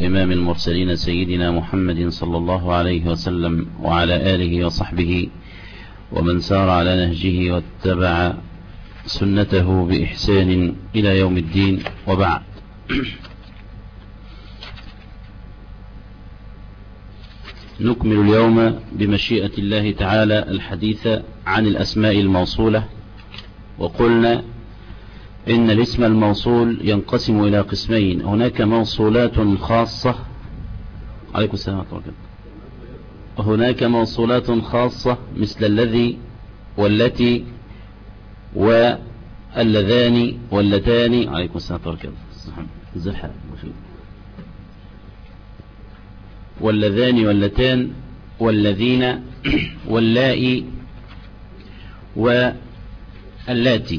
وإمام المرسلين سيدنا محمد صلى الله عليه وسلم وعلى آله وصحبه ومن سار على نهجه واتبع سنته بإحسان إلى يوم الدين وبعد نكمل اليوم بمشيئة الله تعالى الحديث عن الأسماء الموصولة وقلنا إن الاسم الموصول ينقسم إلى قسمين هناك موصولات خاصة عليكم السلام ورحمة الله هناك موصولات خاصة مثل الذي والتي واللذان واللتان عليكم السلام ورحمة الله واللذان واللتان والذين واللائي واللاتي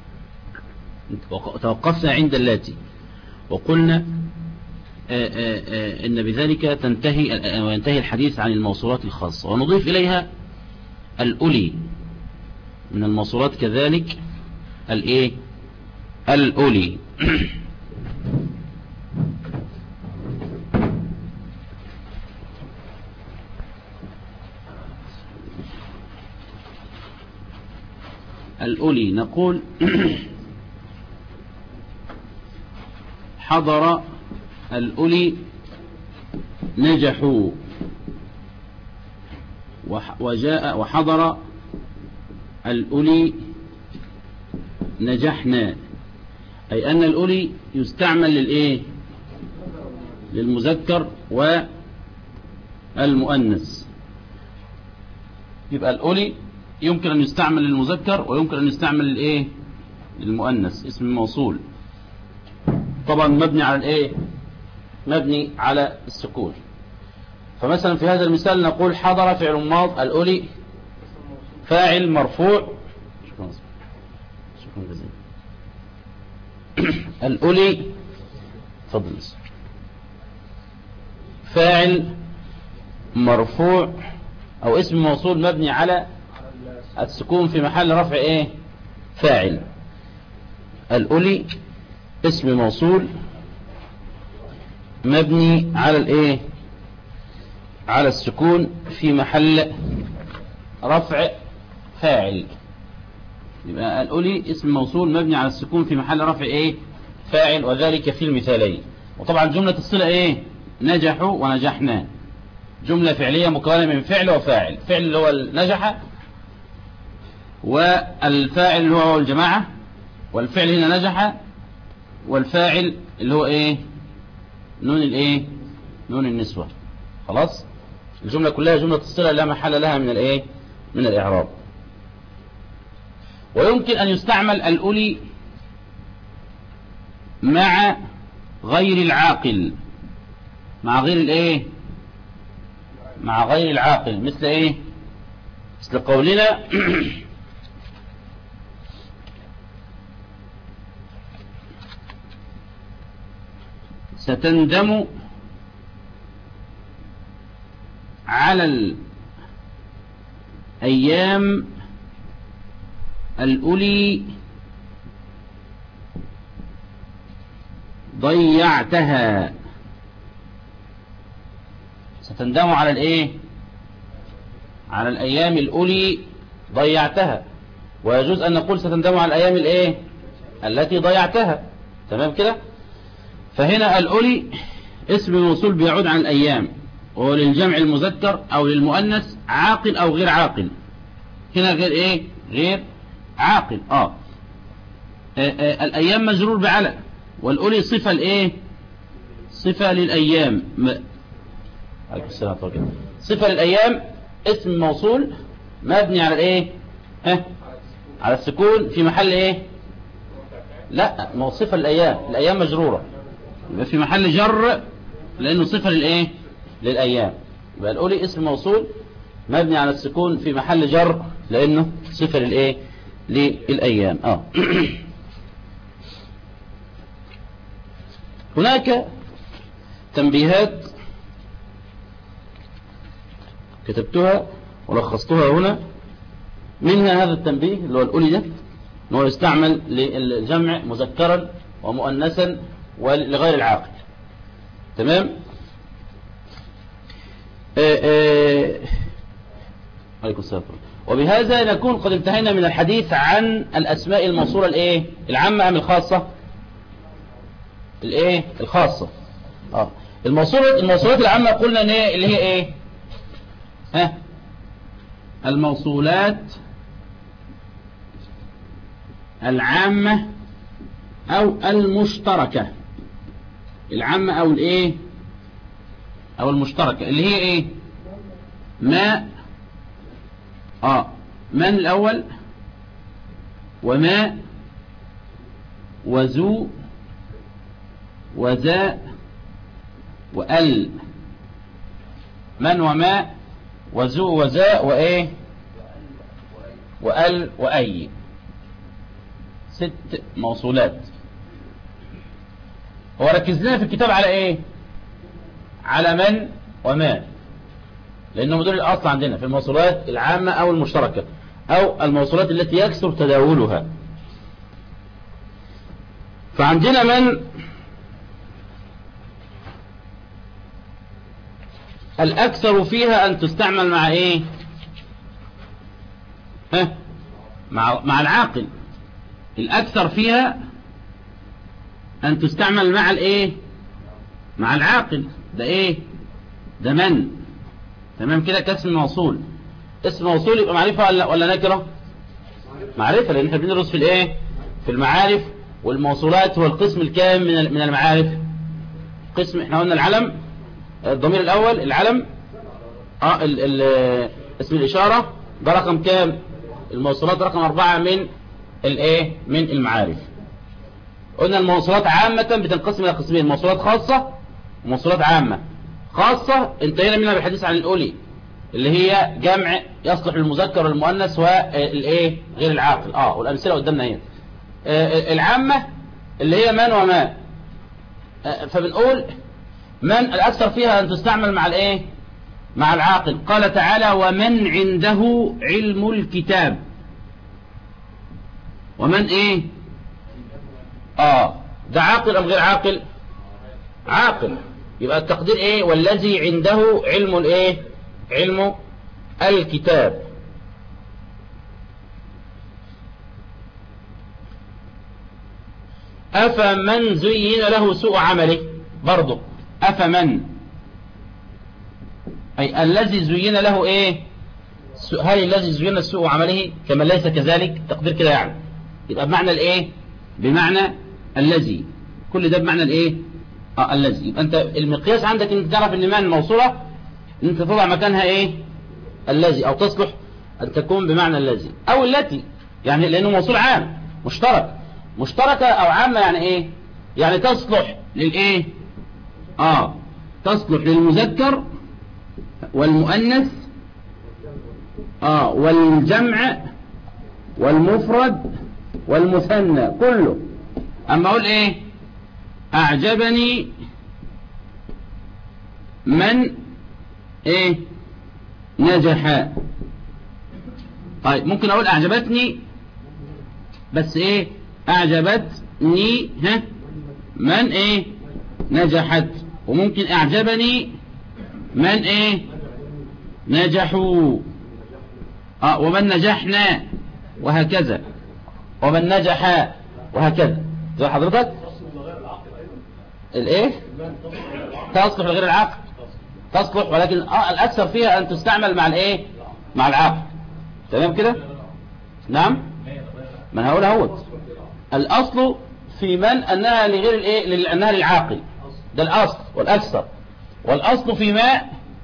توقفنا عند اللاتي وقلنا آآ آآ إن بذلك تنتهي وينتهي الحديث عن الموصولات الخاصة ونضيف إليها الأولي من الموصولات كذلك الإيه الأولي الأولي نقول حضر الأولي نجحوا وجاء وحضر الأولي نجحنا أي أن الأولي يستعمل للإيه للمذكر والمؤنث يبقى الأولي يمكن أن يستعمل للمذكر ويمكن أن يستعمل للإيه للمؤنث اسم موصول طبعا مبني على الايه مبني على السكون فمثلا في هذا المثال نقول حضر فعل ماض الأولي فاعل مرفوع شكرا شكرا جزيلا الأولي تفضل فاعل مرفوع أو اسم موصول مبني على السكون في محل رفع ايه فاعل الأولي اسم موصول مبني على الايه على السكون في محل رفع فاعل يبقى الأولي اسم موصول مبني على السكون في محل رفع ايه فاعل وذلك في المثالين وطبعا جملة الصلة ايه نجحوا ونجحنا جملة فعلية مكونة من فعل وفاعل فعل اللي هو نجح والفاعل اللي هو الجماعة والفعل هنا نجح والفاعل اللي هو ايه نون الايه نون النسوة خلاص الجملة كلها جملة الصلة لا محل لها من الايه من الاعراب ويمكن ان يستعمل الأولي مع غير العاقل مع غير الايه مع غير العاقل مثل ايه مثل قولنا ستندم على الأيام الأولي ضيعتها ستندم على الايه على الايام الاولي ضيعتها ويجوز ان نقول ستندم على الايام الايه التي ضيعتها تمام كده فهنا الأولي اسم موصول بيعود عن الأيام وهو للجمع المذكر أو للمؤنث عاقل أو غير عاقل هنا غير إيه غير عاقل آه, آه, آه الأيام مجرور بعلى والأولي صفة الإيه صفة للأيام م... صفة للأيام اسم موصول مبني على الإيه ها على السكون في محل إيه لا ما هو صفة للأيام الأيام مجرورة يبقى في محل جر لأنه صفة للإيه للأيام يبقى الأولي اسم موصول مبني على السكون في محل جر لأنه صفة للإيه للأيام آه. هناك تنبيهات كتبتها ولخصتها هنا منها هذا التنبيه اللي هو الأولي ده أنه يستعمل للجمع مذكرا ومؤنثا ولغير العاقل تمام آه، آه، عليكم السلام وبهذا نكون قد انتهينا من الحديث عن الأسماء الموصولة الايه العامة أم الخاصة الايه الخاصة اه الموصولات الموصولات العامة قلنا ان ايه اللي هي ايه ها الموصولات العامة او المشتركة العامة او الايه او المشتركة اللي هي ايه ما اه من الاول وما وذو وذا وال من وما وذو وذا وايه وال واي ست موصولات هو ركز لنا في الكتاب على ايه على من وما لانهم دول الاصل عندنا في الموصولات العامة او المشتركة او الموصولات التي يكثر تداولها فعندنا من الأكثر فيها أن تستعمل مع إيه ها مع, مع العاقل الأكثر فيها أن تستعمل مع الإيه مع العاقل ده إيه ده من تمام كده كاسم موصول اسم موصول يبقى معرفة ولا, ولا نكرة معرفة لأن احنا بندرس في الإيه في المعارف والموصولات هو القسم الكام من من المعارف قسم احنا قلنا العلم الضمير الأول العلم اه ال ال اسم الإشارة ده رقم كام الموصولات رقم أربعة من الايه من المعارف قلنا الموصولات عامة بتنقسم إلى قسمين موصولات خاصة وموصولات عامة خاصة انتهينا منها بالحديث عن الأولي اللي هي جمع يصلح للمذكر والمؤنث والايه غير العاقل اه والأمثلة قدامنا هنا آه العامة اللي هي من وما آه فبنقول من الأكثر فيها أن تستعمل مع الإيه مع العاقل قال تعالى ومن عنده علم الكتاب ومن إيه آه ده عاقل أم غير عاقل عاقل يبقى التقدير إيه والذي عنده علم الإيه علم الكتاب أفمن زين له سوء عمله برضه أفمن أي الذي زين له إيه هل الذي زين السوء عمله كما ليس كذلك تقدير كده يعني يبقى بمعنى الإيه بمعنى الذي كل ده بمعنى الإيه آه الذي يبقى أنت المقياس عندك أنت تعرف أن معنى الموصولة أن أنت تضع مكانها إيه الذي أو تصلح أن تكون بمعنى الذي أو التي يعني لأنه موصول عام مشترك مشتركة أو عامة يعني إيه يعني تصلح للإيه آه تصلح للمذكر والمؤنث آه والجمع والمفرد والمثنى كله أما أقول إيه أعجبني من إيه نجح طيب ممكن أقول أعجبتني بس إيه أعجبتني ها من إيه نجحت وممكن أعجبني من إيه نجحوا آه ومن نجحنا وهكذا ومن نجح وهكذا زي حضرتك الايه تصلح لغير العقل تصلح ولكن آه الأكثر فيها أن تستعمل مع الايه مع العقل تمام كده نعم ما انا هقول اهوت الأصل في من أنها لغير الايه أنها للعاقل ده الأصل والأكثر والأصل في ما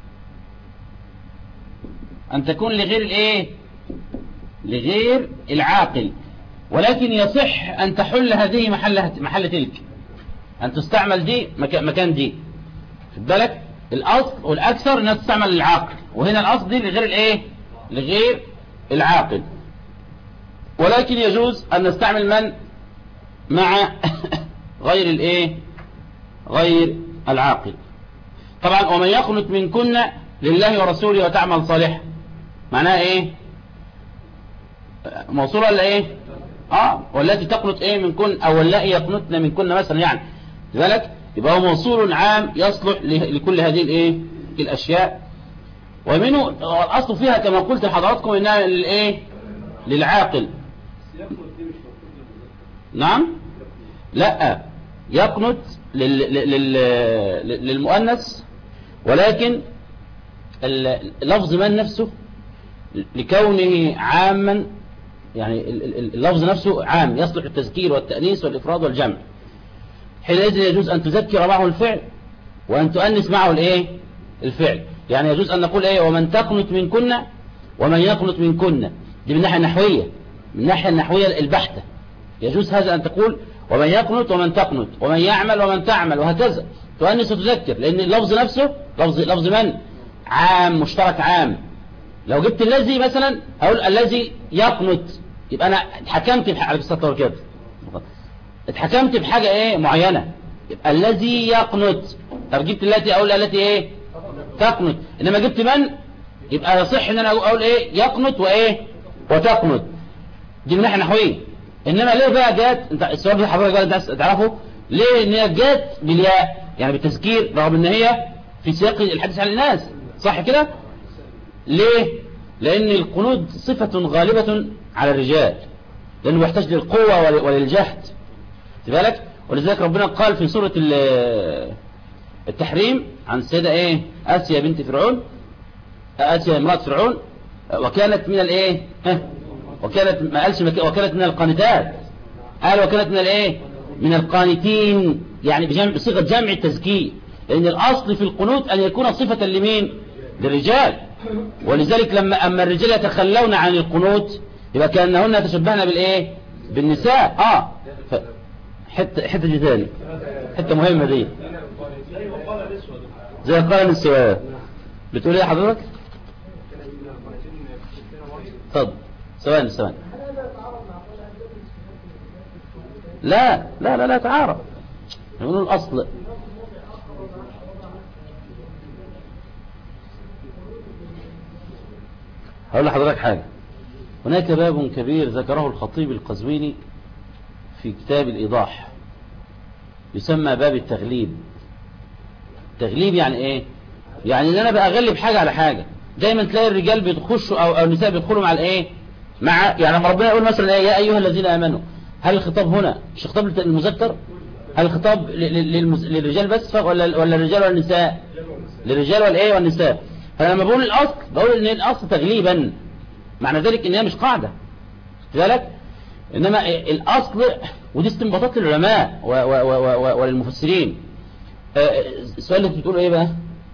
أن تكون لغير الايه لغير العاقل ولكن يصح أن تحل هذه محل محل تلك أن تستعمل دي مكان دي خد بالك الأصل والأكثر أنها تستعمل للعاقل وهنا الأصل دي لغير الايه لغير العاقل ولكن يجوز أن نستعمل من مع غير الايه غير العاقل طبعا ومن يقنت منكن لله ورسوله وتعمل صالحا معناها ايه موصولة ولا ايه اه والتي تقنط ايه منكن او اللائي يقنطن منكن مثلا يعني لذلك يبقى هو موصول عام يصلح لكل هذه الايه الاشياء ومنه الأصل فيها كما قلت لحضراتكم إنها للإيه للعاقل نعم لا يقنت لل... لل... للمؤنث ولكن اللفظ من نفسه لكونه عاما يعني اللفظ نفسه عام يصلح التذكير والتأنيس والإفراد والجمع حينئذ يجوز أن تذكر معه الفعل وأن تؤنس معه الإيه الفعل يعني يجوز أن نقول إيه ومن تقنت من كنا ومن يقنت من كنا دي من الناحية النحوية من الناحية النحوية البحتة يجوز هذا أن تقول ومن يقنت ومن تقنت ومن يعمل ومن تعمل وهكذا تؤنس وتذكر لأن اللفظ نفسه لفظ, لفظ من عام مشترك عام لو جبت الذي مثلا أقول الذي يقنت يبقى أنا اتحكمت بحاجة السطر كده اتحكمت بحاجة ايه معينة يبقى الذي يقنت طب جبت التي أقول التي ايه تقنت إنما جبت من يبقى يصح ان انا اقول ايه يقنت وايه وتقنت دي من ناحيه نحويه انما ليه بقى جت انت السؤال ده حضرتك بقى انت تعرفه ليه ان هي جت بالياء يعني بالتذكير رغم ان هي في سياق الحديث عن الناس صح كده ليه لان القنوت صفة غالبة على الرجال لانه يحتاج للقوة وللجهد بالك ولذلك ربنا قال في سورة التحريم عن السيدة ايه اسيا بنت فرعون اسيا امرأة فرعون وكانت من الايه وكانت ما قالش وكانت من القانتات قال وكانت من الايه من القانتين يعني بجمع بصيغه جمع التزكيه لان الاصل في القنوت ان يكون صفه لمين للرجال ولذلك لما اما الرجال يتخلون عن القنوت يبقى كانهن يتشبهن بالايه بالنساء اه ف... حته حته دي ثاني حته مهمه دي زي قال النساء بتقول ايه حضرتك اتفضل ثواني ثواني لا لا لا لا تعارض يقولون الأصل هقول لحضرتك حاجة هناك باب كبير ذكره الخطيب القزويني في كتاب الإيضاح يسمى باب التغليب التغليب يعني ايه يعني ان انا بأغلب حاجة على حاجة دايما تلاقي الرجال بيخشوا او, أو النساء بيدخلوا مع الايه مع يعني لما ربنا يقول مثلا يا ايها الذين امنوا هل الخطاب هنا مش خطاب للمذكر هل الخطاب للرجال بس ولا ولا الرجال والنساء للرجال والايه والنساء فلما بقول الاصل بقول ان الاصل تغليبا معنى ذلك ان هي مش قاعده ذلك انما الاصل ودي استنباطات للعلماء وللمفسرين السؤال اللي بتقوله ايه بقى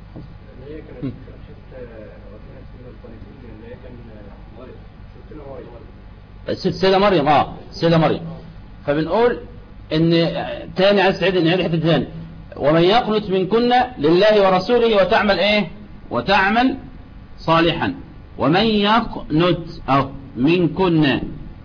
السيدة مريم اه السيدة مريم فبنقول ان تاني عايز تعيد ان هذه حته ثاني ومن يقنت منكن لله ورسوله وتعمل ايه وتعمل صالحا ومن يقنت او منكن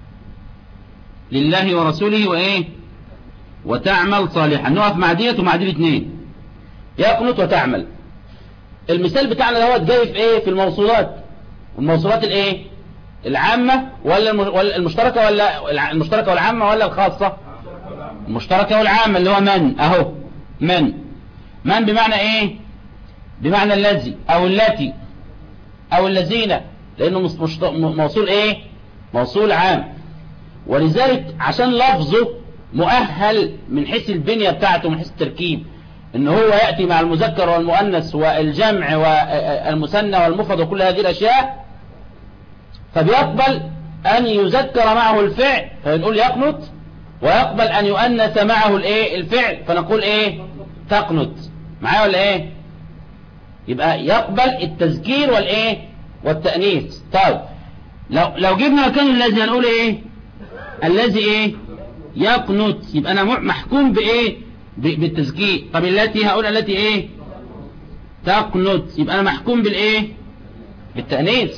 لله ورسوله وايه وتعمل صالحا نقف مع ديت ومع دي الاثنين يقنت وتعمل المثال بتاعنا دوت جاي في ايه في الموصولات الموصولات الايه العامة ولا المشتركة ولا المشتركة والعامة ولا الخاصة المشتركة والعامة اللي هو من اهو من من بمعنى ايه بمعنى الذي او التي او الذين لانه موصول ايه موصول عام ولذلك عشان لفظه مؤهل من حيث البنية بتاعته من حيث التركيب ان هو يأتي مع المذكر والمؤنث والجمع والمثنى والمفرد وكل هذه الاشياء فبيقبل أن يذكر معه الفعل فنقول يقنط ويقبل أن يؤنث معه الايه الفعل فنقول ايه تقنط معايا ولا ايه يبقى يقبل التذكير والايه والتأنيث طيب لو لو جبنا مكان الذي هنقول ايه الذي ايه يقنط يبقى انا محكوم بايه بالتذكير طب التي هقول التي ايه تقنط يبقى انا محكوم بالايه بالتأنيث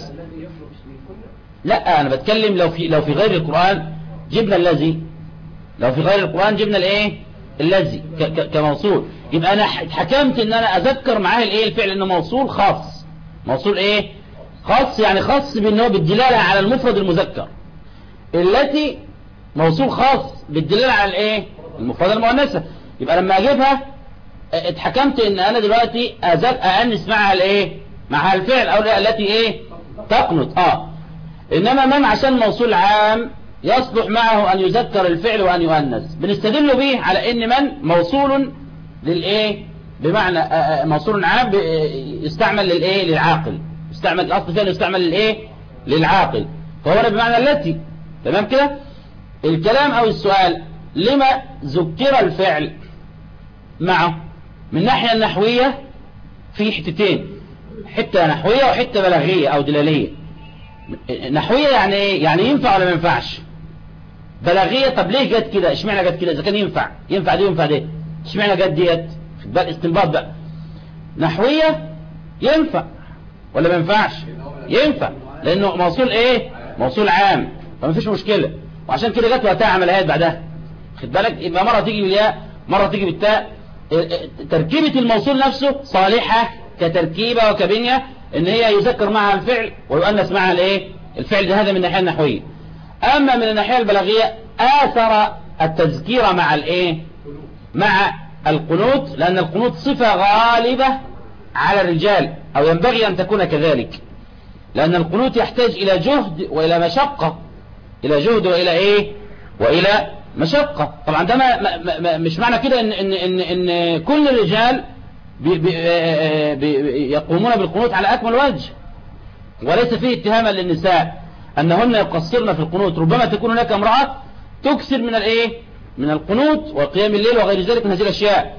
لا انا بتكلم لو في لو في غير القرآن جبنا الذي لو في غير القرآن جبنا الايه الذي كموصول يبقى انا حكمت ان انا اذكر معاه الايه الفعل انه موصول خاص موصول ايه خاص يعني خاص بان هو بالدلاله على المفرد المذكر التي موصول خاص بالدلاله على الايه المفرد المؤنثه يبقى لما اجيبها اتحكمت ان انا دلوقتي أذك أأنس معها الايه معها الفعل أو التي إيه تقنط آه إنما من عشان موصول عام يصلح معه أن يذكر الفعل وأن يؤنث بنستدل به على إن من موصول للإيه بمعنى موصول عام يستعمل للإيه للعاقل يستعمل الأصل فعل يستعمل للإيه للعاقل فهو بمعنى التي تمام كده الكلام أو السؤال لما ذكر الفعل معه من الناحية النحوية في حتتين حتة نحوية وحتة بلاغية أو دلالية نحوية يعني ايه يعني ينفع ولا ما ينفعش بلاغية طب ليه جت كده اشمعنى جت كده اذا كان ينفع ينفع دي ينفع دي اشمعنى جت ديت بقى استنباط بقى نحوية ينفع ولا ما ينفعش ينفع لانه موصول ايه موصول عام فما فيش مشكلة وعشان كده جت وقتها عمليات بعدها خد بالك يبقى مرة تيجي بالياء مرة تيجي بالتاء تركيبة الموصول نفسه صالحة كتركيبة وكبنية ان هي يذكر معها الفعل ويؤنث معها الايه الفعل ده هذا من الناحية النحوية اما من الناحية البلاغية اثر التذكير مع الايه مع القنوت لان القنوت صفة غالبة على الرجال او ينبغي ان تكون كذلك لان القنوت يحتاج الى جهد والى مشقة الى جهد والى ايه والى مشقة طبعا ده ما ما ما مش معنى كده ان ان ان, إن كل الرجال بي بي بي يقومون بالقنوت على أكمل وجه وليس فيه اتهاما للنساء أنهن يقصرن في القنوت ربما تكون هناك امرأة تكسر من الايه من القنوت وقيام الليل وغير ذلك من هذه الأشياء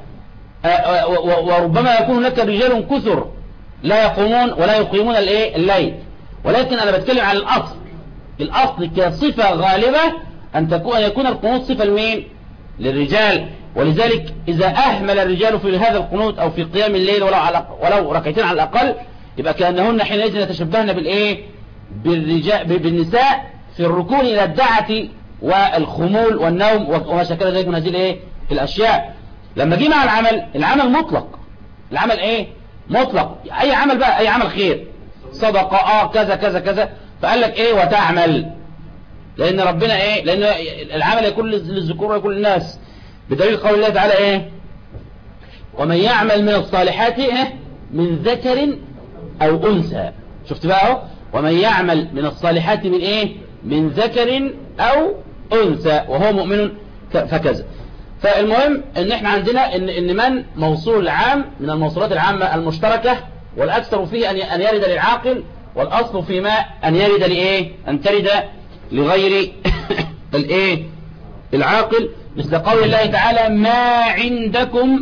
وربما يكون هناك رجال كثر لا يقومون ولا يقيمون الايه الليل ولكن أنا بتكلم عن الأصل الأصل كصفة غالبة أن تكون يكون القنوت صفة لمين للرجال ولذلك إذا أهمل الرجال في هذا القنوت أو في قيام الليل ولو, على ولو ركعتين على الأقل يبقى كأنهن حينئذ يتشبهن بالإيه بالرجال بالنساء في الركون إلى الدعة والخمول والنوم وما شكل ذلك من هذه الإيه الأشياء لما جه مع العمل العمل مطلق العمل إيه مطلق أي عمل بقى أي عمل خير صدقة آه كذا كذا كذا فقال لك إيه وتعمل لأن ربنا إيه لأن العمل يكون للذكور ويكون للناس بدليل قول الله تعالى ايه ومن يعمل من الصالحات ايه من ذكر او انثى شفت بقى اهو ومن يعمل من الصالحات من ايه من ذكر او انثى وهو مؤمن فكذا فالمهم ان احنا عندنا ان ان من موصول عام من الموصولات العامة المشتركة والاكثر فيه ان ان يرد للعاقل والاصل فيما ان يرد لايه ان ترد لغير الايه العاقل مثل قول الله تعالى ما عندكم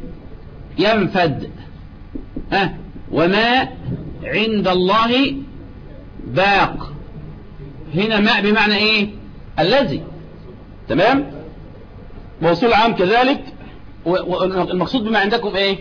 ينفد ها وما عند الله باق هنا ماء بمعنى ايه الذي تمام موصول عام كذلك والمقصود بما عندكم ايه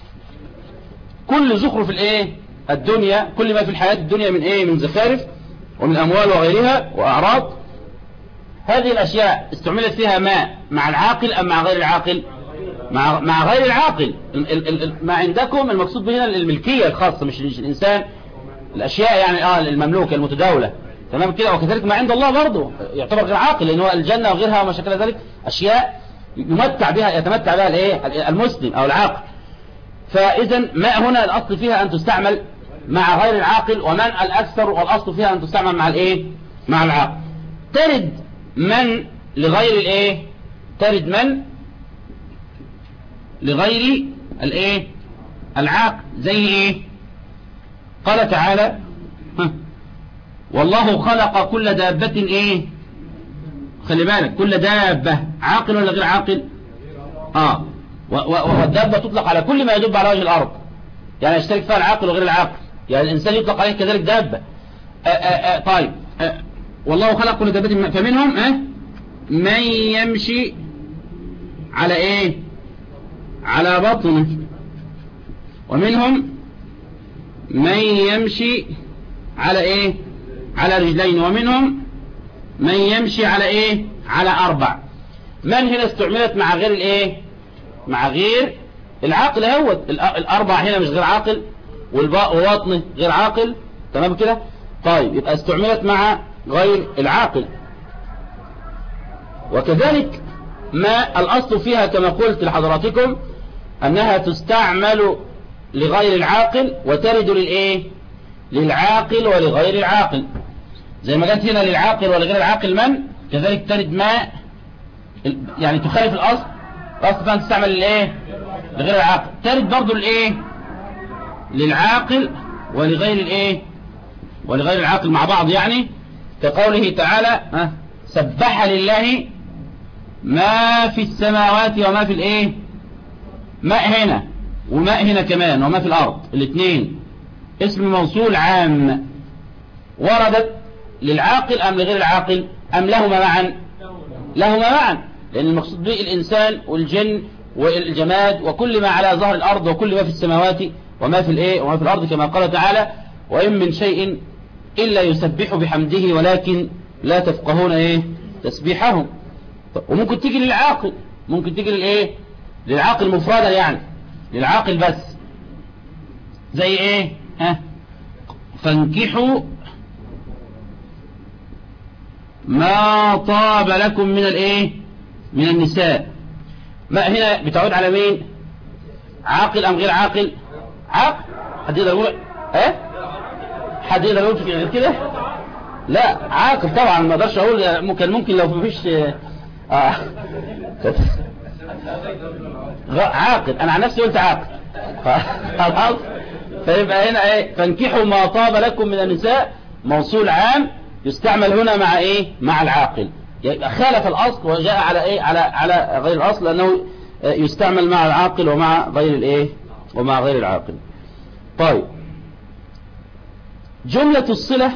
كل زخرف الايه الدنيا كل ما في الحياة الدنيا من ايه من زخارف ومن اموال وغيرها واعراض هذه الأشياء استعملت فيها ما مع العاقل أم مع غير العاقل مع, مع غير العاقل ما عندكم المقصود به هنا الملكية الخاصة مش الإنسان الأشياء يعني آه المملوكة المتداولة تمام كده وكذلك ما عند الله برضه يعتبر غير عاقل لأن هو الجنة وغيرها وما شكل ذلك أشياء يمتع بها يتمتع بها الايه المسلم أو العاقل فإذا ما هنا الأصل فيها أن تستعمل مع غير العاقل ومن الأكثر والأصل فيها أن تستعمل مع الإيه مع العاقل ترد من لغير الايه ترد من لغير الايه العاقل زي ايه قال تعالى والله خلق كل دابة ايه خلي بالك كل دابة عاقل ولا غير عاقل اه والدابة تطلق على كل ما يدب على وجه الارض يعني يشترك فيها العاقل وغير العاقل يعني الانسان يطلق عليه كذلك دابة آآ آآ طيب آآ والله خلق كل دابة فمنهم اه من يمشي على ايه على بطنه ومنهم من يمشي على ايه على رجلين ومنهم من يمشي على ايه على اربع من هنا استعملت مع غير الايه مع غير العاقل هو الاربع هنا مش غير عاقل والباء ووطنه غير عاقل تمام كده طيب يبقى استعملت مع غير العاقل وكذلك ما الأصل فيها كما قلت لحضراتكم أنها تستعمل لغير العاقل وترد للايه للعاقل ولغير العاقل زي ما جت هنا للعاقل ولغير العاقل من كذلك ترد ما يعني تخالف الاصل الاصل فان تستعمل للايه لغير العاقل ترد برضو للايه للعاقل ولغير الايه ولغير العاقل مع بعض يعني كقوله تعالى ها سبح لله ما في السماوات وما في الايه ماء هنا وماء هنا كمان وما في الارض الاثنين اسم موصول عام وردت للعاقل ام لغير العاقل ام لهما معا لهما معا لان المقصود به الانسان والجن والجماد وكل ما على ظهر الارض وكل ما في السماوات وما في الايه وما في الارض كما قال تعالى وان من شيء الا يسبح بحمده ولكن لا تفقهون ايه تسبيحهم وممكن تيجي للعاقل ممكن تيجي للايه للعاقل مفردا يعني للعاقل بس زي ايه ها فانكحوا ما طاب لكم من الايه من النساء ما هنا بتعود على مين عاقل ام غير عاقل عاقل حد يقدر يقول ايه حد يقدر يقول غير كده لا عاقل طبعا ما اقدرش اقول ممكن ممكن لو مفيش آه. عاقل انا عن نفسي قلت عاقل خلاص فيبقى هنا ايه فانكحوا ما طاب لكم من النساء موصول عام يستعمل هنا مع ايه مع العاقل يبقى خالف الاصل وجاء على ايه على على غير الاصل لانه يستعمل مع العاقل ومع غير الايه ومع غير العاقل طيب جملة الصلة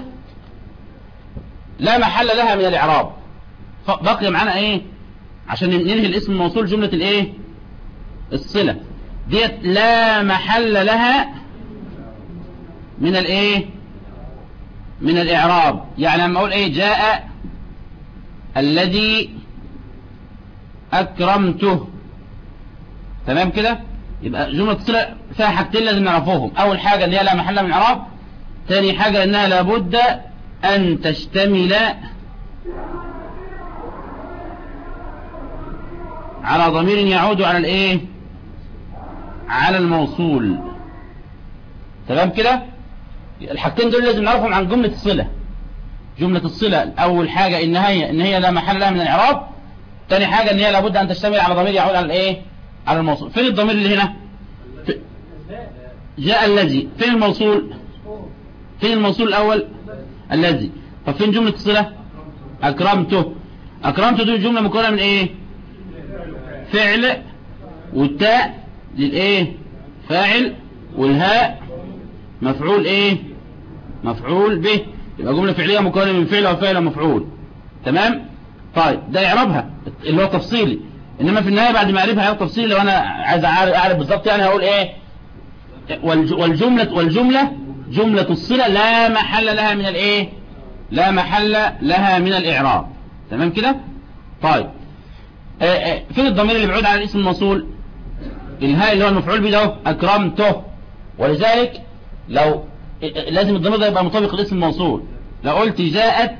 لا محل لها من الاعراب بقي معانا ايه عشان ننهي الاسم الموصول جملة الايه الصلة ديت لا محل لها من الايه من الاعراب يعني لما اقول ايه جاء الذي اكرمته تمام كده يبقى جملة الصلة فيها حاجتين لازم نعرفوهم اول حاجة ان هي لا محل من الاعراب تاني حاجة انها لابد ان تشتمل على ضمير يعود على الايه على الموصول تمام كده الحاجتين دول لازم نعرفهم عن جملة الصلة جملة الصلة اول حاجة ان هي ان هي لا محل لها من الاعراب تاني حاجة ان هي لابد ان تشتمل على ضمير يعود على الايه على الموصول فين الضمير اللي هنا في جاء الذي فين الموصول فين الموصول الاول الذي طب فين جملة الصلة اكرمته اكرمته دي جملة مكونة من ايه فعل والتاء للايه فاعل والهاء مفعول ايه مفعول به يبقى جملة فعلية مكونة من فعل وفعل ومفعول تمام طيب ده اعرابها اللي هو تفصيلي انما في النهاية بعد ما اعرفها اعراب تفصيلي لو انا عايز اعرف بالظبط يعني هقول ايه والجملة والجملة جملة الصلة لا محل لها من الايه لا محل لها من الاعراب تمام كده طيب فين الضمير اللي بعود على الاسم الموصول الهاء اللي هو المفعول به ده اكرمته ولذلك لو لازم الضمير ده يبقى مطابق للاسم الموصول لو قلت جاءت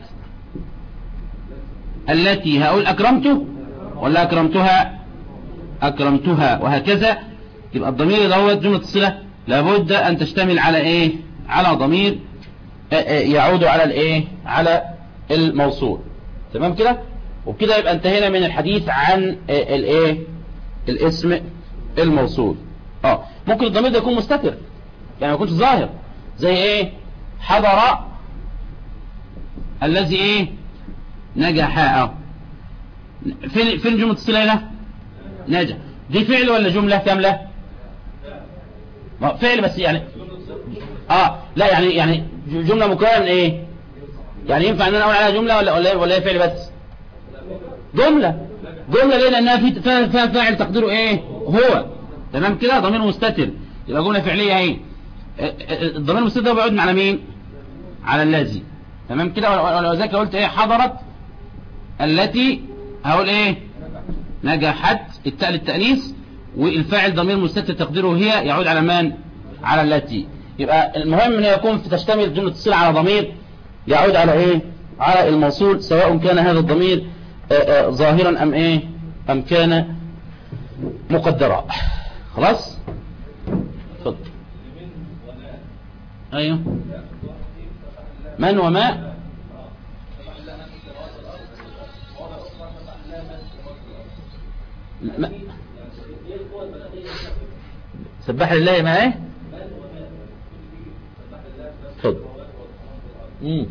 التي هقول اكرمته ولا اكرمتها اكرمتها وهكذا يبقى الضمير دوت جملة الصلة لابد ان تشتمل على ايه على ضمير يعود على الايه على الموصول تمام كده وبكده يبقى انتهينا من الحديث عن الايه الاسم الموصول اه ممكن الضمير ده يكون مستتر يعني ما يكونش ظاهر زي ايه حضر الذي ايه نجح اه فين فين جمله الصله هنا نجح دي فعل ولا جمله كامله فعل بس يعني اه لا يعني يعني جمله مكونه من ايه يعني ينفع ان انا اقول عليها جمله ولا ولا ولا فعل بس جمله جمله ليه لانها في فيها فاعل تقديره ايه هو تمام كده ضمير مستتر يبقى جمله فعليه اهي الضمير المستتر ده بيعود على مين على الذي تمام كده ولو ذاك قلت ايه حضرت التي هقول ايه نجحت التاء للتانيث والفاعل ضمير مستتر تقديره هي يعود على من على التي يبقى المهم ان يكون تشتمل جمله الصله على ضمير يعود على ايه على الموصول سواء كان هذا الضمير آآ آآ ظاهرا ام ايه ام كان مقدرا خلاص اتفضل ايوه من وما ما سبح لله ما ايه اتفضل امم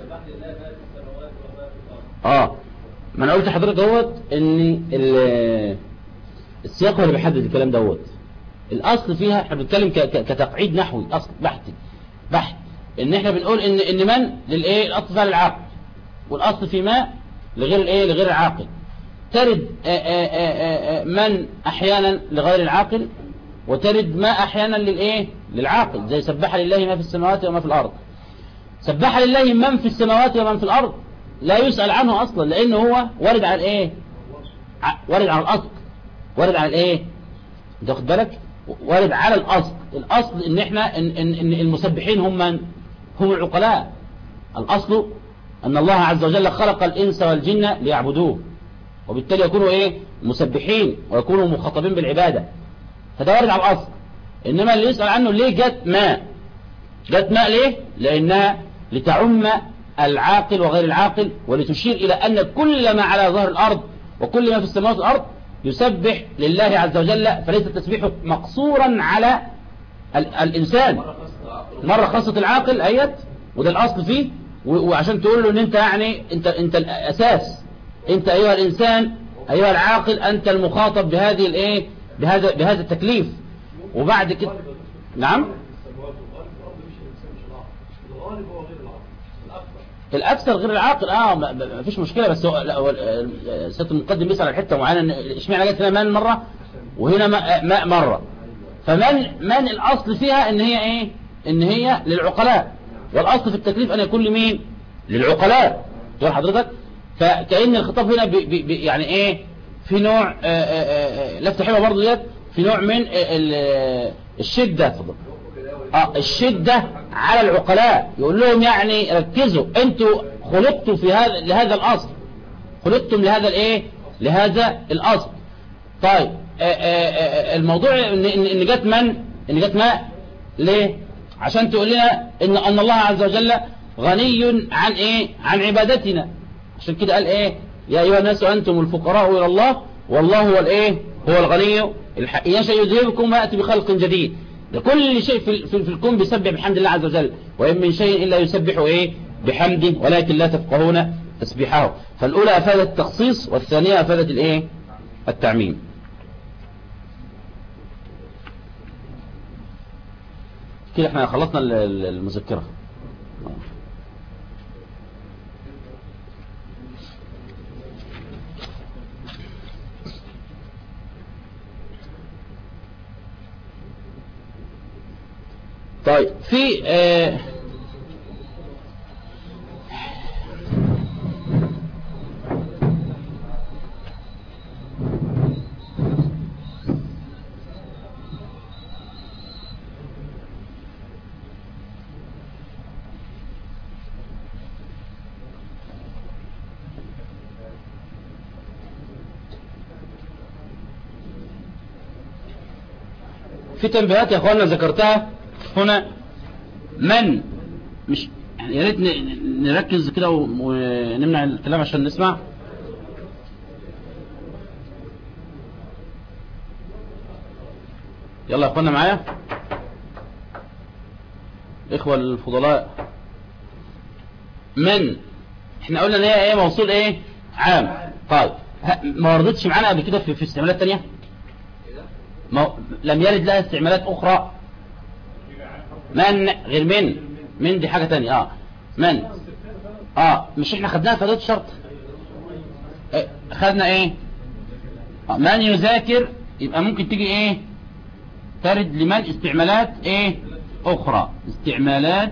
اه ما انا قلت لحضرتك دوت ان ال- السياق هو اللي بيحدد الكلام دوت الاصل فيها احنا بنتكلم ك- ك- كتقعيد نحوي اصل بحثي بحث ان احنا بنقول ان ان من للايه الاصل فيها للعاقل والاصل في ما لغير الايه لغير العاقل ترد آه، آه، آه، آه، من احيانا لغير العاقل وترد ما احيانا للايه للعاقل زي سبح لله ما في السماوات وما في الارض سبح لله من في السماوات ومن في الارض لا يسأل عنه اصلا لانه هو وارد على الايه ع- وارد على الاصل وارد على الايه انت واخد بالك وارد على الاصل الاصل ان احنا ان, إن, إن المسبحين هم من هم العقلاء الاصل ان الله عز وجل خلق الانس والجن ليعبدوه وبالتالي يكونوا ايه مسبحين ويكونوا مخاطبين بالعباده فده وارد على الاصل انما اللي يسأل عنه ليه جت ماء جت ماء ليه لانها لتعم العاقل وغير العاقل ولتشير الى ان كل ما على ظهر الارض وكل ما في السماوات والارض يسبح لله عز وجل فليس التسبيح مقصورا على ال الانسان مرة خاصة العاقل ايت وده الاصل فيه و- وعشان تقول له ان انت يعني انت انت الاساس انت ايها الانسان ايها العاقل انت المخاطب بهذه الايه بهذا بهذا التكليف وبعد كده نعم الاكثر غير العاقل اه ما ما- ما فيش مشكله بس هو لا، هو ال- ال- سياده المقدم بيسال على حته معينه إن اشمعنى جت هنا ماء مره وهنا ماء ماء مره فمن من الاصل فيها ان هي ايه ان هي للعقلاء والاصل في التكليف ان يكون لمين للعقلاء تقول حضرتك فكأن الخطاب هنا بي بي بي يعني ايه في نوع آه، آه، آه، لفت حلوه برضه ديت في نوع من آه، ال- الشده اتفضل اه الشدة على العقلاء يقول لهم يعني ركزوا انتوا خلقتوا في هذا لهذا الاصل خلقتم لهذا الايه لهذا الاصل طيب آه، آه، آه، الموضوع ان ان إن جت من ان جت ماء ليه عشان تقول لنا ان ان الله عز وجل غني عن ايه عن عبادتنا عشان كده قال ايه يا ايها الناس انتم الفقراء الى الله والله هو الايه هو الغني الح- يشاء يذهبكم وياتي بخلق جديد ده كل شيء في, في, في الكون بيسبح بحمد الله عز وجل وإن من شيء إلا يسبح إيه بحمده ولكن لا تفقهون تسبيحه فالأولى أفادت التخصيص والثانية أفادت الإيه التعميم كده احنا خلصنا ال- ال- المذكرة طيب في آه في تنبيهات يا اخوانا ذكرتها هنا من مش يعني يا ريت ن- نركز كده و- ونمنع الكلام عشان نسمع يلا يا اخوانا معايا الاخوه الفضلاء من احنا قلنا ان هي ايه موصول ايه عام طيب ه- ما وردتش معانا قبل كده في, في استعمالات تانية ما لم يرد لها استعمالات اخرى من غير من من دي حاجة تانية اه من اه مش احنا خدناها في اداه الشرط إيه، خدنا ايه آه. من يذاكر يبقى ممكن تيجي ايه ترد لمن استعمالات ايه اخرى استعمالات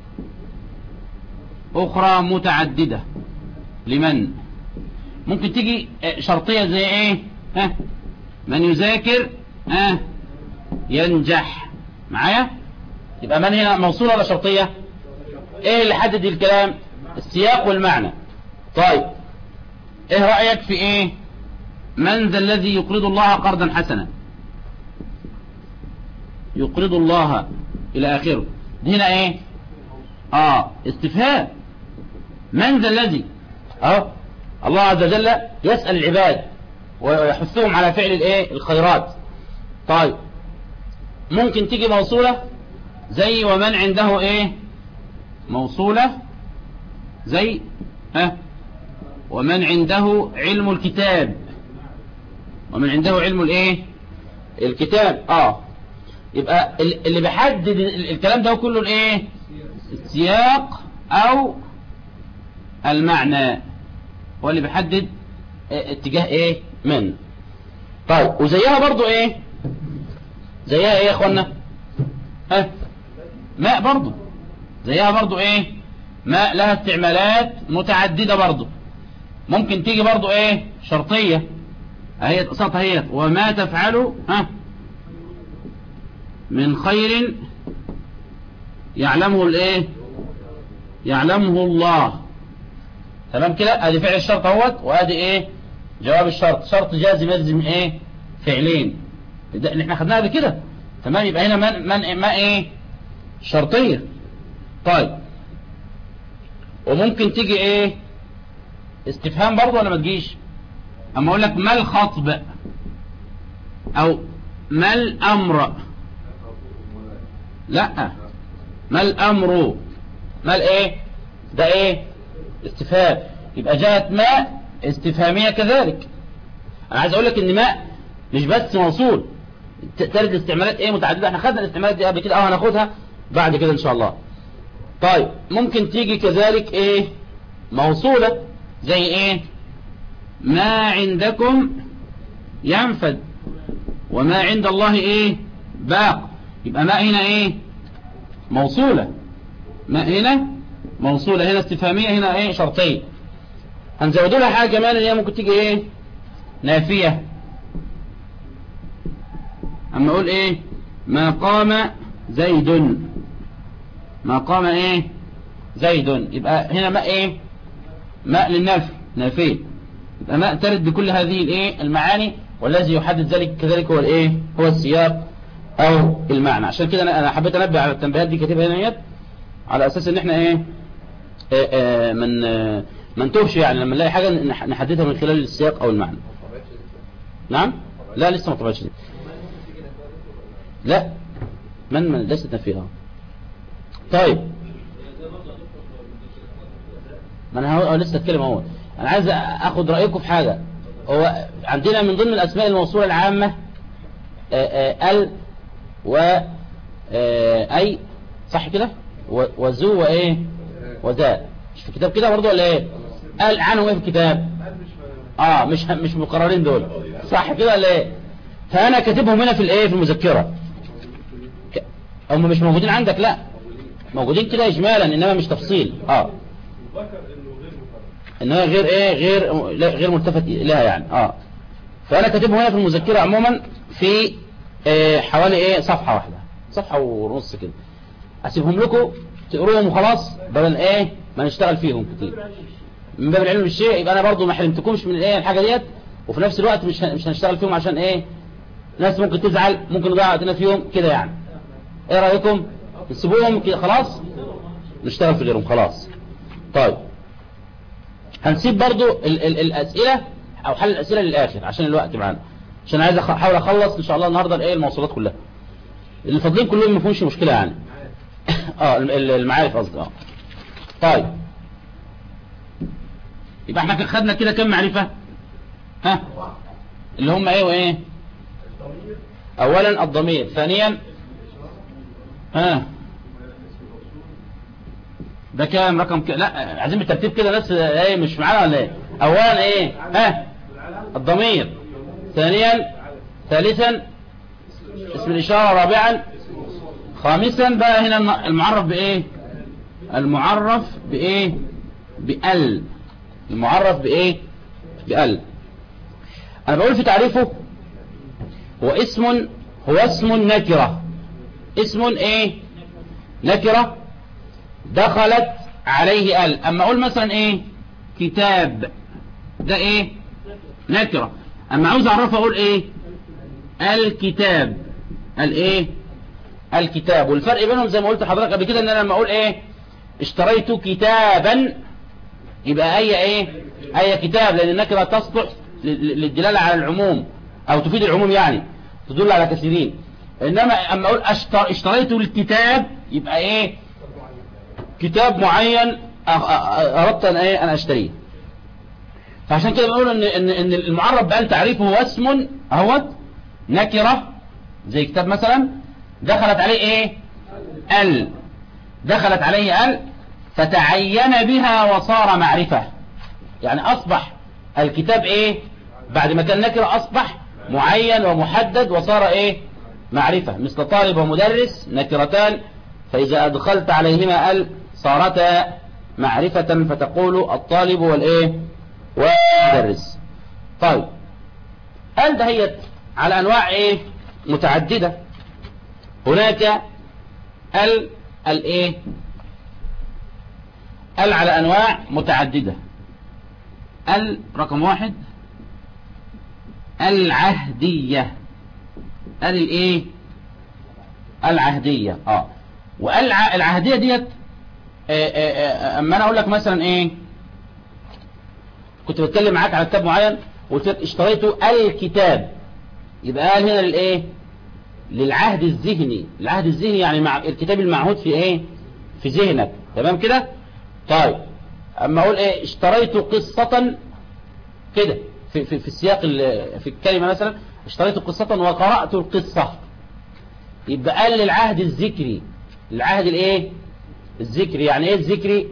اخرى متعددة لمن ممكن تيجي آه، شرطية زي ايه ها من يذاكر ها ينجح معايا يبقى من هنا موصولة ولا شرطية ايه اللي حدد الكلام السياق والمعنى طيب ايه رأيك في ايه من ذا الذي يقرض الله قرضا حسنا يقرض الله الى اخره دي هنا ايه اه استفهام من ذا الذي اه الله عز وجل يسأل العباد ويحثهم على فعل الايه الخيرات طيب ممكن تيجي موصولة زي ومن عنده ايه موصولة زي ها ومن عنده علم الكتاب ومن عنده علم الايه الكتاب اه يبقى اللي بيحدد الكلام ده كله الايه السياق او المعنى هو اللي بيحدد اتجاه ايه من طيب وزيها برضو ايه زيها ايه يا اخوانا ها ماء برضو زيها برضو ايه ماء لها استعمالات متعددة برضو ممكن تيجي برضو ايه شرطية اهي قصتها هي وما تفعلوا ها من خير يعلمه الايه يعلمه الله تمام كده ادي فعل الشرط اهوت وادي ايه جواب الشرط شرط جازم يلزم ايه فعلين ده اللي احنا خدناها كده تمام يبقى هنا من من ما ايه شرطيه طيب وممكن تيجي ايه استفهام برضه ولا ما تجيش اما اقول لك ما الخطب او ما الامر لا ما الامر ما الايه ده ايه استفهام يبقى جاءت ماء استفهامية كذلك انا عايز اقول لك ان ماء مش بس موصول ترد استعمالات ايه متعددة احنا خدنا الاستعمالات دي قبل كده اه هناخدها بعد كده ان شاء الله طيب ممكن تيجي كذلك ايه موصولة زي ايه ما عندكم ينفد وما عند الله ايه باق يبقى ما هنا ايه موصولة ما هنا موصولة هنا استفهامية هنا ايه شرطية هنزودوا لها حاجة كمان اللي هي ممكن تيجي ايه نافية اما اقول ايه ما قام زيد ما قام ايه زيد يبقى هنا ماء ايه ماء للنفي نافية يبقى ماء ترد بكل هذه الايه المعاني والذي يحدد ذلك كذلك هو الايه هو السياق او المعنى عشان كده انا حبيت انبه على التنبيهات دي كاتبها هنا على اساس ان احنا ايه آآ آآ من ما نتوهش يعني لما نلاقي حاجة نحددها من خلال السياق او المعنى نعم لا لسه ما طبعتش دي لا من من ليست فيها طيب ما انا هو لسه اتكلم اهو انا عايز اخد رايكم في حاجه هو عندنا من ضمن الاسماء الموصوله العامه ال و اي صح كده وزو وايه وذا مش في الكتاب كده برضه ولا ايه قال عنهم ايه في الكتاب اه مش مش مقررين دول صح كده ولا ايه فانا كاتبهم هنا في الايه في المذكره هم مش موجودين عندك لا موجودين كده اجمالا انما مش تفصيل اه انما غير ايه غير غير ملتفت لها يعني اه فانا كاتبهم هنا في المذكره عموما في إيه حوالي ايه صفحه واحده صفحه ونص كده اسيبهم لكم تقروهم وخلاص بدل ايه ما نشتغل فيهم كتير من باب العلم بالشيء يبقى انا برضو ما حرمتكمش من الايه الحاجه ديت وفي نفس الوقت مش مش هنشتغل فيهم عشان ايه ناس ممكن تزعل ممكن نضيع وقتنا فيهم كده يعني ايه رايكم نسيبوهم كده خلاص نشتغل في غيرهم خلاص طيب هنسيب برضو ال ال الاسئله او حل الاسئله للاخر عشان الوقت معانا عشان عايز احاول اخلص ان شاء الله النهارده الايه الموصولات كلها اللي فاضلين كلهم ما فيهمش مشكله يعني اه المعارف قصدي اه طيب يبقى احنا خدنا كده كم معرفة ها اللي هم ايه وايه اولا الضمير ثانيا ها ده كام رقم ك... لا عايزين بالترتيب كده ناس ايه مش معانا ولا ايه اولا ايه ها الضمير ثانيا ثالثا اسم الاشاره رابعا خامسا بقى هنا المعرف بايه المعرف بايه بال المعرف بايه بال انا بقول في تعريفه هو اسم هو اسم نكرة اسم ايه نكرة دخلت عليه ال اما اقول مثلا ايه كتاب ده ايه نكرة اما عاوز اعرفه اقول ايه الكتاب الايه الكتاب والفرق بينهم زي ما قلت لحضرتك قبل كده ان انا لما اقول ايه اشتريت كتابا يبقى اي ايه اي كتاب لان النكره تصلح للدلاله على العموم او تفيد العموم يعني تدل على كثيرين انما اما اقول اشتر اشتريت الكتاب يبقى ايه كتاب معين اردت ان ايه انا اشتريه فعشان كده بنقول ان ان ان المعرب بقى تعريفه هو اسم اهوت نكره زي كتاب مثلا دخلت عليه ايه ال دخلت عليه ال فتعين بها وصار معرفة يعني اصبح الكتاب ايه بعد ما كان نكره اصبح معين ومحدد وصار ايه معرفة مثل طالب ومدرس نكرتان فاذا ادخلت عليهما ال صارتا معرفة فتقول الطالب والايه والمدرس طيب ال دهيت على انواع ايه متعددة هناك ال الايه ال على انواع متعددة ال رقم واحد العهدية ال الايه العهدية اه والعهدية ديت اما انا اقول لك مثلا ايه كنت بتكلم معاك على كتاب معين وقلت لك اشتريت الكتاب يبقى قال هنا للايه للعهد الذهني العهد الذهني يعني مع الكتاب المعهود في ايه في ذهنك تمام كده طيب اما اقول ايه اشتريت قصة كده في, في, في السياق في الكلمة مثلا اشتريت قصة وقرأت القصة يبقى قال للعهد الذكري العهد الايه الذكري يعني ايه الذكري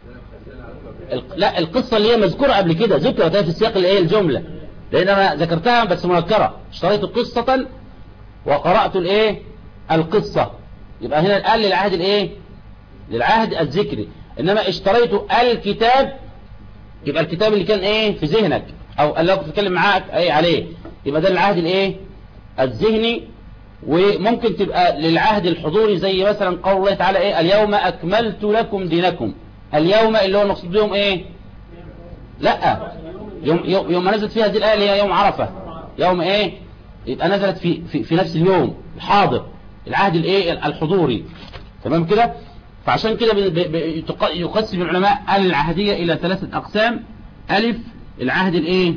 لا القصة اللي هي مذكورة قبل كده ذكرت في السياق الايه الجملة لان انا ذكرتها بس منكرة اشتريت قصة وقرأت الايه القصة يبقى هنا قال للعهد الايه للعهد الذكري انما اشتريت الكتاب يبقى الكتاب اللي كان ايه في ذهنك او اللي كنت بتكلم معاك ايه عليه يبقى ده العهد الايه الذهني وممكن تبقى للعهد الحضوري زي مثلا قول الله تعالى ايه اليوم اكملت لكم دينكم اليوم اللي هو المقصود بيهم ايه لا يوم يوم, يوم ما نزلت فيها هذه الايه اللي هي يوم عرفه يوم ايه يبقى نزلت في في, في نفس اليوم الحاضر العهد الايه الحضوري تمام كده فعشان كده يقسم العلماء العهدية إلى ثلاثة أقسام ألف العهد الإيه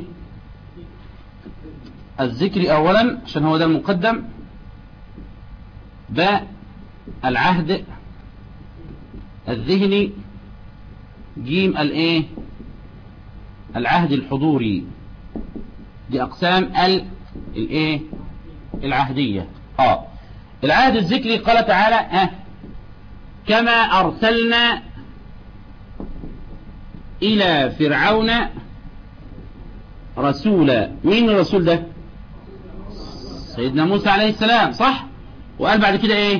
الذكري أولا عشان هو ده المقدم باء العهد الذهني جيم الإيه العهد الحضوري دي أقسام ال الإيه العهدية آه العهد الذكري قال تعالى آه كما أرسلنا إلى فرعون رسولا مين الرسول ده سيدنا موسى عليه السلام صح وقال بعد كده ايه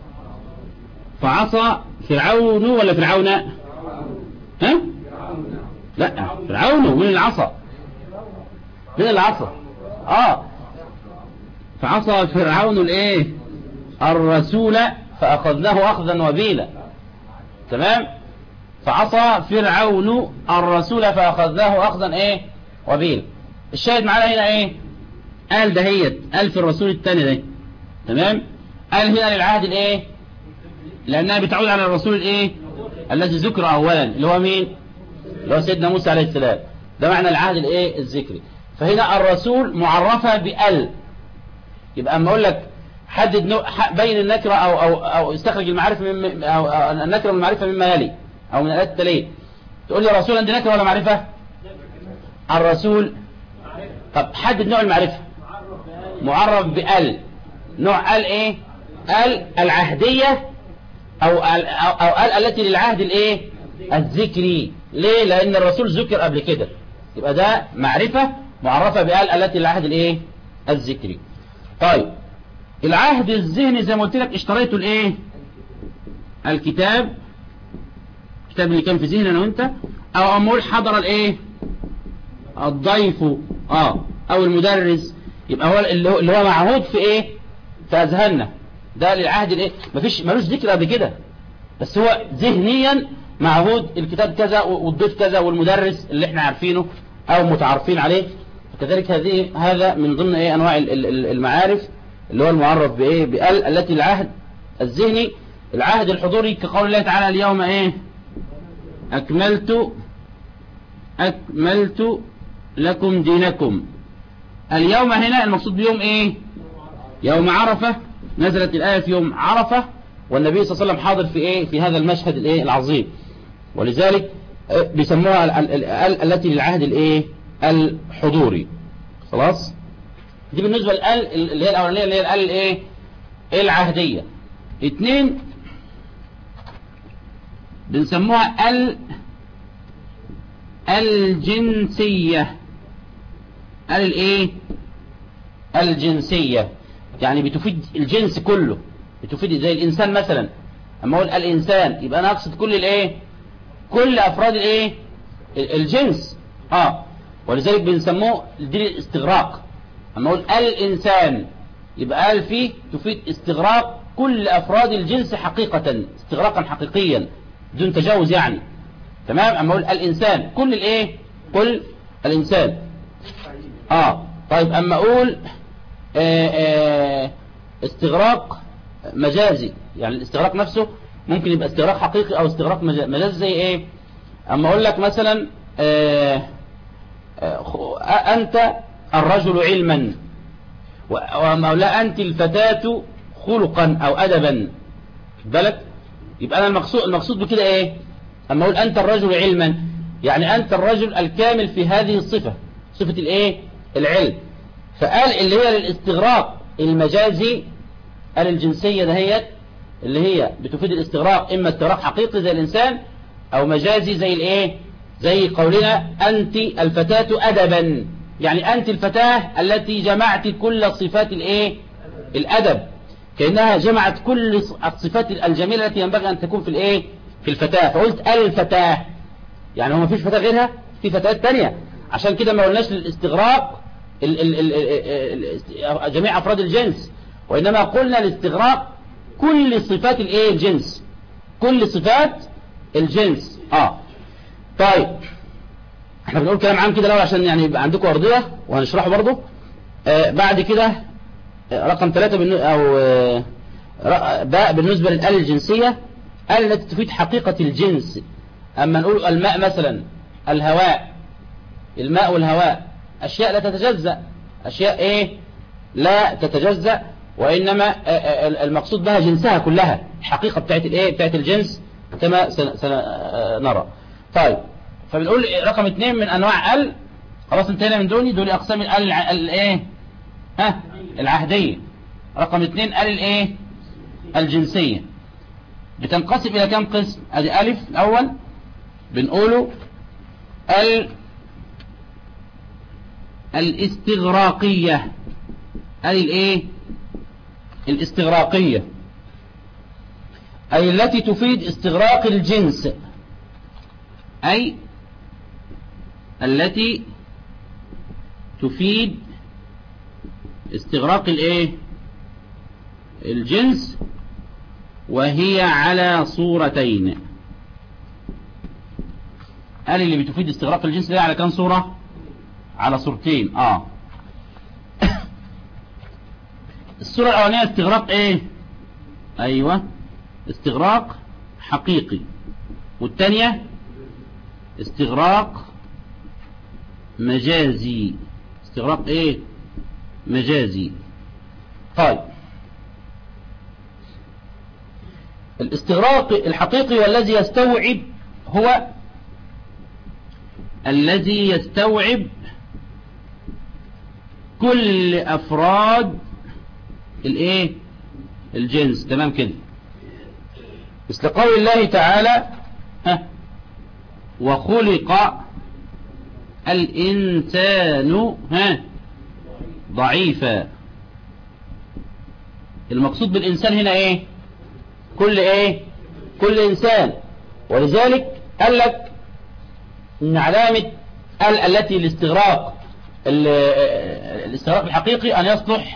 فعصى فرعون ولا فرعون ها لا فرعون من العصى من العصى اه فعصى فرعون الايه الرسول فأخذناه أخذا وبيلا تمام فعصى فرعون الرسول فأخذناه أخذا إيه وبيلا الشاهد معنا هنا إيه قال دهيت قال في الرسول الثاني ده تمام قال هنا للعهد الإيه لأنها بتعود على الرسول الإيه الذي ذكر أولا اللي هو مين اللي هو سيدنا موسى عليه السلام ده معنى العهد الإيه الذكري فهنا الرسول معرفة بأل يبقى أما أقول لك حدد نوع بين النكرة أو, أو, أو استخرج المعرفة من أو, أو النكرة من المعرفة مما يلي أو من الآيات التالية تقول لي الرسول عندي نكرة ولا معرفة الرسول طب حدد نوع المعرفة معرف بال نوع ال ايه ال العهدية أو ال أو, أو ال التي للعهد الايه الذكري ليه لأن الرسول ذكر قبل كده يبقى ده معرفة معرفة بال التي للعهد الايه الذكري طيب العهد الذهني زي ما قلت لك اشتريته الايه الكتاب الكتاب اللي كان في ذهني انا وانت او امول حضر الايه الضيف اه او المدرس يبقى هو اللي هو, اللي هو معهود في ايه في اذهاننا ده للعهد الايه مفيش ملوش ذكر قبل كده بس هو ذهنيا معهود الكتاب كذا والضيف كذا والمدرس اللي احنا عارفينه او متعارفين عليه كذلك هذه هذا من ضمن ايه انواع المعارف اللي هو المعرف بايه بال التي العهد الذهني العهد الحضوري كقول الله تعالى اليوم ايه اكملت اكملت لكم دينكم اليوم هنا المقصود بيوم ايه يوم عرفة نزلت الآية في يوم عرفة والنبي صلى الله عليه وسلم حاضر في ايه في هذا المشهد الايه العظيم ولذلك بيسموها التي للعهد الايه الحضوري خلاص دي بالنسبة للآل اللي هي الأولانية اللي هي الآل الايه العهدية اتنين بنسموها ال الجنسية الايه الجنسية يعني بتفيد الجنس كله بتفيد زي الانسان مثلا اما اقول الانسان يبقى انا اقصد كل الايه كل افراد الايه الجنس اه ولذلك بنسموه دي الاستغراق اما اقول الانسان يبقى قال فيه تفيد استغراق كل افراد الجنس حقيقة استغراقا حقيقيا بدون تجاوز يعني تمام اما اقول الانسان كل الايه كل الانسان اه طيب اما اقول آآ آآ استغراق مجازي يعني الاستغراق نفسه ممكن يبقى استغراق حقيقي او استغراق مجازي زي ايه اما اقول لك مثلا آآ انت الرجل علما واما لا انت الفتاة خلقا او ادبا بالك يبقى انا المقصود المقصود بكده ايه اما اقول انت الرجل علما يعني انت الرجل الكامل في هذه الصفة صفة الايه العلم فقال اللي هي للاستغراق المجازي قال الجنسية دهيت اللي هي بتفيد الاستغراق اما استغراق حقيقي زي الانسان او مجازي زي الايه زي قولنا انت الفتاة ادبا يعني انت الفتاة التي جمعت كل صفات الايه الادب كأنها جمعت كل الصفات الجميلة التي ينبغي ان تكون في الايه في الفتاة فقلت الفتاة يعني هو ما فيش فتاة غيرها في فتاات تانية عشان كده ما قلناش للاستغراق ال ال ال جميع افراد الجنس وانما قلنا الاستغراق كل صفات الايه الجنس كل صفات الجنس اه طيب احنا بنقول كلام عام كده الاول عشان يعني يبقى عندكم ارضيه وهنشرحه برضه آه بعد كده رقم ثلاثة بالن... او آه باء بالنسبه للآل الجنسيه آل التي تفيد حقيقه الجنس اما نقول الماء مثلا الهواء الماء والهواء اشياء لا تتجزأ اشياء ايه لا تتجزأ وانما المقصود بها جنسها كلها الحقيقة بتاعت الايه بتاعت الجنس كما سنرى طيب فبنقول رقم اثنين من انواع ال خلاص انتهينا من دوني دول اقسام ال الايه ها العهدية رقم اثنين ال الايه الجنسية بتنقسم الى كم قسم ادي الف الاول بنقوله ال الاستغراقية أي الايه الاستغراقية أي التي تفيد استغراق الجنس أي التي تفيد استغراق الايه الجنس وهي على صورتين قال اللي بتفيد استغراق الجنس ده على كم صورة على صورتين اه الصورة الاولانية استغراق ايه ايوه استغراق حقيقي والتانية استغراق مجازي استغراق ايه مجازي طيب الاستغراق الحقيقي والذي يستوعب هو الذي يستوعب كل افراد الايه الجنس تمام كده مثل قول الله تعالى ها وخلق الانسان ها ضعيفا المقصود بالانسان هنا ايه كل ايه كل انسان ولذلك قال لك ان علامة ال التي الاستغراق الاستغراق الحقيقي ان يصلح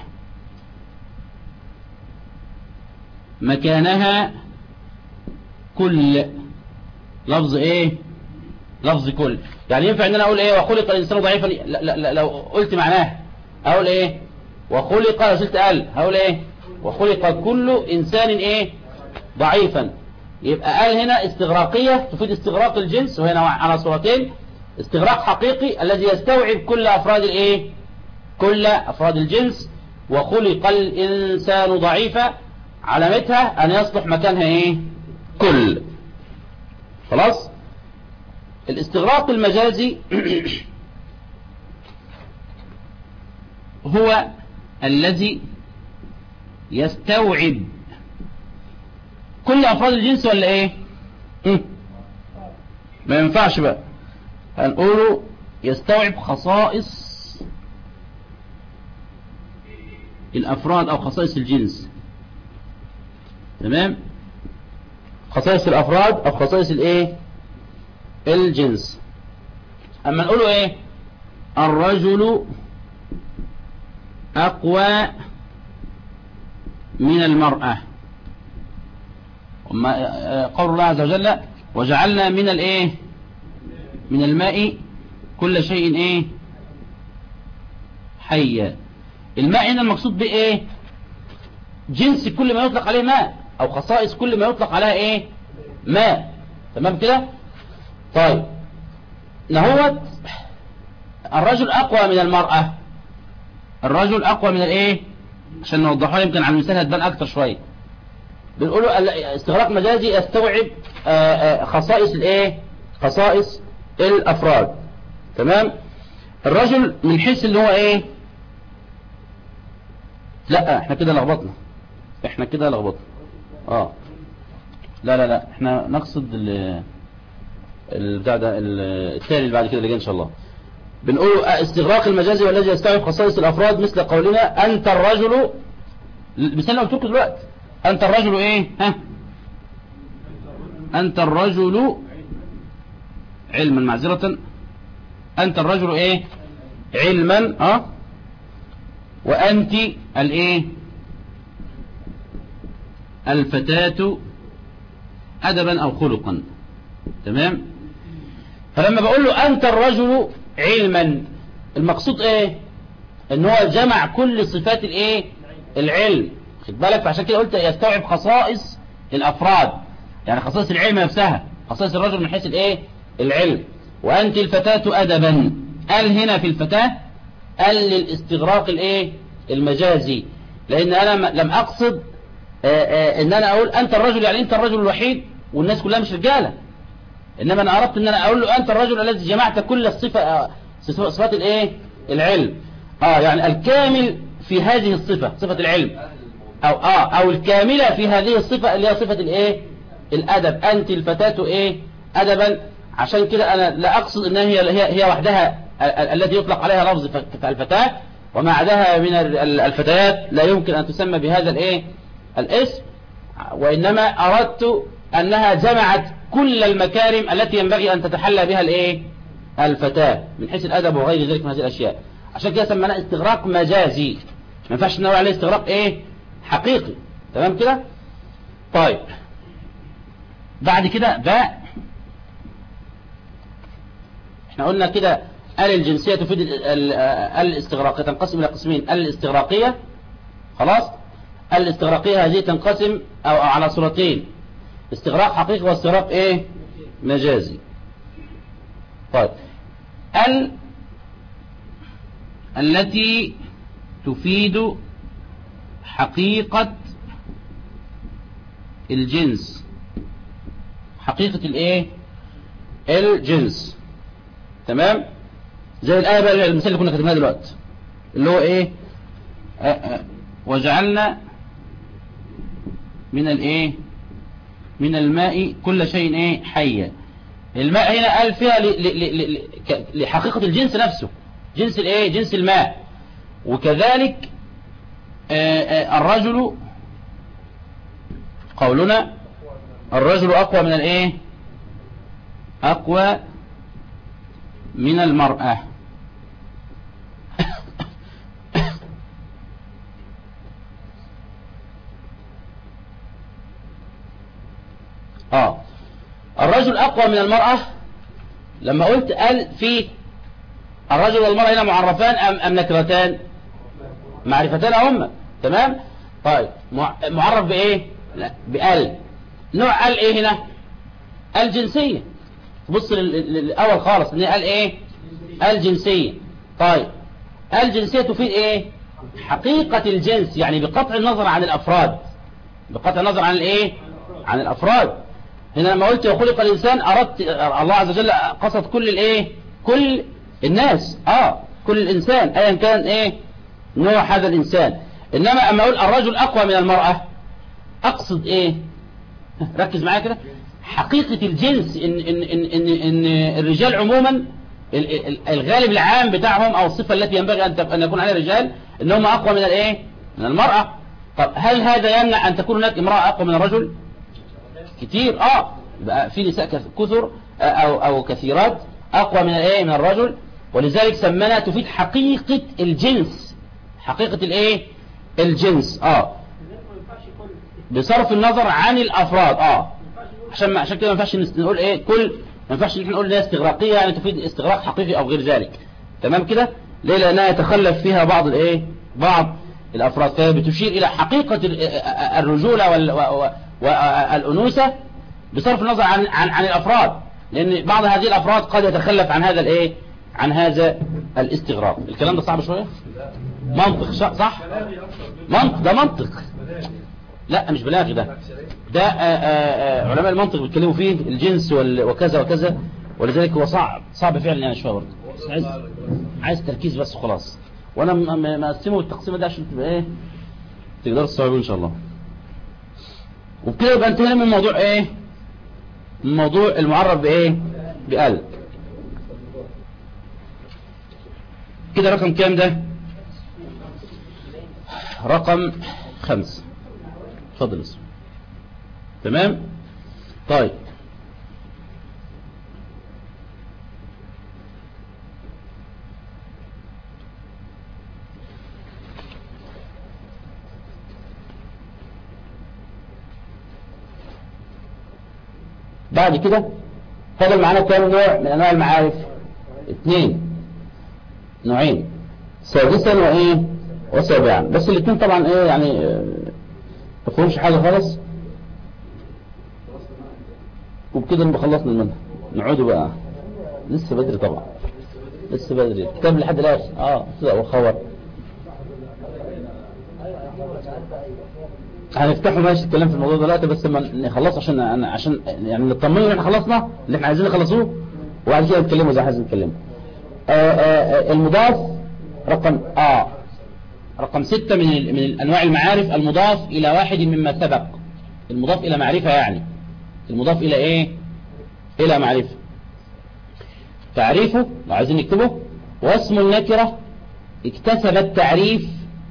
مكانها كل لفظ ايه لفظ كل يعني ينفع ان انا اقول ايه وخلق الانسان ضعيفا لا لا لا لو قلت معناه اقول ايه وخلق لو شلت ال هقول ايه وخلق كل إنسان إيه ضعيفا يبقى قال هنا استغراقية تفيد استغراق الجنس وهنا على صورتين استغراق حقيقي الذي يستوعب كل أفراد الإيه كل أفراد الجنس وخلق الإنسان ضعيفا علامتها أن يصلح مكانها إيه كل خلاص الاستغراق المجازي هو الذي يستوعب كل أفراد الجنس ولا إيه م? ما ينفعش بقى هنقوله يستوعب خصائص الأفراد أو خصائص الجنس تمام خصائص الأفراد أو خصائص الإيه الجنس أما نقوله إيه الرجل أقوى من المرأة قول الله عز وجل وجعلنا من الايه من الماء كل شيء ايه حيا الماء هنا المقصود بايه جنس كل ما يطلق عليه ماء او خصائص كل ما يطلق عليها ايه ماء تمام كده طيب نهوت الرجل اقوى من المرأة الرجل اقوى من الايه عشان نوضحها يمكن على المثال هتبان اكتر شويه بنقوله استغراق مجازي يستوعب خصائص الايه خصائص الافراد تمام الرجل من حيث اللي هو ايه لا احنا كده لخبطنا احنا كده لخبطنا اه لا لا لا احنا نقصد البتاع ده التالي اللي بعد كده اللي جاي ان شاء الله بنقول استغراق المجازي والذي يستوعب خصائص الافراد مثل قولنا انت الرجل المثال اللي قلت لكم دلوقتي انت الرجل ايه ها انت الرجل علما معذرة انت الرجل ايه علما اه وانت الايه الفتاة ادبا او خلقا تمام فلما بقول له انت الرجل علما المقصود ايه ان هو جمع كل صفات الايه العلم خد بالك فعشان كده قلت يستوعب خصائص الافراد يعني خصائص العلم نفسها خصائص الرجل من حيث الايه العلم وانت الفتاة ادبا قال هنا في الفتاة قال للاستغراق الايه المجازي لان انا لم اقصد آآ آآ ان انا اقول انت الرجل يعني انت الرجل الوحيد والناس كلها مش رجاله انما انا اردت ان انا اقول له انت الرجل الذي جمعت كل الصفة صفات الايه العلم اه يعني الكامل في هذه الصفة صفة العلم او اه او الكاملة في هذه الصفة اللي هي صفة الايه الادب انت الفتاة ايه ادبا عشان كده انا لا اقصد انها هي هي, هي وحدها التي يطلق عليها لفظ الفتاة وما عداها من الفتيات لا يمكن ان تسمى بهذا الايه الاسم وانما اردت انها جمعت كل المكارم التي ينبغي ان تتحلى بها الايه الفتاة من حيث الادب وغير ذلك من هذه الاشياء عشان كده سميناه استغراق مجازي ما ينفعش نقول عليه استغراق ايه حقيقي تمام كده طيب بعد كده باء احنا قلنا كده ال الجنسية تفيد الاستغراقية تنقسم الى قسمين الاستغراقية خلاص الاستغراقية هذه تنقسم او على صورتين استغراق حقيقي واستغراق ايه مجازي طيب ال التي تفيد حقيقة الجنس حقيقة الايه الجنس تمام زي الآية بقى المثال اللي كنا كاتبينها دلوقتي اللي هو ايه آه آه وجعلنا من الايه من الماء كل شيء ايه حيا الماء هنا قال فيها لحقيقة الجنس نفسه جنس الايه جنس الماء وكذلك الرجل قولنا الرجل أقوى من الإيه أقوى من المرأة آه الرجل أقوى من المرأة لما قلت قال في الرجل والمرأة هنا معرفان أم, أم نكرتان معرفتان هم تمام طيب مع- معرف بايه لا بال نوع ال ايه هنا الجنسية بص لل- لل- للاول خالص ان قال ايه الجنسية طيب الجنسية تفيد ايه حقيقة الجنس يعني بقطع النظر عن الافراد بقطع النظر عن الايه عن الافراد هنا لما قلت وخلق الانسان اردت الله عز وجل قصد كل الايه كل الناس اه كل الانسان ايا كان ايه نوع هذا الانسان انما اما اقول الرجل اقوى من المرأة اقصد ايه ركز معايا كده حقيقة الجنس إن, إن, إن, إن, إن الرجال عموما ال- ال- الغالب العام بتاعهم أو الصفة التي ينبغي أن تب- أن يكون عليها الرجال إنهم أقوى من الإيه؟ من المرأة طب هل هذا يمنع أن تكون هناك امرأة أقوى من الرجل؟ كتير آه يبقى في نساء كث- كثر آه، أو أو كثيرات أقوى من الإيه؟ من الرجل ولذلك سمنا تفيد حقيقة الجنس حقيقة الإيه؟ الجنس آه بصرف النظر عن الافراد اه عشان ما عشان كده ما ينفعش نس- نقول ايه كل ما ينفعش ان احنا نقول انها استغراقيه يعني تفيد استغراق حقيقي او غير ذلك تمام كده ليه لانها يتخلف فيها بعض الايه بعض الافراد فهي بتشير الى حقيقه ال- الرجوله وال- و- و- والانوثه بصرف النظر عن عن عن الافراد لان بعض هذه الافراد قد يتخلف عن هذا الايه عن هذا الاستغراق الكلام ده صعب شويه منطق صح صح منطق ده منطق لا مش بلاغي ده ده آه، آه، آه، علماء المنطق بيتكلموا فيه الجنس وال- وكذا وكذا ولذلك هو صعب صعب فعلا يعني شويه برضه بس عايز عايز تركيز بس خلاص وانا م- م- مقسمه التقسيمه ده عشان تبقى ايه تقدروا تستوعبوا ان شاء الله وبكده يبقى انتهينا من موضوع ايه من موضوع المعرف بايه بقلب كده رقم كام ده رقم خمسة اتفضل اسم تمام طيب بعد كده فضل معانا كام نوع من انواع المعارف اثنين نوعين سادسا وايه وسابعا بس الاثنين طبعا ايه يعني آه، ما فيهمش حاجه خالص وبكده نبقى خلصنا المنهج نعودوا بقى لسه بدري طبعا لسه بدري كتاب لحد الاخر اه كده وخور هنفتحه ماشي الكلام في الموضوع دلوقتي بس لما نخلص عشان أنا عشان يعني نطمن ان احنا خلصنا اللي احنا عايزين نخلصوه وبعد كده نتكلموا زي ما عايزين نتكلموا آه، آه، آه، المضاف رقم اه رقم ستة من ال- من انواع المعارف المضاف الى واحد مما سبق المضاف الى معرفة يعني المضاف الى ايه الى معرفة تعريفه لو عايزين نكتبه واسم النكرة اكتسب التعريف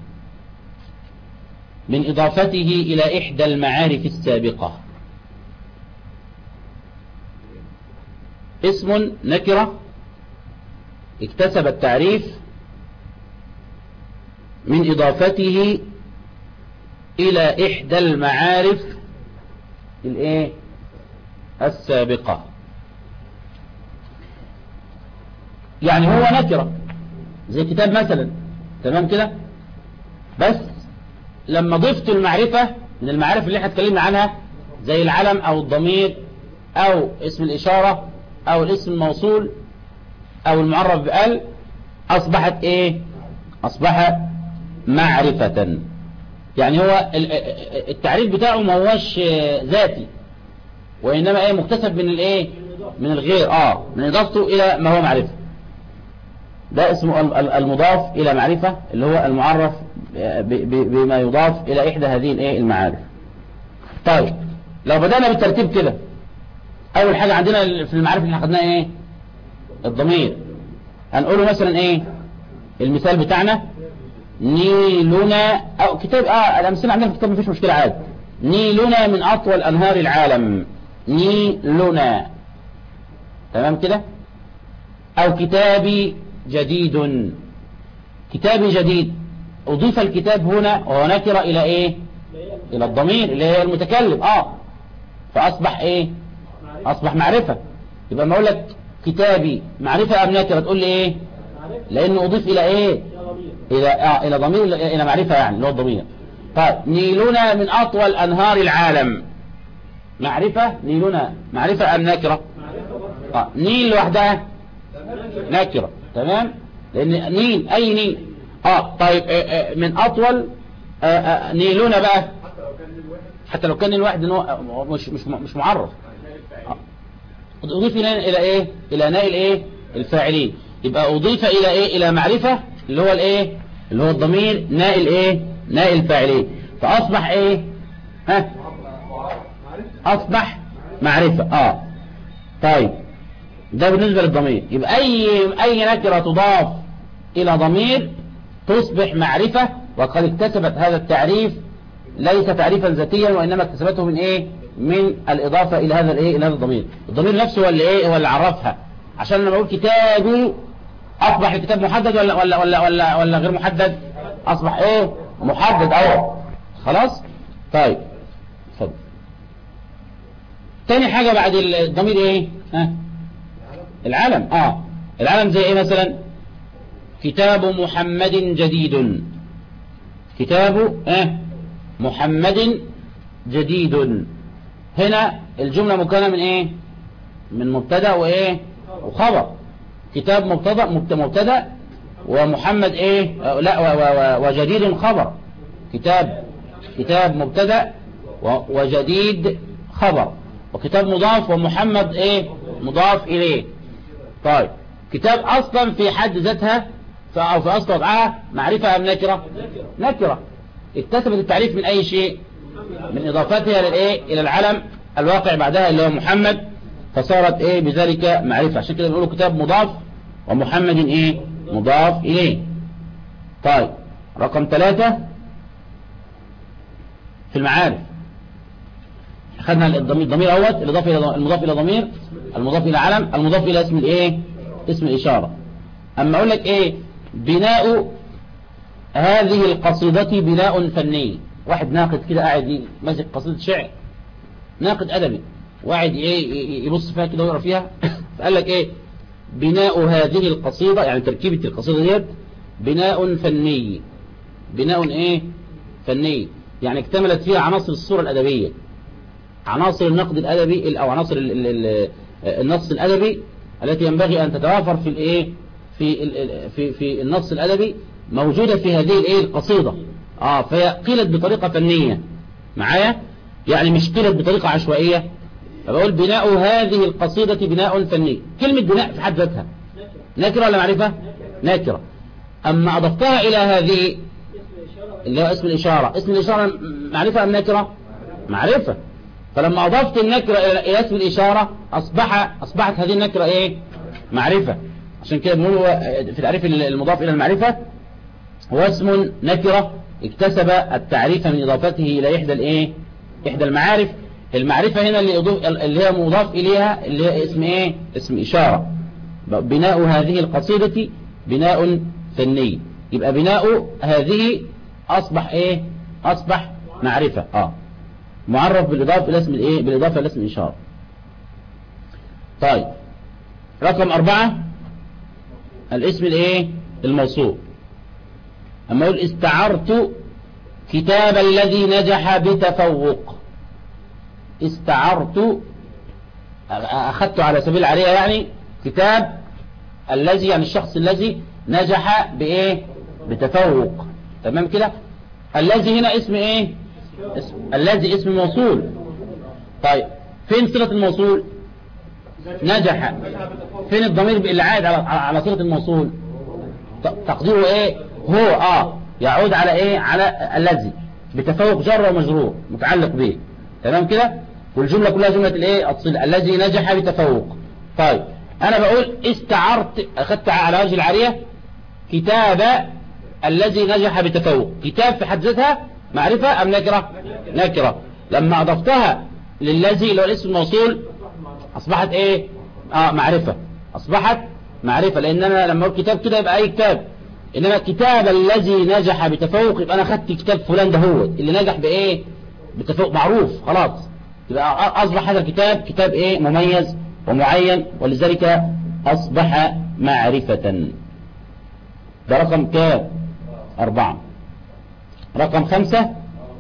من إضافته إلى إحدى المعارف السابقة اسم نكرة اكتسب التعريف من إضافته إلى إحدى المعارف الإيه السابقة يعني هو نكرة زي كتاب مثلا تمام كده بس لما ضفت المعرفة من المعارف اللي احنا اتكلمنا عنها زي العلم او الضمير او اسم الاشارة او الاسم الموصول او المعرف بال اصبحت ايه اصبح معرفة يعني هو ال- التعريف بتاعه ما هوش آه، ذاتي وانما ايه مكتسب من الايه من الغير اه من اضافته الى ما هو معرفة ده اسمه ال- ال- المضاف إلى معرفة اللي هو المعرف ب- ب- بما يضاف إلى إحدى هذه الإيه المعارف طيب لو بدأنا بالترتيب كده أول حاجة عندنا في المعارف اللي احنا خدناها إيه الضمير هنقوله مثلا إيه المثال بتاعنا نيلنا أو كتاب آه الأمثلة عندنا في الكتاب مفيش مشكلة عادي نيلنا من أطول أنهار العالم نيلنا تمام كده أو كتابي جديد كتابي جديد أضيف الكتاب هنا وهو نكرة إلى إيه إلى الضمير اللي هي المتكلم آه فأصبح إيه أصبح معرفة يبقى ما أقول لك كتابي معرفة أم نكرة تقول لي إيه لأنه أضيف إلى إيه إلى آه إلى ضمير إلى معرفة يعني اللي هو الضمير طيب نيلنا من أطول أنهار العالم معرفة نيلنا معرفة أم نكرة آه. نيل لوحدها نكرة تمام لأن نيل أي نيل اه طيب آه آه من أطول آه آه نيلنا بقى حتى لو كان الواحد إن هو مش مش مش معرف آه. أضيف إلى إلى إيه إلى نائل إيه الفاعلين يبقى أضيف إلى إيه إلى معرفة اللي هو الإيه اللي هو الضمير نائل إيه نائل فاعلين فأصبح إيه ها أصبح معرفة آه طيب ده بالنسبة للضمير يبقى أي أي نكرة تضاف إلى ضمير تصبح معرفة وقد اكتسبت هذا التعريف ليس تعريفا ذاتيا وإنما اكتسبته من إيه من الإضافة إلى هذا الإيه إلى هذا الضمير الضمير نفسه هو اللي إيه هو اللي عرفها عشان لما أقول كتابي أصبح الكتاب محدد ولا ولا ولا ولا, ولا غير محدد أصبح إيه محدد أهو خلاص طيب اتفضل تاني حاجة بعد الضمير إيه ها العلم آه العلم زي إيه مثلا كتاب محمد جديد كتاب آه محمد جديد هنا الجملة مكونة من ايه من مبتدا وايه وخبر كتاب مبتدا مبتدا ومحمد ايه آه لا و و وجديد خبر كتاب كتاب مبتدا وجديد خبر وكتاب مضاف ومحمد ايه مضاف اليه طيب كتاب اصلا في حد ذاتها او في اصل وضعها معرفة ام نكرة نكرة اكتسبت التعريف من اي شيء من اضافتها للايه الى العلم الواقع بعدها اللي هو محمد فصارت ايه بذلك معرفة عشان كده بنقول كتاب مضاف ومحمد ايه مضاف اليه طيب رقم ثلاثة في المعارف خدنا الضمير الضمير اول الاضافه الى المضاف الى ضمير المضاف الى علم المضاف الى اسم الايه اسم الاشاره اما اقول لك ايه بناء هذه القصيدة بناء فني واحد ناقد كده قاعد ماسك قصيدة شعر ناقد أدبي وقاعد ايه يبص فيها كده ويقرا فيها فقال لك ايه بناء هذه القصيدة يعني تركيبة القصيدة ديت بناء فني بناء ايه فني يعني اكتملت فيها عناصر الصورة الأدبية عناصر النقد الأدبي أو عناصر النص الأدبي التي ينبغي أن تتوافر في الايه في في في النص الأدبي موجودة في هذه الايه القصيدة اه فهي قيلت بطريقة فنية معايا يعني مش قيلت بطريقة عشوائية فبقول بناء هذه القصيدة بناء فني كلمة بناء في حد ذاتها نكرة ولا معرفة نكرة أما أضفتها إلى هذه اللي هو اسم الإشارة اسم الإشارة معرفة أم نكرة معرفة فلما أضفت النكرة إلى اسم الإشارة أصبح أصبحت هذه النكرة إيه معرفة عشان كده بنقول في تعريف المضاف إلى المعرفة هو اسم نكرة اكتسب التعريف من إضافته إلى إحدى الإيه إحدى المعارف المعرفة هنا اللي, أضوف اللي هي مضاف إليها اللي هي اسم إيه اسم إشارة بناء هذه القصيدة بناء فني يبقى بناء هذه أصبح إيه أصبح معرفة آه معرف بالإضافة إلى اسم الإيه بالإضافة إلى اسم الإشارة طيب رقم أربعة الاسم الإيه الموصول أما يقول استعرت كتاب الذي نجح بتفوق استعرت أخذت على سبيل العرية يعني كتاب الذي يعني الشخص الذي نجح بإيه بتفوق تمام كده الذي هنا اسم إيه اسم الذي اسم موصول طيب فين صلة الموصول نجح فين الضمير اللي عائد على على صلة الموصول تقديره ايه هو اه يعود على ايه على الذي بتفوق جر ومجرور متعلق به تمام كده والجملة كلها جملة الايه الصلة الذي نجح بتفوق طيب انا بقول استعرت اخذت على وجه العارية كتاب الذي نجح بتفوق كتاب في حد ذاتها معرفة ام نكرة نكرة لما اضفتها للذي اللي هو الاسم الموصول اصبحت ايه اه معرفة اصبحت معرفة لان انا لما اقول كتاب كده يبقى اي كتاب انما كتاب الذي نجح بتفوق يبقى انا خدت كتاب فلان ده هو اللي نجح بايه بتفوق معروف خلاص يبقى اصبح هذا الكتاب كتاب ايه مميز ومعين ولذلك اصبح معرفة ده رقم كام اربعة رقم خمسة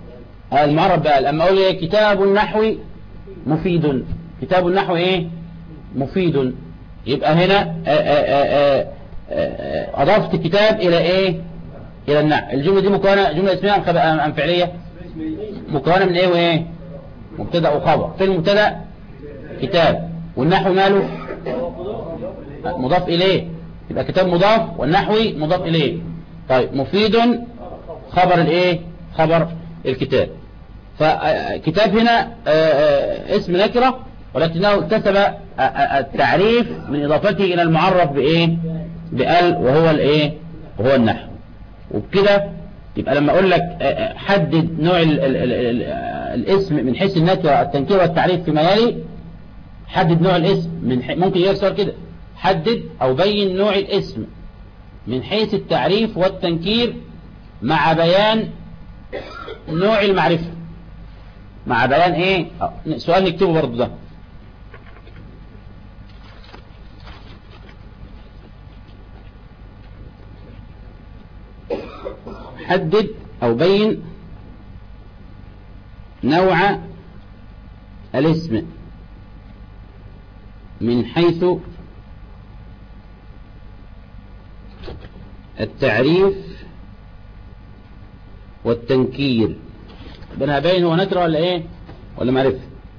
المعرب بقى اما اقول ايه كتاب النحو مفيد كتاب النحو ايه مفيد يبقى هنا آآ آآ آآ اضفت كتاب الى ايه الى النحو الجمله دي مكونه جمله اسميه ام ام فعليه مكونه من ايه وايه مبتدا وخبر في المبتدا كتاب والنحو ماله مضاف اليه يبقى كتاب مضاف والنحوي مضاف اليه طيب مفيد خبر الايه خبر الكتاب فكتاب هنا اسم نكرة ولكنه اكتسب التعريف من اضافته الى المعرف بايه بال وهو الايه وهو النحو وبكده يبقى لما اقول لك حدد نوع ال ال ال ال الاسم من حيث النكرة التنكير والتعريف فيما يلي حدد نوع الاسم من ح... ممكن يكسر كده حدد او بين نوع الاسم من حيث التعريف والتنكير مع بيان نوع المعرفة مع بيان ايه سؤال نكتبه برضه ده حدد او بين نوع الاسم من حيث التعريف والتنكير بنا باين هو نكره ولا ايه ولا معرفه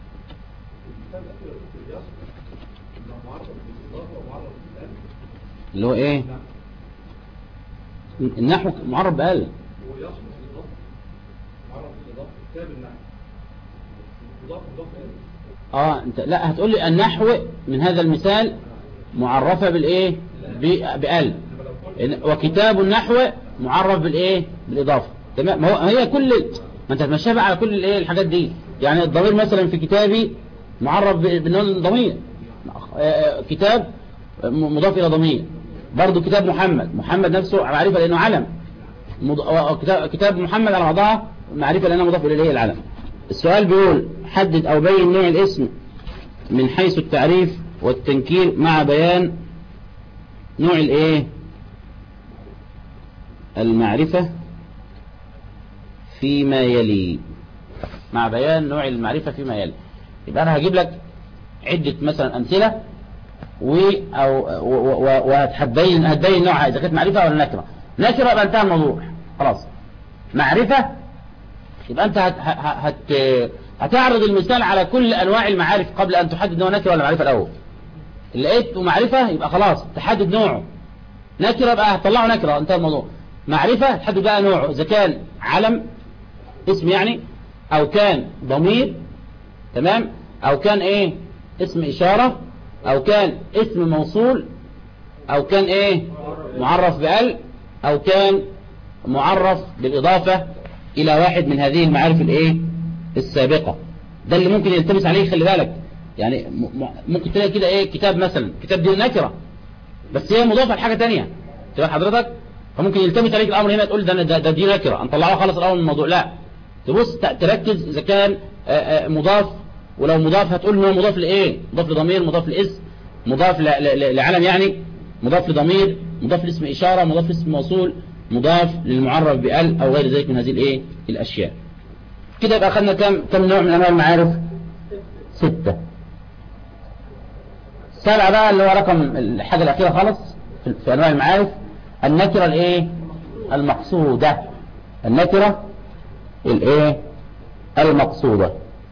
اللي هو ايه النحو معرف بقال اه انت لا هتقول لي النحو من هذا المثال معرفة بالايه بقال وكتاب النحو معرف بالايه بالاضافه تمام ما هو هي كل ما انت تمشيها بقى على كل الايه الحاجات دي يعني الضمير مثلا في كتابي معرف بالنون الضمير كتاب مضاف الى ضمير برضه كتاب محمد محمد نفسه معرفه لانه علم كتاب محمد على بعضها معرفه لانه مضاف اليه العلم السؤال بيقول حدد او بين نوع الاسم من حيث التعريف والتنكير مع بيان نوع الايه المعرفة فيما يلي مع بيان نوع المعرفة فيما يلي يبقى أنا هجيب لك عدة مثلا أمثلة و أو وهتبين هتبين نوعها إذا كانت معرفة ولا نكرة نكرة يبقى انتهى الموضوع خلاص معرفة يبقى أنت هت هت هتعرض المثال على كل أنواع المعارف قبل أن تحدد نوع نكرة ولا معرفة الأول لقيت معرفة يبقى خلاص تحدد نوعه نكرة بقى هتطلعه نكرة انتهى الموضوع معرفة تحدد بقى نوعه إذا كان علم اسم يعني أو كان ضمير تمام أو كان إيه اسم إشارة أو كان اسم موصول أو كان إيه معرف بأل أو كان معرف بالإضافة إلى واحد من هذه المعارف الإيه السابقة ده اللي ممكن يلتبس عليه خلي بالك يعني ممكن تلاقي كده إيه كتاب مثلا كتاب دي نكرة بس هي مضافة لحاجة تانية تبقى حضرتك فممكن يلتمس عليك الامر هنا تقول ده ده, ده دي نكره نطلعها خالص الاول من الموضوع لا تبص تركز اذا كان مضاف ولو مضاف هتقول ان هو مضاف لايه مضاف لضمير مضاف لاسم مضاف لعلم يعني مضاف لضمير مضاف لاسم اشاره مضاف لاسم موصول مضاف للمعرف بال او غير ذلك من هذه الايه الاشياء كده يبقى اخذنا كم كم نوع من انواع المعارف ستة سبعة بقى اللي هو رقم الحاجة الأخيرة خالص في أنواع المعارف النكرة الايه المقصودة النكرة الايه المقصودة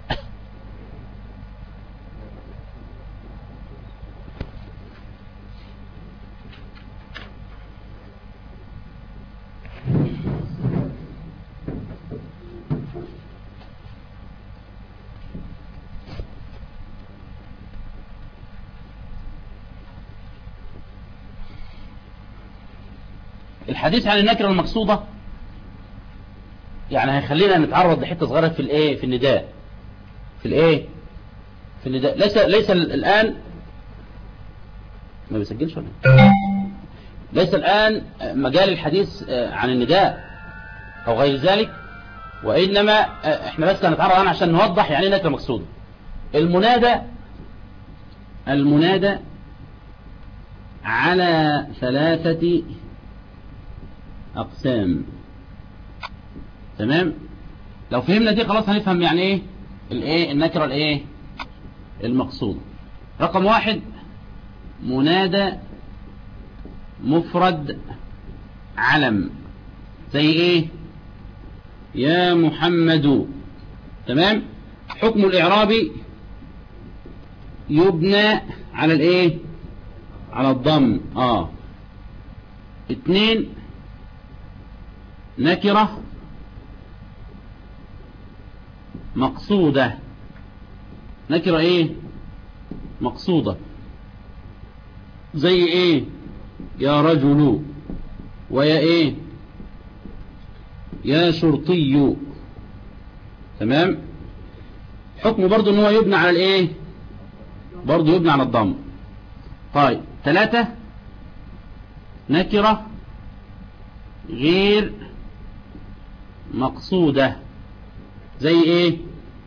الحديث عن النكرة المقصودة يعني هيخلينا نتعرض لحتة صغيرة في الايه في النداء في الايه في النداء ليس ليس الآن ما بيسجلش ولا ليس الآن مجال الحديث عن النداء أو غير ذلك وإنما احنا بس هنتعرض عنه عشان نوضح يعني نكرة مقصودة المنادى المنادى على ثلاثة أقسام تمام لو فهمنا دي خلاص هنفهم يعني ايه الايه النكرة الايه المقصود رقم واحد منادى مفرد علم زي ايه يا محمد تمام حكم الاعرابي يبنى على الايه على الضم اه اتنين نكرة مقصودة نكرة ايه مقصودة زي ايه يا رجل ويا ايه يا شرطي تمام حكمه برضو ان هو يبنى على الايه برضو يبنى على الضم طيب ثلاثة نكرة غير مقصودة زي ايه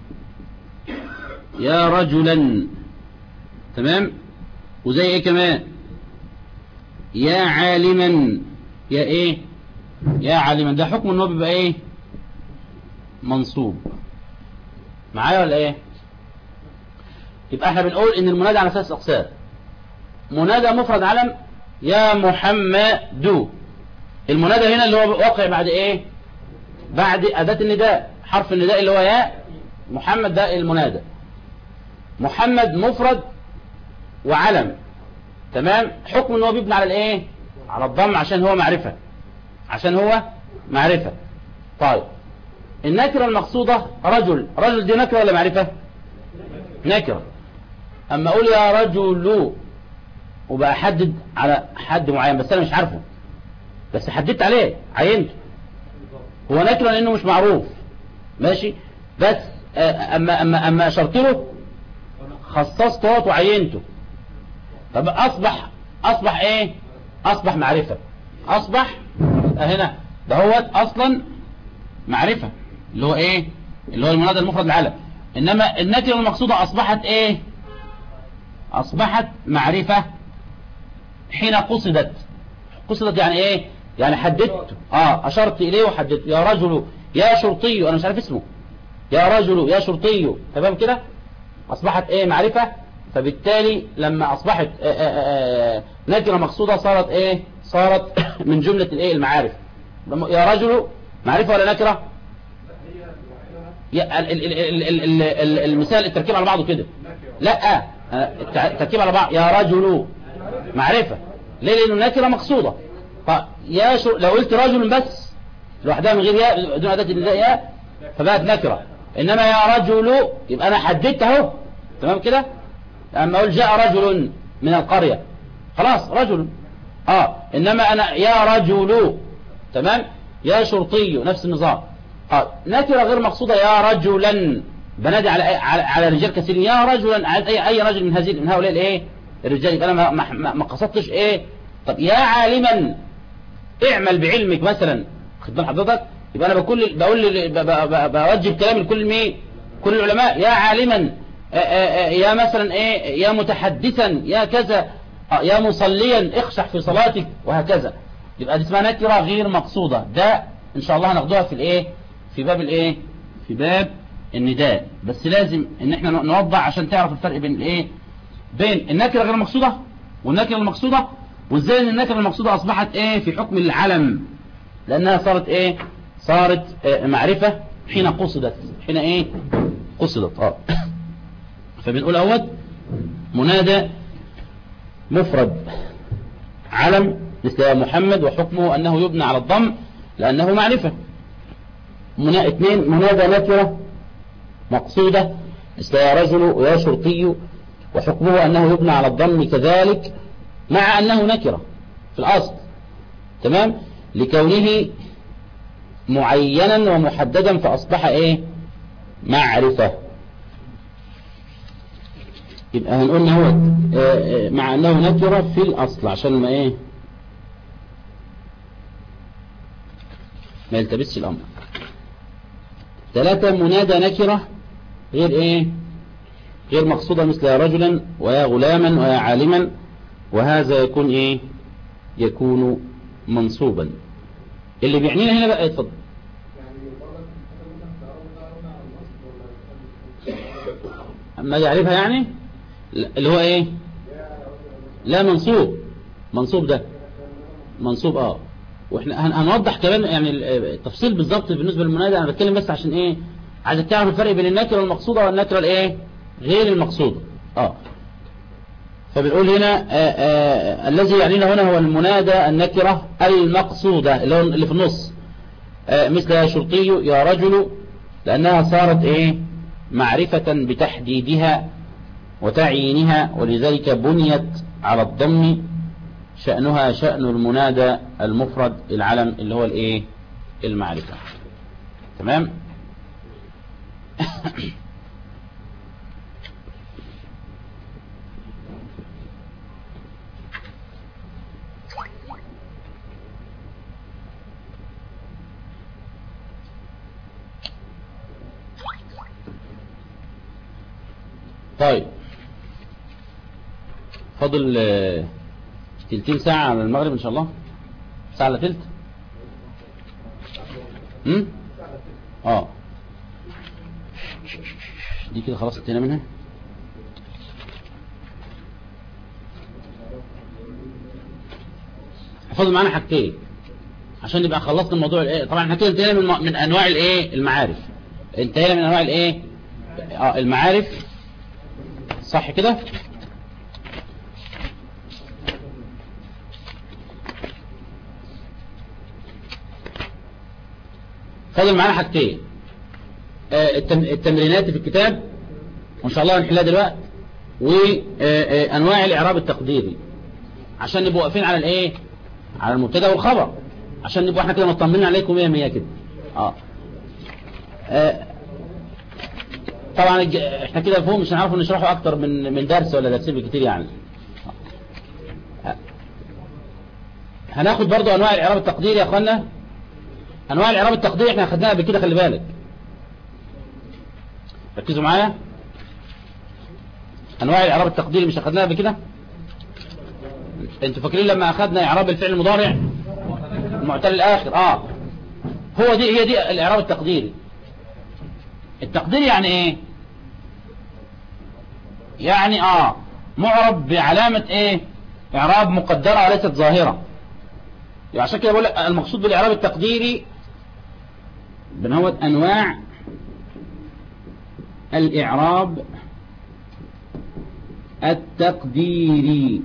يا رجلا تمام وزي ايه كمان يا عالما يا ايه يا عالما ده حكم ان هو بيبقى ايه منصوب معايا ولا ايه يبقى احنا بنقول ان المنادى على اساس اقسام منادى مفرد علم يا محمد المنادى هنا اللي هو واقع بعد ايه بعد اداة النداء حرف النداء اللي هو يا محمد ده المنادى محمد مفرد وعلم تمام حكم ان هو بيبنى على الايه على الضم عشان هو معرفة عشان هو معرفة طيب النكرة المقصودة رجل رجل دي نكرة ولا معرفة نكرة اما اقول يا رجل وبقى احدد على حد معين بس انا مش عارفه بس حددت عليه عينته هو نكرة لانه مش معروف ماشي بس اما اما اما اشرت له خصصته وعينته طب اصبح اصبح ايه اصبح معرفة اصبح هنا ده هو اصلا معرفة اللي هو ايه اللي هو المنادى المفرد العلم انما النكرة المقصودة اصبحت ايه اصبحت معرفة حين قصدت قصدت يعني ايه يعني حددت اه اشرت اليه وحددت يا رجل يا شرطي انا مش عارف اسمه يا رجل يا شرطي تمام كده اصبحت ايه معرفة فبالتالي لما اصبحت آآ آآ نكرة مقصودة صارت ايه صارت من جملة الايه المعارف يا رجل معرفة ولا نكرة المثال التركيب على بعضه كده لا التركيب على بعض يا رجل معرفة ليه لانه نكرة مقصودة يا شو لو قلت رجل بس لوحدها من غير ياء بدون أداة النداء ياء فبقت نكرة إنما يا رجل يبقى أنا حددت اهو تمام كده أما أقول جاء رجل من القرية خلاص رجل آه إنما أنا يا رجل تمام يا شرطي نفس النظام آه نكرة غير مقصودة يا رجلا بنادي على على, على رجال كثيرين يا رجلا على أي أي رجل من هذه من هؤلاء الإيه الرجال يبقى أنا ما, ما, ما قصدتش إيه طب يا عالما اعمل بعلمك مثلا خد بال حضرتك يبقى انا بكل بقول بوجه كلام لكل مين كل العلماء يا عالما آآ آآ يا مثلا ايه يا متحدثا يا كذا يا مصليا اخشع في صلاتك وهكذا يبقى دي اسمها نكره غير مقصوده ده ان شاء الله هناخدوها في الايه في باب الايه في باب النداء بس لازم ان احنا نوضح عشان تعرف الفرق بين الايه بين النكره غير مقصوده والنكره المقصوده وازاي ان النكره المقصوده اصبحت ايه في حكم العلم لانها صارت ايه صارت إيه معرفة حين قصدت حين ايه قصدت اه فبنقول اول منادى مفرد علم مثل محمد وحكمه انه يبنى على الضم لانه معرفة منا اثنين منادى نكرة مقصودة مثل يا رجل ويا شرطي وحكمه انه يبنى على الضم كذلك مع أنه نكرة في الأصل تمام لكونه معينا ومحددا فأصبح إيه معرفة يبقى هنقول هو مع أنه نكرة في الأصل عشان ما إيه ما يلتبسش الأمر ثلاثة منادى نكرة غير إيه غير مقصودة مثل يا رجلا ويا غلاما ويا عالما وهذا يكون ايه يكون منصوبا اللي بيعنينا هنا بقى اتفضل ما يعرفها يعني اللي هو ايه لا منصوب منصوب ده منصوب اه واحنا هن- هنوضح كمان يعني التفصيل بالظبط بالنسبه للمنادى انا بتكلم بس عشان ايه عايزك تعرف الفرق بين النكره المقصوده والنكره الايه غير المقصوده اه فبنقول هنا آه آه الذي يعنينا هنا هو المنادى النكره المقصوده اللي هو اللي في النص آه مثل يا شرطي يا رجل لانها صارت ايه معرفه بتحديدها وتعيينها ولذلك بنيت على الضم شأنها شأن المنادى المفرد العلم اللي هو الايه المعرفة تمام طيب فاضل آه، تلتين ساعة على المغرب إن شاء الله ساعة إلا تلت امم اه دي كده خلاص انتهينا منها فاضل معانا حاجتين عشان نبقى خلصنا الموضوع الايه طبعا احنا كده انتهينا من, من انواع الايه المعارف انتهينا من انواع الايه اه المعارف صح كده فاضل معانا حاجتين آه، التم- التمرينات في الكتاب وان شاء الله هنحلها دلوقتي وانواع الاعراب التقديري عشان نبقى واقفين على الايه على المبتدا والخبر عشان نبقى احنا كده مطمنين عليكم 100 100 كده اه آه، طبعا الج- احنا كده فوق مش هنعرف نشرحه اكتر من من درس ولا درسين بالكتير يعني آه. هناخد برضو انواع الاعراب التقديري يا اخوانا انواع الاعراب التقديري احنا اخدناها قبل كده خلي بالك ركزوا معايا انواع الاعراب التقديري مش اخدناها قبل كده انتوا فاكرين لما اخدنا اعراب الفعل المضارع المعتل الاخر اه هو دي هي دي الاعراب التقديري التقدير يعني ايه يعني اه معرب بعلامة ايه اعراب مقدرة وليست ظاهرة يعني عشان كده بقول لك المقصود بالاعراب التقديري بنهوت انواع الاعراب التقديري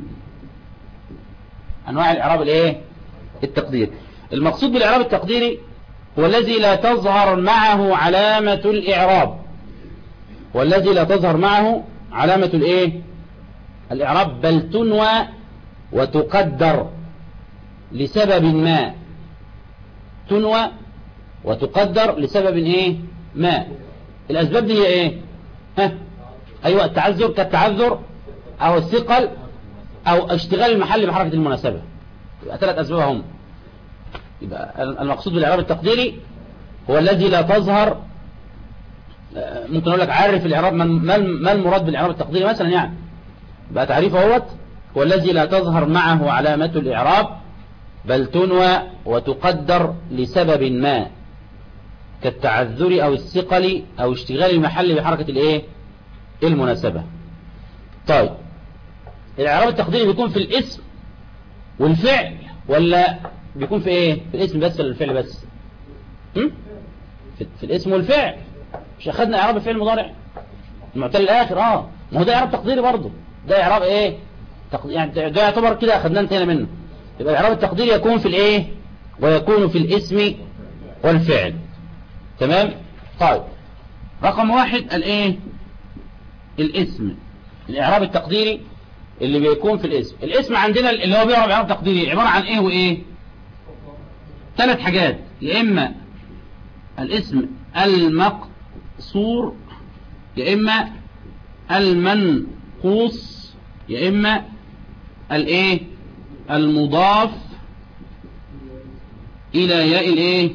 انواع الاعراب الايه التقديري المقصود بالاعراب التقديري هو الذي لا تظهر معه علامة الإعراب والذي لا تظهر معه علامة الإيه الإعراب بل تنوى وتقدر لسبب ما تنوى وتقدر لسبب إيه ما الأسباب دي هي إيه ها أيوة التعذر كالتعذر أو الثقل أو اشتغال المحل بحركة المناسبة يبقى ثلاث أسباب هم يبقى المقصود بالإعراب التقديري هو الذي لا تظهر آه، ممكن أقول لك عارف الإعراب ما ما- ما المراد بالإعراب التقديري مثلا يعني بقى تعريفه هو هو الذي لا تظهر معه علامة الإعراب بل تنوى وتقدر لسبب ما كالتعذر أو الثقل أو اشتغال المحل بحركة الإيه المناسبة طيب الإعراب التقديري بيكون في الاسم والفعل ولا بيكون في ايه في الاسم بس ولا الفعل بس هم؟ في, في الاسم والفعل مش اخدنا اعراب الفعل المضارع المعتل الاخر اه ما هو ده اعراب تقديري برضه ده اعراب ايه تق... يعني ده ده يعتبر كده اخدناه انتهينا منه يبقى الاعراب التقديري يكون في الايه ويكون في الاسم والفعل تمام طيب رقم واحد الايه الاسم الاعراب التقديري اللي بيكون في الاسم الاسم عندنا اللي هو بيعرب اعراب تقديري عبارة عن ايه وايه ثلاث حاجات يا اما الاسم المقصور يا اما المنقوص يا اما الايه المضاف الى ياء الايه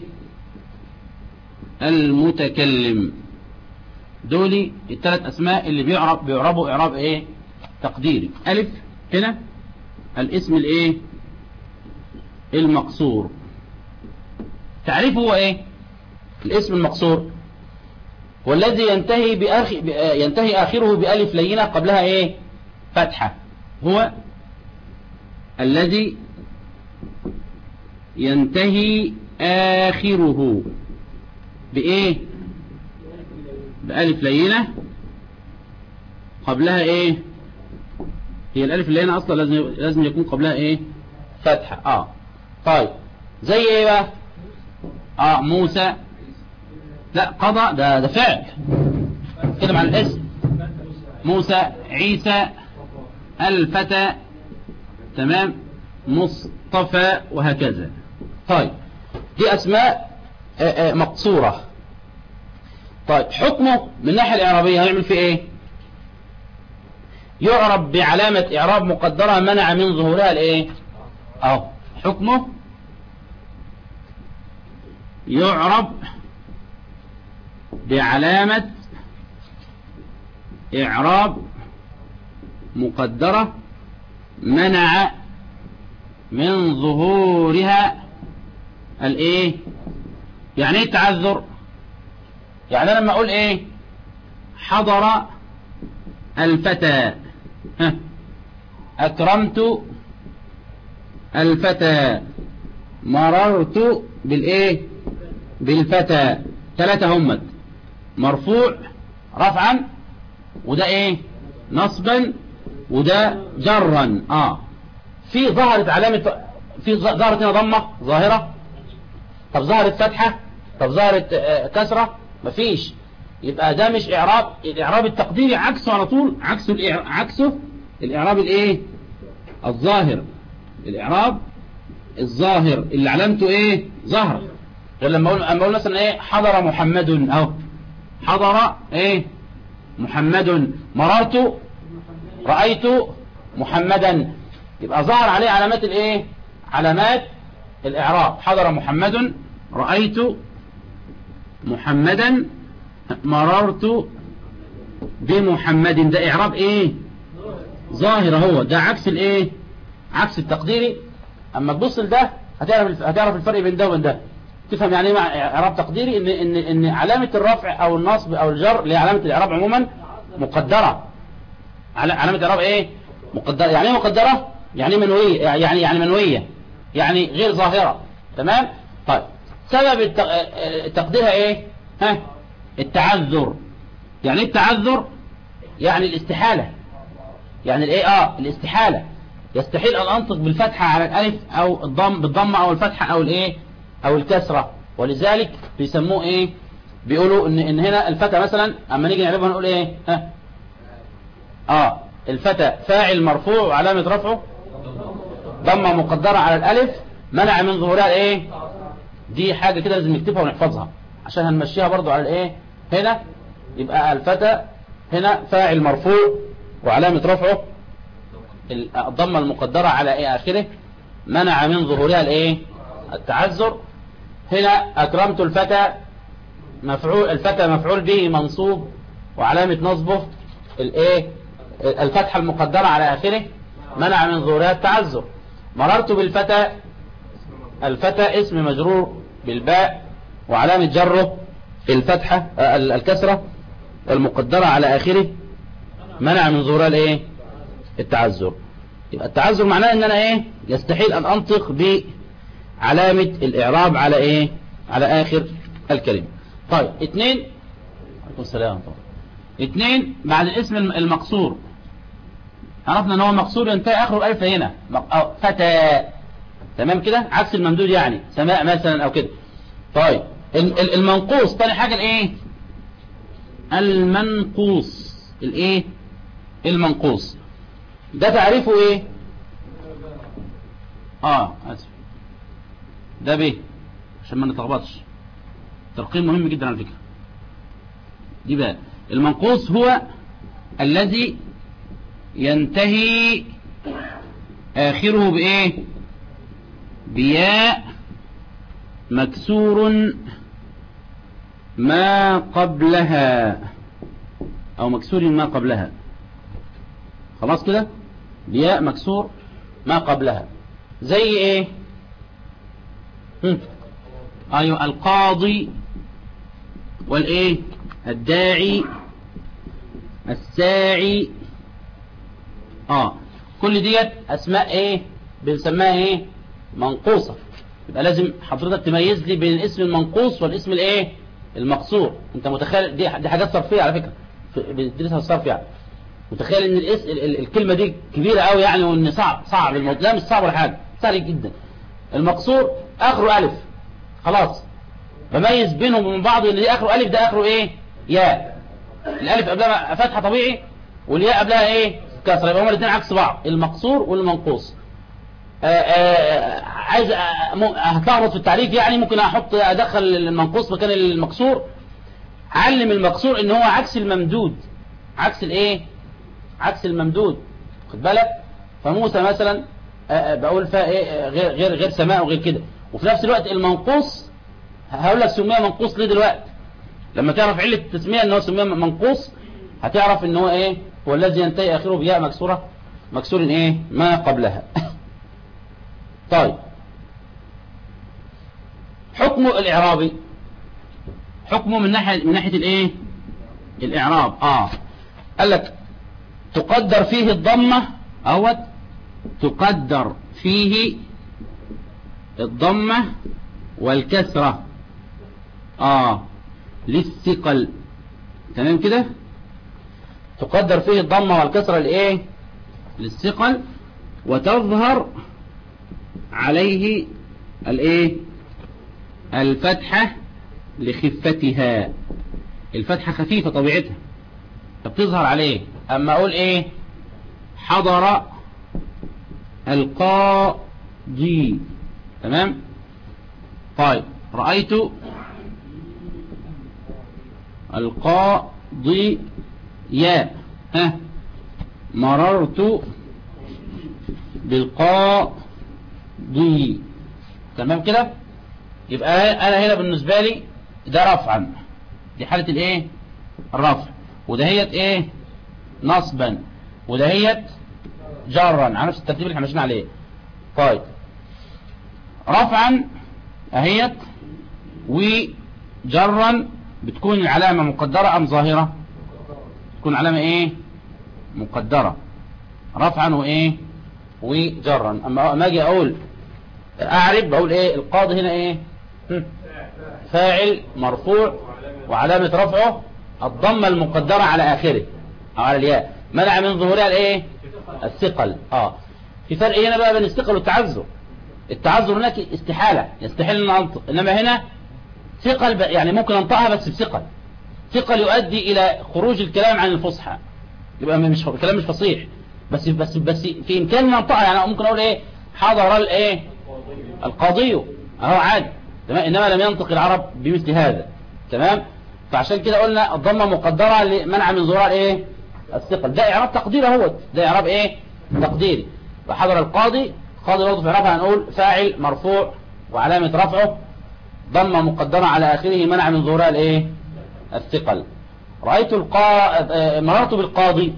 المتكلم دول الثلاث اسماء اللي بيعرب بيعربوا اعراب ايه تقديري ألف هنا الاسم الايه المقصور تعريفه هو ايه الاسم المقصور والذي ينتهي بأخ... ينتهي آخره بألف لينة قبلها إيه فتحة هو الذي ينتهي آخره بإيه بألف لينة قبلها إيه هي الألف اللينة أصلا لازم لازم يكون قبلها إيه فتحة آه طيب زي إيه بقى آه موسى لا قضى ده ده فعل كده عن الاسم موسى عيسى الفتى تمام مصطفى وهكذا طيب دي أسماء مقصورة طيب حكمه من الناحية الإعرابية هنعمل فيه إيه يعرب بعلامة إعراب مقدرة منع من ظهورها الإيه أهو حكمه يعرب بعلامة إعراب مقدرة منع من ظهورها الايه يعني ايه تعذر يعني انا لما اقول ايه حضر الفتى ها اكرمت الفتى مررت بالايه بالفتى ثلاثة همت مرفوع رفعا وده ايه نصبا وده جرا اه في ظهرت علامة في ظهرت هنا ضمة ظاهرة طب ظهرت فتحة طب ظهرت كسرة مفيش يبقى ده مش اعراب الاعراب التقديري عكسه على طول عكسه الإعراب عكسه الاعراب الايه الظاهر الاعراب الظاهر اللي علامته ايه ظهر غير لما اقول اما اقول مثلا ايه حضر محمد اهو حضر ايه محمد مررت رأيت محمدا يبقى ظهر عليه علامات الايه علامات الاعراب حضر محمد رأيت محمدا مررت بمحمد ده اعراب ايه ظاهر هو ده عكس الايه عكس التقديري اما تبص لده هتعرف هتعرف الفرق بين ده وبين ده تفهم يعني ايه مع اعراب تقديري ان ان ان علامه الرفع او النصب او الجر اللي هي علامه الاعراب عموما مقدره علامه الاعراب ايه مقدره يعني ايه مقدره يعني منويه يعني يعني منويه يعني غير ظاهره تمام طيب سبب تقديرها ايه ها التعذر يعني ايه التعذر يعني الاستحاله يعني الايه اه الاستحاله يستحيل ان انطق بالفتحه على الالف او الضم بالضمه او الفتحه او الايه او الكسره ولذلك بيسموه ايه بيقولوا ان ان هنا الفتى مثلا اما نيجي نعرفها نقول ايه ها اه الفتى فاعل مرفوع وعلامه رفعه ضمه مقدره على الالف منع من ظهورها الايه دي حاجه كده لازم نكتبها ونحفظها عشان هنمشيها برضو على الايه هنا يبقى الفتى هنا فاعل مرفوع وعلامه رفعه الضمه المقدره على ايه اخره منع من ظهورها الايه التعذر هنا أكرمت الفتى مفعول الفتى مفعول به منصوب وعلامة نصبه الايه الفتحة المقدرة على آخره منع من ظهورها التعذر مررت بالفتى الفتى اسم مجرور بالباء وعلامة جره الفتحة الكسرة المقدرة على آخره منع من ظهورها الايه التعذر يبقى التعذر معناه ان انا ايه يستحيل ان انطق ب علامة الإعراب على إيه على آخر الكلمة طيب اثنين عليكم السلام طبعا اثنين بعد الاسم المقصور عرفنا ان هو مقصور ينتهي اخره الالف هنا أو فتى تمام كده عكس الممدود يعني سماء مثلا او كده طيب المنقوص تاني حاجة الايه المنقوص الايه المنقوص ده تعريفه ايه اه اسف ده ب عشان ما نتلخبطش ترقيم مهم جدا على فكرة دي بقى المنقوص هو الذي ينتهي آخره بإيه بياء مكسور ما قبلها أو مكسور ما قبلها خلاص كده بياء مكسور ما قبلها زي ايه ايوه القاضي والايه الداعي الساعي اه كل ديت اسماء ايه بنسميها ايه منقوصة يبقى لازم حضرتك تميز لي بين الاسم المنقوص والاسم الايه المقصور انت متخيل دي دي حاجات صرفيه على فكره بندرسها الصرف يعني متخيل ان الاس ال ال الكلمه دي كبيره قوي يعني وان صعب صعب الموضوع لا مش صعب ولا حاجه سهل جدا المقصور اخره الف خلاص بميز بينهم وبين بعض ان دي اخره الف ده اخره ايه ياء الالف قبلها فتحه طبيعي والياء قبلها ايه كسره يبقى هما الاثنين عكس بعض المقصور والمنقوص آآ آآ عايز هتلخبط في التعريف يعني ممكن احط ادخل المنقوص مكان المكسور علم المكسور ان هو عكس الممدود عكس الايه عكس الممدود خد بالك فموسى مثلا بقول فيها ايه غير غير غير سماء وغير كده وفي نفس الوقت المنقوص هقول لك سميه منقوص ليه دلوقتي لما تعرف عله التسميه ان هو سميه منقوص هتعرف ان هو ايه هو الذي ينتهي اخره بياء مكسوره مكسور ايه ما قبلها طيب حكم الاعرابي حكمه من ناحيه من ناحيه الايه الاعراب اه قال لك تقدر فيه الضمه اهوت تقدر فيه الضمه والكسره اه للثقل تمام كده تقدر فيه الضمه والكسره لايه للثقل وتظهر عليه الايه الفتحة لخفتها الفتحة خفيفة طبيعتها فبتظهر عليه اما اقول ايه حضر القاضي تمام طيب رأيت القاضي يا ها مررت بالقاضي تمام كده يبقى انا هنا بالنسبة لي ده رفعا دي حالة الايه الرفع ودهيت ايه نصبا ودهيت جرا على نفس الترتيب اللي احنا ماشيين عليه طيب رفعا اهيت وجرا بتكون العلامة مقدرة ام ظاهرة تكون علامة ايه مقدرة رفعا وايه وجرا اما ما اجي اقول اعرف بقول ايه القاضي هنا ايه فاعل مرفوع وعلامة رفعه الضمة المقدرة على اخره او على الياء منع من ظهورها الايه الثقل اه في فرق هنا بقى بين الثقل والتعذر التعذر هناك استحالة يستحيل ان انطق انما هنا ثقل يعني ممكن انطقها بس بثقل ثقل يؤدي الى خروج الكلام عن الفصحى يبقى مش كلام مش فصيح بس بس بس في امكان ان انطقها يعني ممكن اقول ايه حضر الايه القاضي اهو عادي تمام انما لم ينطق العرب بمثل هذا تمام فعشان كده قلنا الضمه مقدره لمنع من ظهور ايه الثقل ده اعراب تقديري اهوت ده اعراب ايه تقديري وحضر القاضي قاضي برضه في اعرابها هنقول فاعل مرفوع وعلامه رفعه ضمه مقدره على اخره منع من ظهورها الايه الثقل رايت القا مررت بالقاضي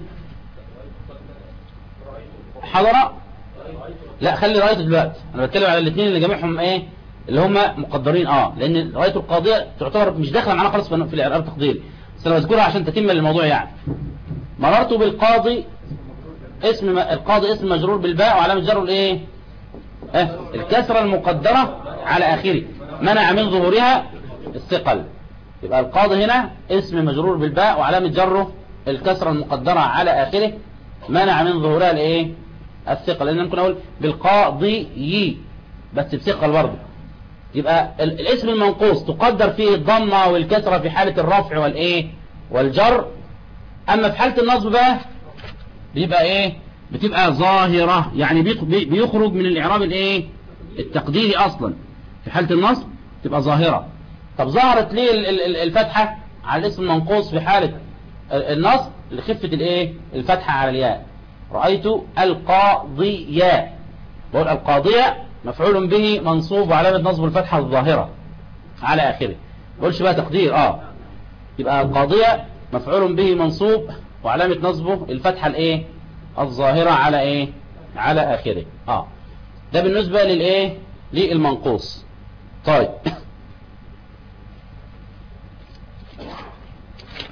حضر لا خلي رايته دلوقتي انا بتكلم على الاثنين اللي جميعهم ايه اللي هم مقدرين اه لان رايته القاضيه تعتبر مش داخله معانا خالص في الاعراب التقديري بس انا بذكرها عشان تتم الموضوع يعني مررت بالقاضي اسم القاضي اسم مجرور بالباء وعلامه جره الايه اه الكسره المقدره على اخره منع من ظهورها الثقل يبقى القاضي هنا اسم مجرور بالباء وعلامه جره الكسره المقدره على اخره منع من ظهورها الايه الثقل لان ممكن اقول بالقاضي بس بثقل برضه يبقى الاسم المنقوص تقدر فيه الضمه والكسره في حاله الرفع والايه والجر اما في حاله النصب بقى بيبقى ايه بتبقى ظاهره يعني بيخرج من الاعراب الايه التقديري اصلا في حاله النصب تبقى ظاهره طب ظهرت ليه الفتحه على الاسم المنقوص في حاله النصب لخفه الايه الفتحه على الياء رأيت القاضية بقول القاضية مفعول به منصوب وعلامة نصب الفتحة الظاهرة على آخره بقولش بقى تقدير اه يبقى القاضية مفعول به منصوب وعلامة نصبه الفتحة الايه الظاهرة على ايه على آخره اه ده بالنسبة للايه للمنقوص طيب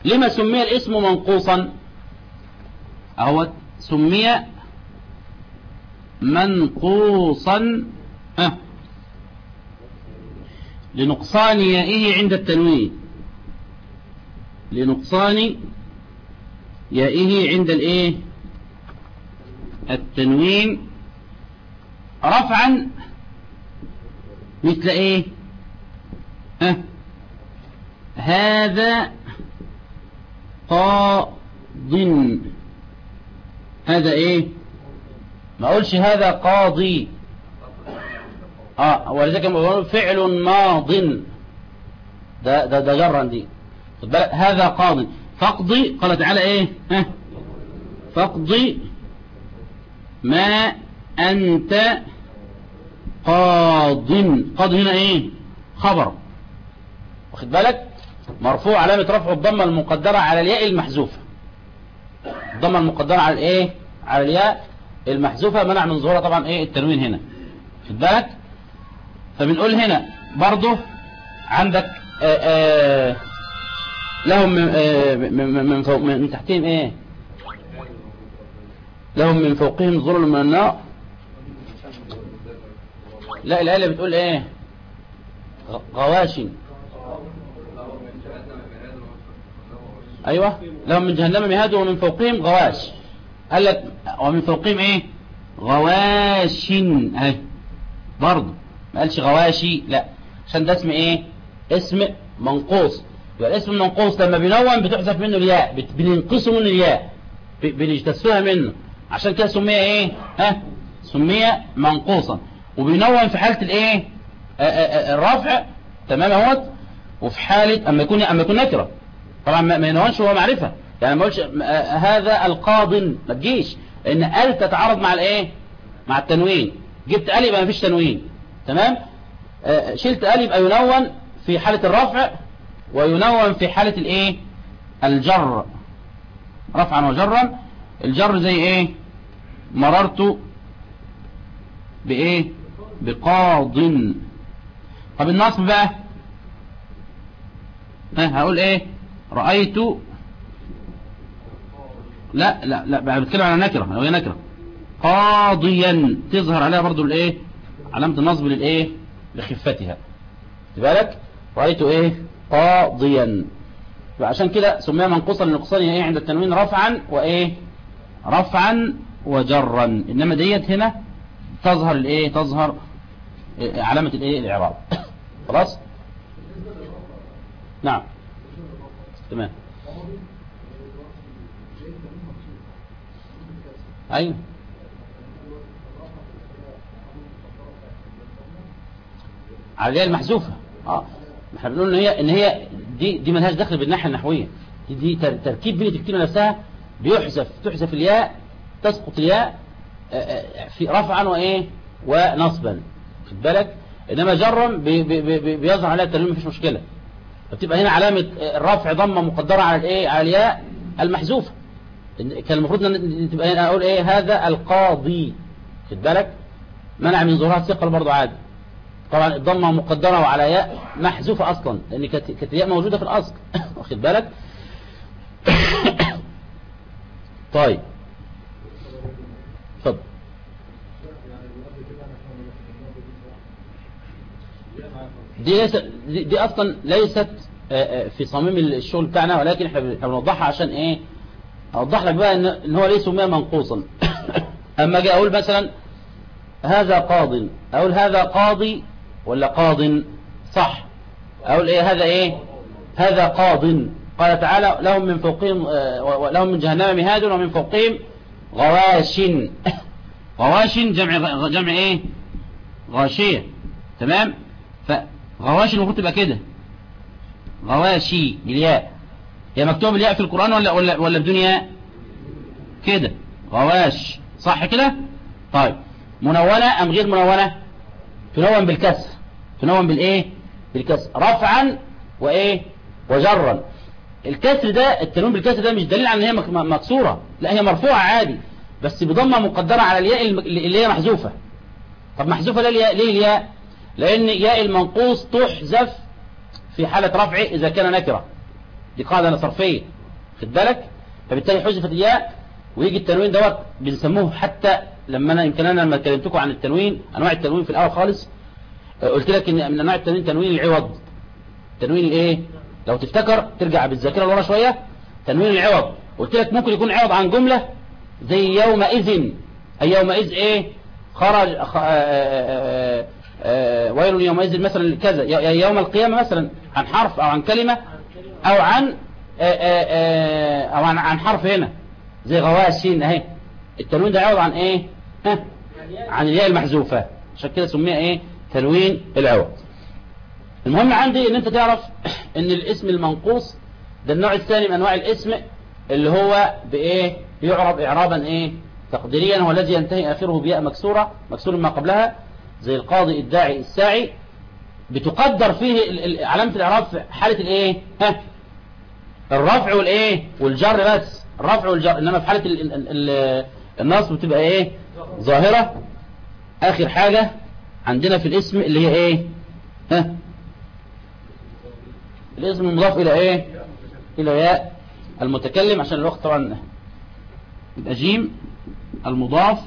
لما سمي الاسم منقوصا اهو سمي منقوصا أه لنقصان يائه عند التنوين لنقصان يائه عند الايه التنوين رفعا مثل ايه أه هذا قاض هذا ايه ما اقولش هذا قاضي اه ولذلك بقول فعل ماض ده ده ده جرا دي خد بالك هذا قاض فاقضي قال تعالى ايه ها فاقضي ما انت قاض قاض هنا ايه خبر واخد بالك مرفوع علامة رفع الضمة المقدرة على الياء المحذوفة الضمة المقدرة على الايه على الياء المحذوفة منع من ظهورها طبعا ايه التنوين هنا خد بالك فبنقول هنا برضه عندك آآ آآ لهم من, من, من, فوق من تحتهم ايه لهم من فوقهم ظلل من النار لا الآية بتقول ايه غواشن ايوه لهم من جهنم مهاد ومن فوقهم غواش قال لك ومن فوقهم ايه غواشن اهي برضه ما قالش غواشي لا عشان ده اسم ايه اسم منقوص يبقى الاسم المنقوص لما بينون بتحذف منه الياء بننقصه منه الياء بنجتثها منه عشان كده سمي ايه ها سمي منقوصا وبينون في حالة الايه الرفع تمام اهوت وفي حالة اما يكون اما يكون نكره طبعا ما ينونش هو معرفة يعني ما اقولش هذا القاض ما تجيش لان ال تتعارض مع الايه مع التنوين جبت ال يبقى ما فيش تنوين تمام آه شلت ال يبقى ينون في حالة الرفع وينون في حالة الايه الجر رفعا وجرا الجر زي ايه مررت بايه بقاض طب النصب بقى ها هقول ايه رأيت لا لا لا بقى بتكلم على نكرة لو هي نكرة قاضيا تظهر عليها برضو الايه علامة النصب للايه لخفتها بالك رأيت ايه قاضيا فعشان كده سميها منقوصا لنقصان ايه عند التنوين رفعا وايه رفعا وجرا انما ديت هنا تظهر الايه تظهر علامة الايه الاعراب خلاص نعم تمام ايوه على المحذوفه اه احنا بنقول ان هي ان هي دي دي ملهاش دخل بالناحيه النحويه دي, دي تركيب بين الكلمه نفسها بيحذف تحذف الياء تسقط الياء في رفعا وايه ونصبا خد بالك انما جرا بي بي بي بيظهر عليها التنوين مفيش مشكله فبتبقى هنا علامه الرفع ضمه مقدره على الايه على الياء المحذوفه كان المفروض ان تبقى هنا اقول ايه هذا القاضي خد بالك منع من ظهورها الثقل برضه عادي طبعا الضمه مقدره وعلى ياء محذوفه اصلا لان كانت الياء موجوده في الاصل واخد بالك طيب اتفضل دي ليست دي, دي اصلا ليست في صميم الشغل بتاعنا ولكن احنا بنوضحها عشان ايه اوضح لك بقى ان هو ليه سميها منقوصا اما اجي اقول مثلا هذا قاض اقول هذا قاضي ولا قاض صح اقول ايه هذا ايه هذا قاض قال تعالى لهم من فوقهم لهم من جهنم مهاد ومن فوقهم غواش غواش جمع جمع ايه غاشية تمام فغواش المفروض تبقى كده غواشي بالياء هي مكتوبه بالياء في القرآن ولا ولا ولا بدون ياء كده غواش صح كده طيب منونة ام غير منونة تنون بالكسر تنون بالايه بالكسر رفعا وايه وجرا الكسر ده التنوين بالكسر ده مش دليل على ان هي مكسوره لا هي مرفوعه عادي بس بضمه مقدره على الياء اللي هي محذوفه طب محذوفه ليه الياء ليه الياء لان ياء المنقوص تحذف في حاله رفعه اذا كان نكره دي قاعده صرفيه خد بالك فبالتالي حذفت الياء ويجي التنوين دوت بنسموه حتى لما انا يمكن انا لما كلمتكم عن التنوين انواع التنوين في الاول خالص قلت لك ان من انواع التنوين تنوين العوض تنوين الايه لو تفتكر ترجع بالذاكره لورا شويه تنوين العوض قلت لك ممكن يكون عوض عن جمله زي يومئذ اي يومئذ ايه خرج خ... آآ آآ ويل يومئذ مثلا كذا يوم القيامه مثلا عن حرف او عن كلمه او عن آآ او عن عن حرف هنا زي غواشين اهي التنوين ده عوض عن ايه ها عن الياء المحذوفه عشان كده سميها ايه تنوين العوض المهم عندي ان انت تعرف ان الاسم المنقوص ده النوع الثاني من انواع الاسم اللي هو بايه يعرب اعرابا ايه تقديريا هو الذي ينتهي اخره بياء مكسوره مكسور ما قبلها زي القاضي الداعي الساعي بتقدر فيه علامه الاعراب في حاله الايه ها الرفع والايه والجر بس الرفع والجر انما في حاله ال ال ال النصب بتبقى ايه ظاهره اخر حاجه عندنا في الاسم اللي هي ايه ها الاسم المضاف الى ايه الى ياء المتكلم عشان الوقت طبعا يبقى جيم المضاف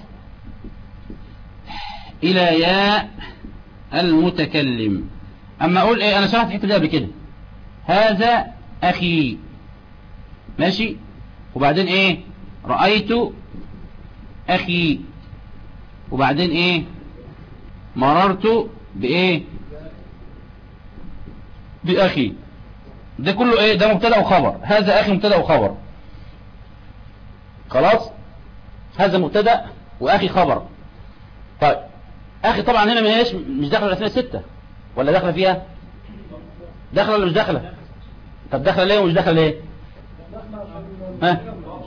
الى ياء المتكلم اما اقول ايه انا شرحت الحته دي قبل كده هذا اخي ماشي وبعدين ايه رأيت اخي وبعدين ايه مررت بايه باخي ده كله ايه ده مبتدا وخبر هذا اخي مبتدا وخبر خلاص هذا مبتدا واخي خبر طيب اخي طبعا هنا ما هيش مش داخله في الاسماء السته ولا داخله فيها داخله ولا مش داخله طب داخله ليه ومش داخله ليه ها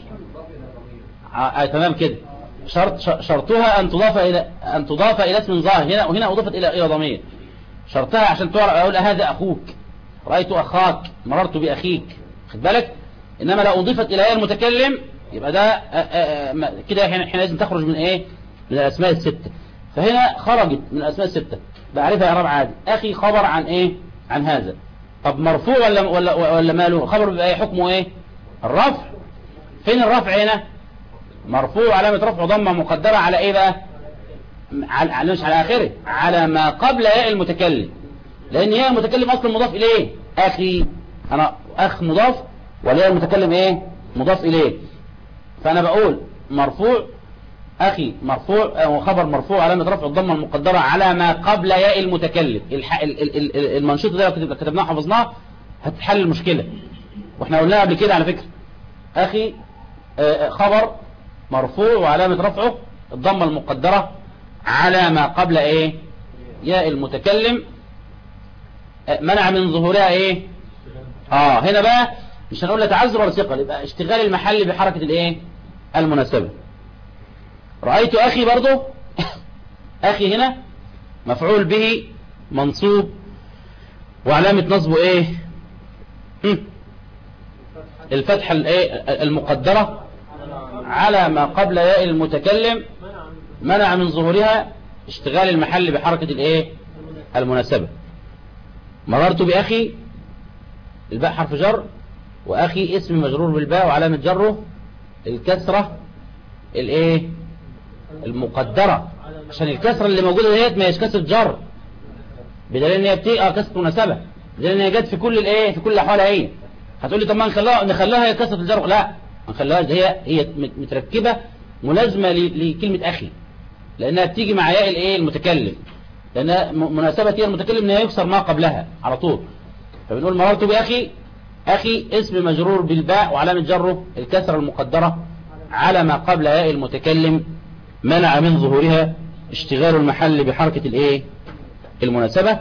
آه تمام كده شرط شرطها ان تضاف الى ان تضاف الى اسم ظاهر هنا وهنا اضيفت الى الى ضمير شرطها عشان تعرف اقول هذا اخوك رايت اخاك مررت باخيك خد بالك انما لو اضيفت الى المتكلم يبقى ده كده احنا لازم تخرج من ايه من الاسماء السته فهنا خرجت من الاسماء السته بعرفها اعراب عادي اخي خبر عن ايه عن هذا طب مرفوع ولا ولا ولا ماله خبر بيبقى ايه حكمه ايه الرفع فين الرفع هنا مرفوع علامة رفع ضمة مقدرة على ايه بقى على مش على اخره على ما قبل ياء المتكلم لان ياء المتكلم اصلا مضاف اليه اخي انا اخ مضاف ولا المتكلم ايه مضاف اليه فانا بقول مرفوع اخي مرفوع وخبر مرفوع علامة رفع الضمة المقدرة على ما قبل ياء المتكلم المنشوط ده لو كتبناه حفظناه هتحل المشكلة واحنا قلناها قبل كده على فكرة اخي خبر مرفوع وعلامة رفعه الضمة المقدرة على ما قبل ايه ياء المتكلم منع من ظهورها ايه اه هنا بقى مش هنقول لا تعذر ولا ثقل يبقى اشتغال المحل بحركة الايه المناسبة رأيت اخي برضو اخي هنا مفعول به منصوب وعلامة نصبه ايه الفتحة المقدرة على ما قبل ياء المتكلم منع من ظهورها اشتغال المحل بحركة الايه المناسبة مررت بأخي الباء حرف جر وأخي اسم مجرور بالباء وعلامة جره الكسرة الايه المقدرة عشان الكسرة اللي موجودة ديت ما هيش كسرة جر بدليل ان هي بتبقى كسرة مناسبة بدليل ان هي جت في كل الايه في كل الاحوال هي هتقول لي طب ما نخليها نخليها هي كسرة الجر لا ما نخليهاش هي هي متركبة ملازمة لكلمة أخي لأنها بتيجي مع ياء الايه المتكلم لأنها مناسبة هي المتكلم إنها يكسر ما قبلها على طول فبنقول مررت بأخي أخي اسم مجرور بالباء وعلامة جره الكسرة المقدرة على ما قبل ياء المتكلم منع من ظهورها اشتغال المحل بحركة الايه المناسبة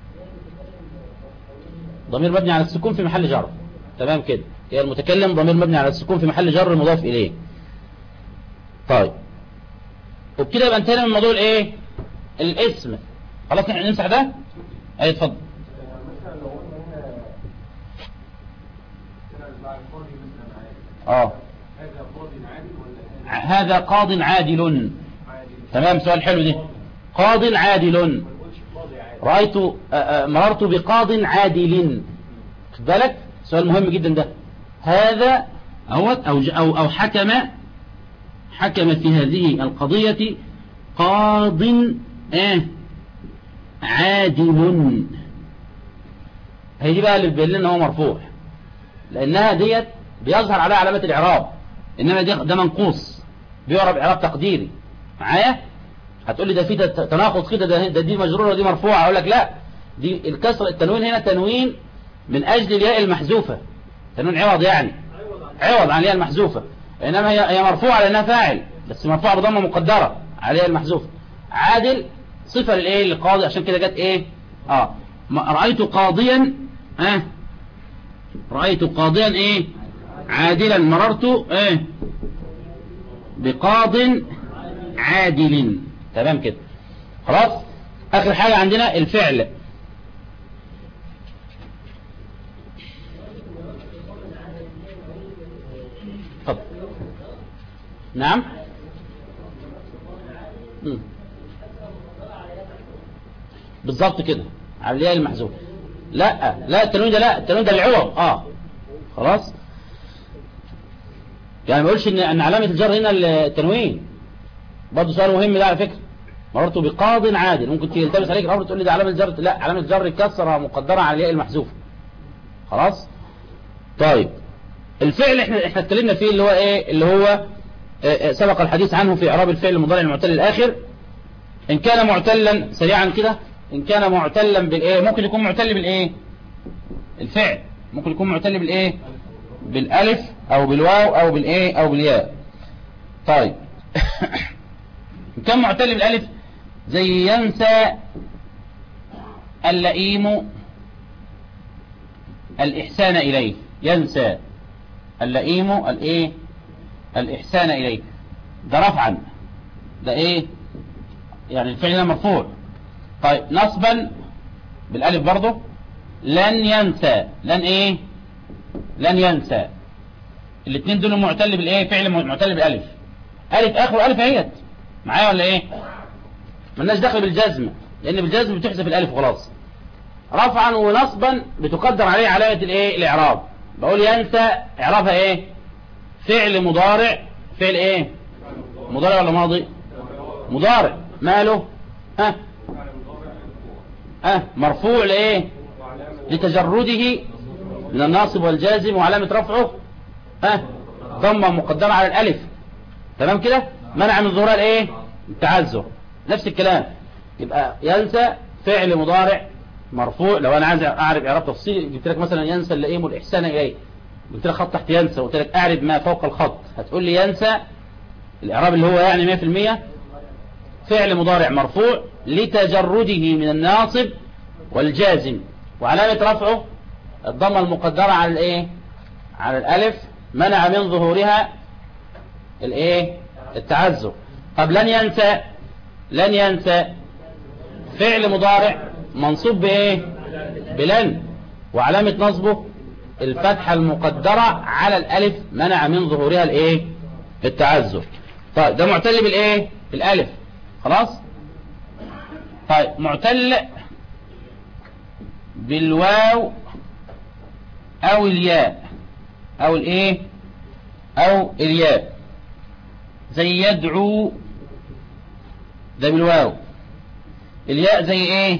ضمير مبني على السكون في محل جر تمام كده هي المتكلم ضمير مبني على السكون في محل جر مضاف إليه طيب وبكده يبقى انتهينا من موضوع الايه الاسم خلاص احنا نمسح ده اي اتفضل اه هذا قاض عادل تمام سؤال حلو ده قاض عادل رأيت مررت بقاض عادل خد بالك سؤال مهم جدا ده هذا أو أو أو, أو حكم حكم في هذه القضية قاض آه عادل هي دي بقى اللي بتبين لنا هو مرفوع لأنها ديت بيظهر عليها علامة الإعراب إنما ده, ده منقوص بيعرب إعراب تقديري معايا هتقول لي ده في تناقض كده ده, ده دي مجرورة ودي مرفوعة أقول لك لا دي الكسر التنوين هنا تنوين من أجل الياء المحذوفة تنوين عوض يعني عوض عن الياء المحذوفة إنما هي هي مرفوعة لأنها فاعل بس مرفوعة بضمة مقدرة على الياء المحذوفة عادل صفة للإيه للقاضي عشان كده جت إيه آه رأيت قاضيا آه رأيت قاضيا إيه عادلا مررت إيه بقاض عادل تمام كده خلاص آخر حاجة عندنا الفعل طب نعم مم. بالظبط كده على الياء المحذوف لا لا التنوين ده لا التنوين ده العوض اه خلاص يعني ما بقولش ان ان علامه الجر هنا التنوين برضه سؤال مهم ده على فكره مررت بقاض عادل ممكن تلتبس عليك الامر تقول لي ده علامه الجر لا علامه الجر كسره مقدره على الياء المحذوفه خلاص طيب الفعل احنا احنا اتكلمنا فيه اللي هو ايه اللي هو اه سبق الحديث عنه في اعراب الفعل المضارع المعتل الاخر ان كان معتلا سريعا كده ان كان معتلا بالايه ممكن يكون معتل بالايه الفعل ممكن يكون معتل بالايه بالالف او بالواو او بالايه او بالياء طيب ان كان معتل بالالف زي ينسى اللئيم الإحسان إليه ينسى اللئيم الإيه الإحسان إليه ده رفعا ده إيه يعني الفعل مرفوع طيب نصبا بالالف برضه لن ينسى لن ايه لن ينسى الاثنين دول معتل بالايه فعل معتل بالالف الف اخر الف اهيت معايا ولا ايه مالناش دخل بالجزم لان بالجزم بتحذف الالف خلاص رفعا ونصبا بتقدر عليه علامه الايه الاعراب بقول ينسى اعرابها ايه فعل مضارع فعل ايه مضارع ولا ماضي مضارع ماله ها ها مرفوع لايه لتجرده من الناصب والجازم وعلامة رفعه ها ضمه مقدرة على الالف تمام كده منع من ظهورها الايه التعذر نفس الكلام يبقى ينسى فعل مضارع مرفوع لو انا عايز اعرف اعراب تفصيلي جبت لك مثلا ينسى اللئيم والاحسان اليه قلت لك خط تحت ينسى قلت لك اعرب ما فوق الخط هتقول لي ينسى الاعراب اللي هو يعني 100% فعل مضارع مرفوع لتجرده من الناصب والجازم وعلامة رفعه الضمة المقدرة على الايه على الالف منع من ظهورها الايه التعذر طب لن ينسى لن ينسى فعل مضارع منصوب بايه بلن وعلامة نصبه الفتحة المقدرة على الالف منع من ظهورها الايه التعذر طيب ده معتل بالايه بالالف خلاص طيب معتل بالواو او الياء او الايه او الياء زي يدعو ده بالواو الياء زي ايه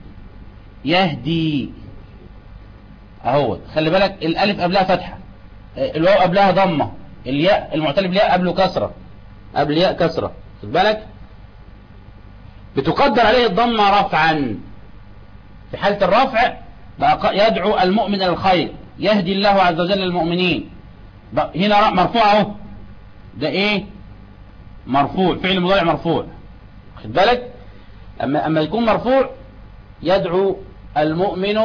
يهدي اهو خلي بالك الالف قبلها فتحه الواو قبلها ضمه الياء المعتل بالياء قبله كسره قبل الياء كسره خد بالك بتقدر عليه الضمه رفعا في حالة الرفع بقى يدعو المؤمن إلى الخير يهدي الله عز وجل المؤمنين هنا مرفوع اهو ده ايه مرفوع فعل مضارع مرفوع خد بالك اما اما يكون مرفوع يدعو المؤمن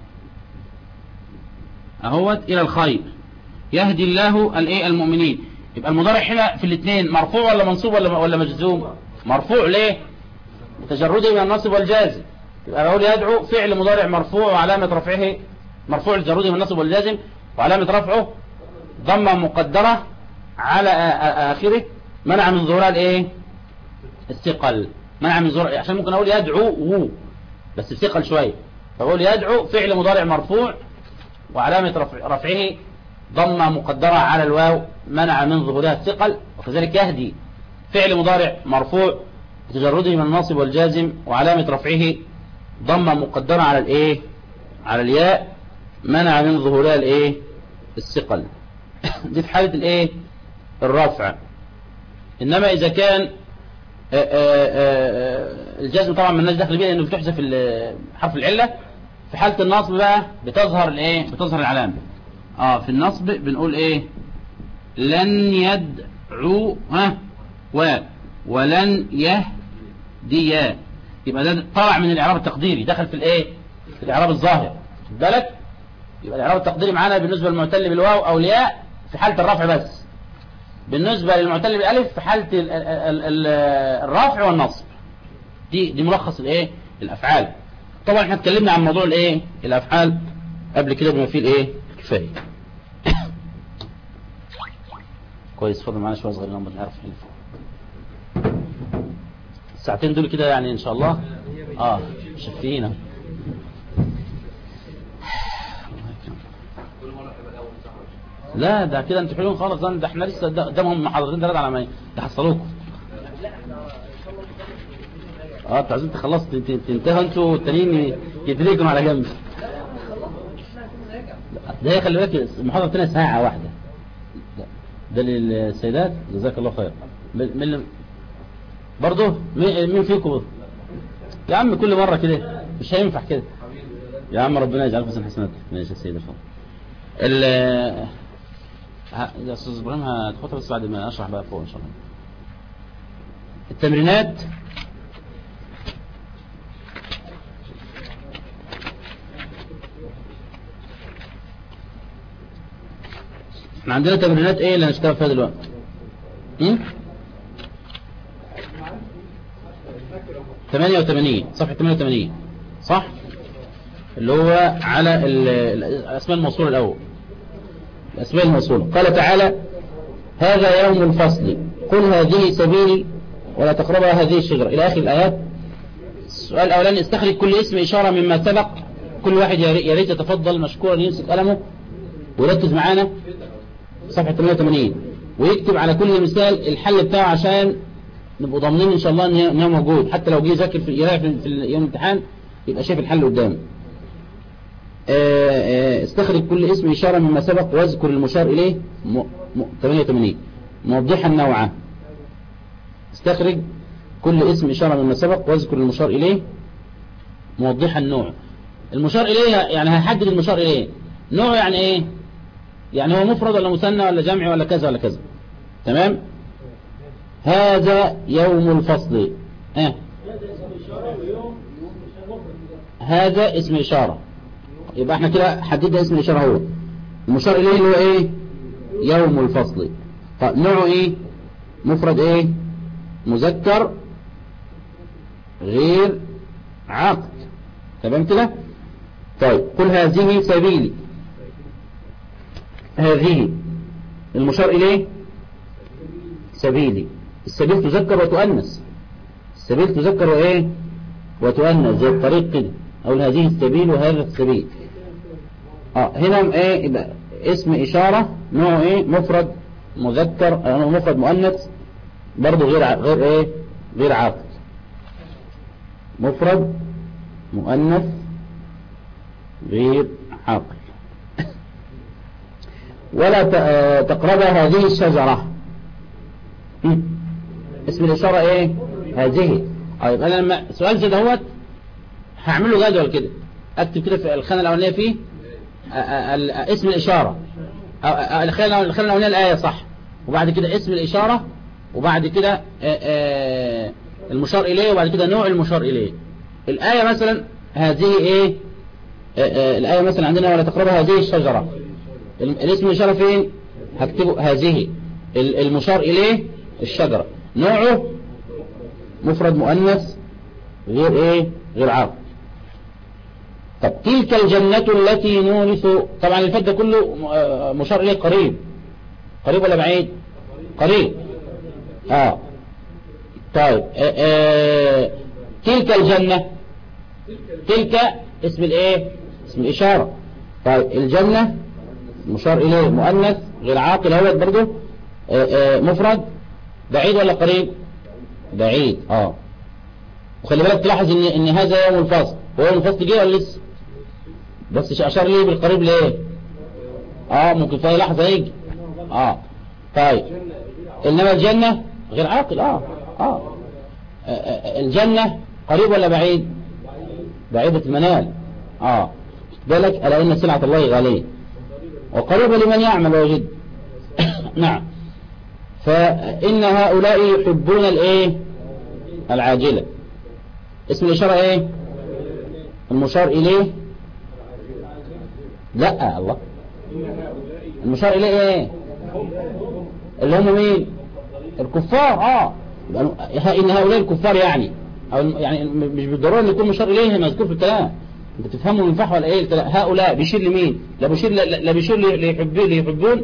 اهوت الى الخير يهدي الله الايه المؤمنين يبقى المضارع هنا في الاثنين مرفوع ولا منصوب ولا ولا مجزوم مرفوع ليه تجرده من النصب والجازم يبقى بقول يدعو فعل مضارع مرفوع وعلامة رفعه مرفوع لجروده من النصب والجازم وعلامة رفعه ضمة مقدرة على آخره منع من ظهورها الايه الثقل منع من ظهور عشان ممكن اقول يدعو و بس ثقل شوية فبقول يدعو فعل مضارع مرفوع وعلامة رفع رفعه ضمة مقدرة على الواو منع من ظهورها الثقل وكذلك يهدي فعل مضارع مرفوع بتجرده من الناصب والجازم وعلامة رفعه ضمة مقدرة على الايه على الياء منع من ظهورها الايه الثقل دي في حالة الايه الرفع انما اذا كان آآ آآ الجزم طبعا مالناش دخل بيه لانه بتحذف حرف العله في حاله النصب بقى بتظهر الايه بتظهر العلامه اه في النصب بنقول ايه لن يدعو ها و ولن يهدي يبقى ده طلع من الاعراب التقديري دخل في الايه في الاعراب الظاهر خد بالك يبقى الاعراب التقديري معانا بالنسبه للمعتل بالواو او الياء في حاله الرفع بس بالنسبة للمعتل بالالف في حالة ال ال ال الرفع والنصب دي دي ملخص الايه الافعال طبعا احنا اتكلمنا عن موضوع الايه الافعال قبل كده بما فيه الايه كفايه كويس فضل معانا شويه صغيرين ما نعرف نحل الساعتين دول كده يعني ان شاء الله اه شفينا لا ده كده انتوا حلوين خالص ده احنا لسه قدامهم محاضرتين ثلاثه على ما يحصلوكم اه انتوا عايزين تخلصوا تنتهوا انتوا والتانيين يدريكم على جنب ده هي خلي بالك المحاضره الثانيه ساعه واحده ده للسيدات جزاك الله خير من برضه مين فيكم يا عم كل مره كده مش هينفع كده يا عم ربنا يجعل حسن حسناتك ماشي يا سيدي الفضل يا استاذ ابراهيم هتحطها بس بعد ما اشرح بقى فوق ان شاء الله التمرينات احنا عندنا تمرينات ايه اللي هنشتغل فيها دلوقتي م? 88 صفحة 88 صح اللي هو على الاسماء الموصولة الاول الأسماء الموصولة قال تعالى هذا يوم الفصل قل هذه سبيلي ولا تقربها هذه الشجرة إلى آخر الآيات السؤال الأولاني استخرج كل اسم إشارة مما سبق كل واحد يا ريت يتفضل مشكورا يمسك قلمه ويركز معانا صفحة 88 ويكتب على كل مثال الحل بتاعه عشان نبقوا ضامنين إن شاء الله إن هو موجود حتى لو جه يذاكر في يراجع في يوم الامتحان يبقى شايف الحل قدامه استخرج كل اسم إشارة مما سبق واذكر المشار إليه 88 موضحا نوعه استخرج كل اسم إشارة مما سبق واذكر المشار إليه موضحا النوع المشار إليه يعني هيحدد المشار إليه نوع يعني إيه يعني هو مفرد ولا مثنى ولا جمع ولا كذا ولا كذا تمام هذا يوم الفصل اه. هذا اسم إشارة يبقى احنا كده حددنا اسم الإشارة هو المشار إليه اللي هو ايه يوم الفصل طيب نوعه ايه مفرد ايه مذكر غير عقد تمام كده طيب قل هذه سبيلي هذه المشار إليه سبيلي السبيل تذكر وتؤنس السبيل تذكر وايه وتؤنس زي الطريق كده أو هذه السبيل وهذا السبيل اه هنا ايه يبقى اسم إشارة نوع ايه مفرد مذكر أو مفرد مؤنث برضه غير غير ايه غير عاقل مفرد مؤنث غير عاقل ولا تقرب هذه الشجرة اسم الإشارة ايه هذه طيب انا لما سؤال زي دهوت هعمل له جدول كده اكتب كده في الخانة الاولانية فيه اسم الإشارة الخانة الاولانية الآية صح وبعد كده اسم الإشارة وبعد كده المشار إليه وبعد كده نوع المشار إليه الآية مثلا هذه ايه الآية مثلا عندنا ولا تقرب هذه الشجرة الاسم الإشارة فين هكتبه هذه المشار إليه الشجرة نوعه مفرد مؤنث غير ايه غير عاقل طب تلك الجنة التي نورث طبعا الفد ده كله مشار اليه قريب قريب ولا بعيد قريب اه طيب آه آه تلك الجنة تلك اسم الايه اسم الاشارة طيب الجنة مشار إليه مؤنث غير عاقل هو برضه مفرد بعيد ولا قريب بعيد اه وخلي بالك تلاحظ ان ان هذا يوم الفصل هو يوم الفصل جه ولا لسه بس اشار ليه بالقريب ليه اه ممكن في لحظه يجي اه طيب انما الجنه غير عاقل اه اه الجنه قريب ولا بعيد بعيدة المنال اه بالك ألا إن سلعة الله غالية وقريبة لمن يعمل ويجد نعم فإن هؤلاء يحبون الايه العاجلة اسم الإشارة ايه المشار إليه لا الله المشار إليه ايه اللي هم مين الكفار اه إن هؤلاء الكفار يعني أو يعني مش بالضرورة ان يكون مشار إليه مذكور في الكلام انت تفهموا من فح ولا ايه هؤلاء بيشير لمين لا بيشير لا بيشير ليحبون ليحبون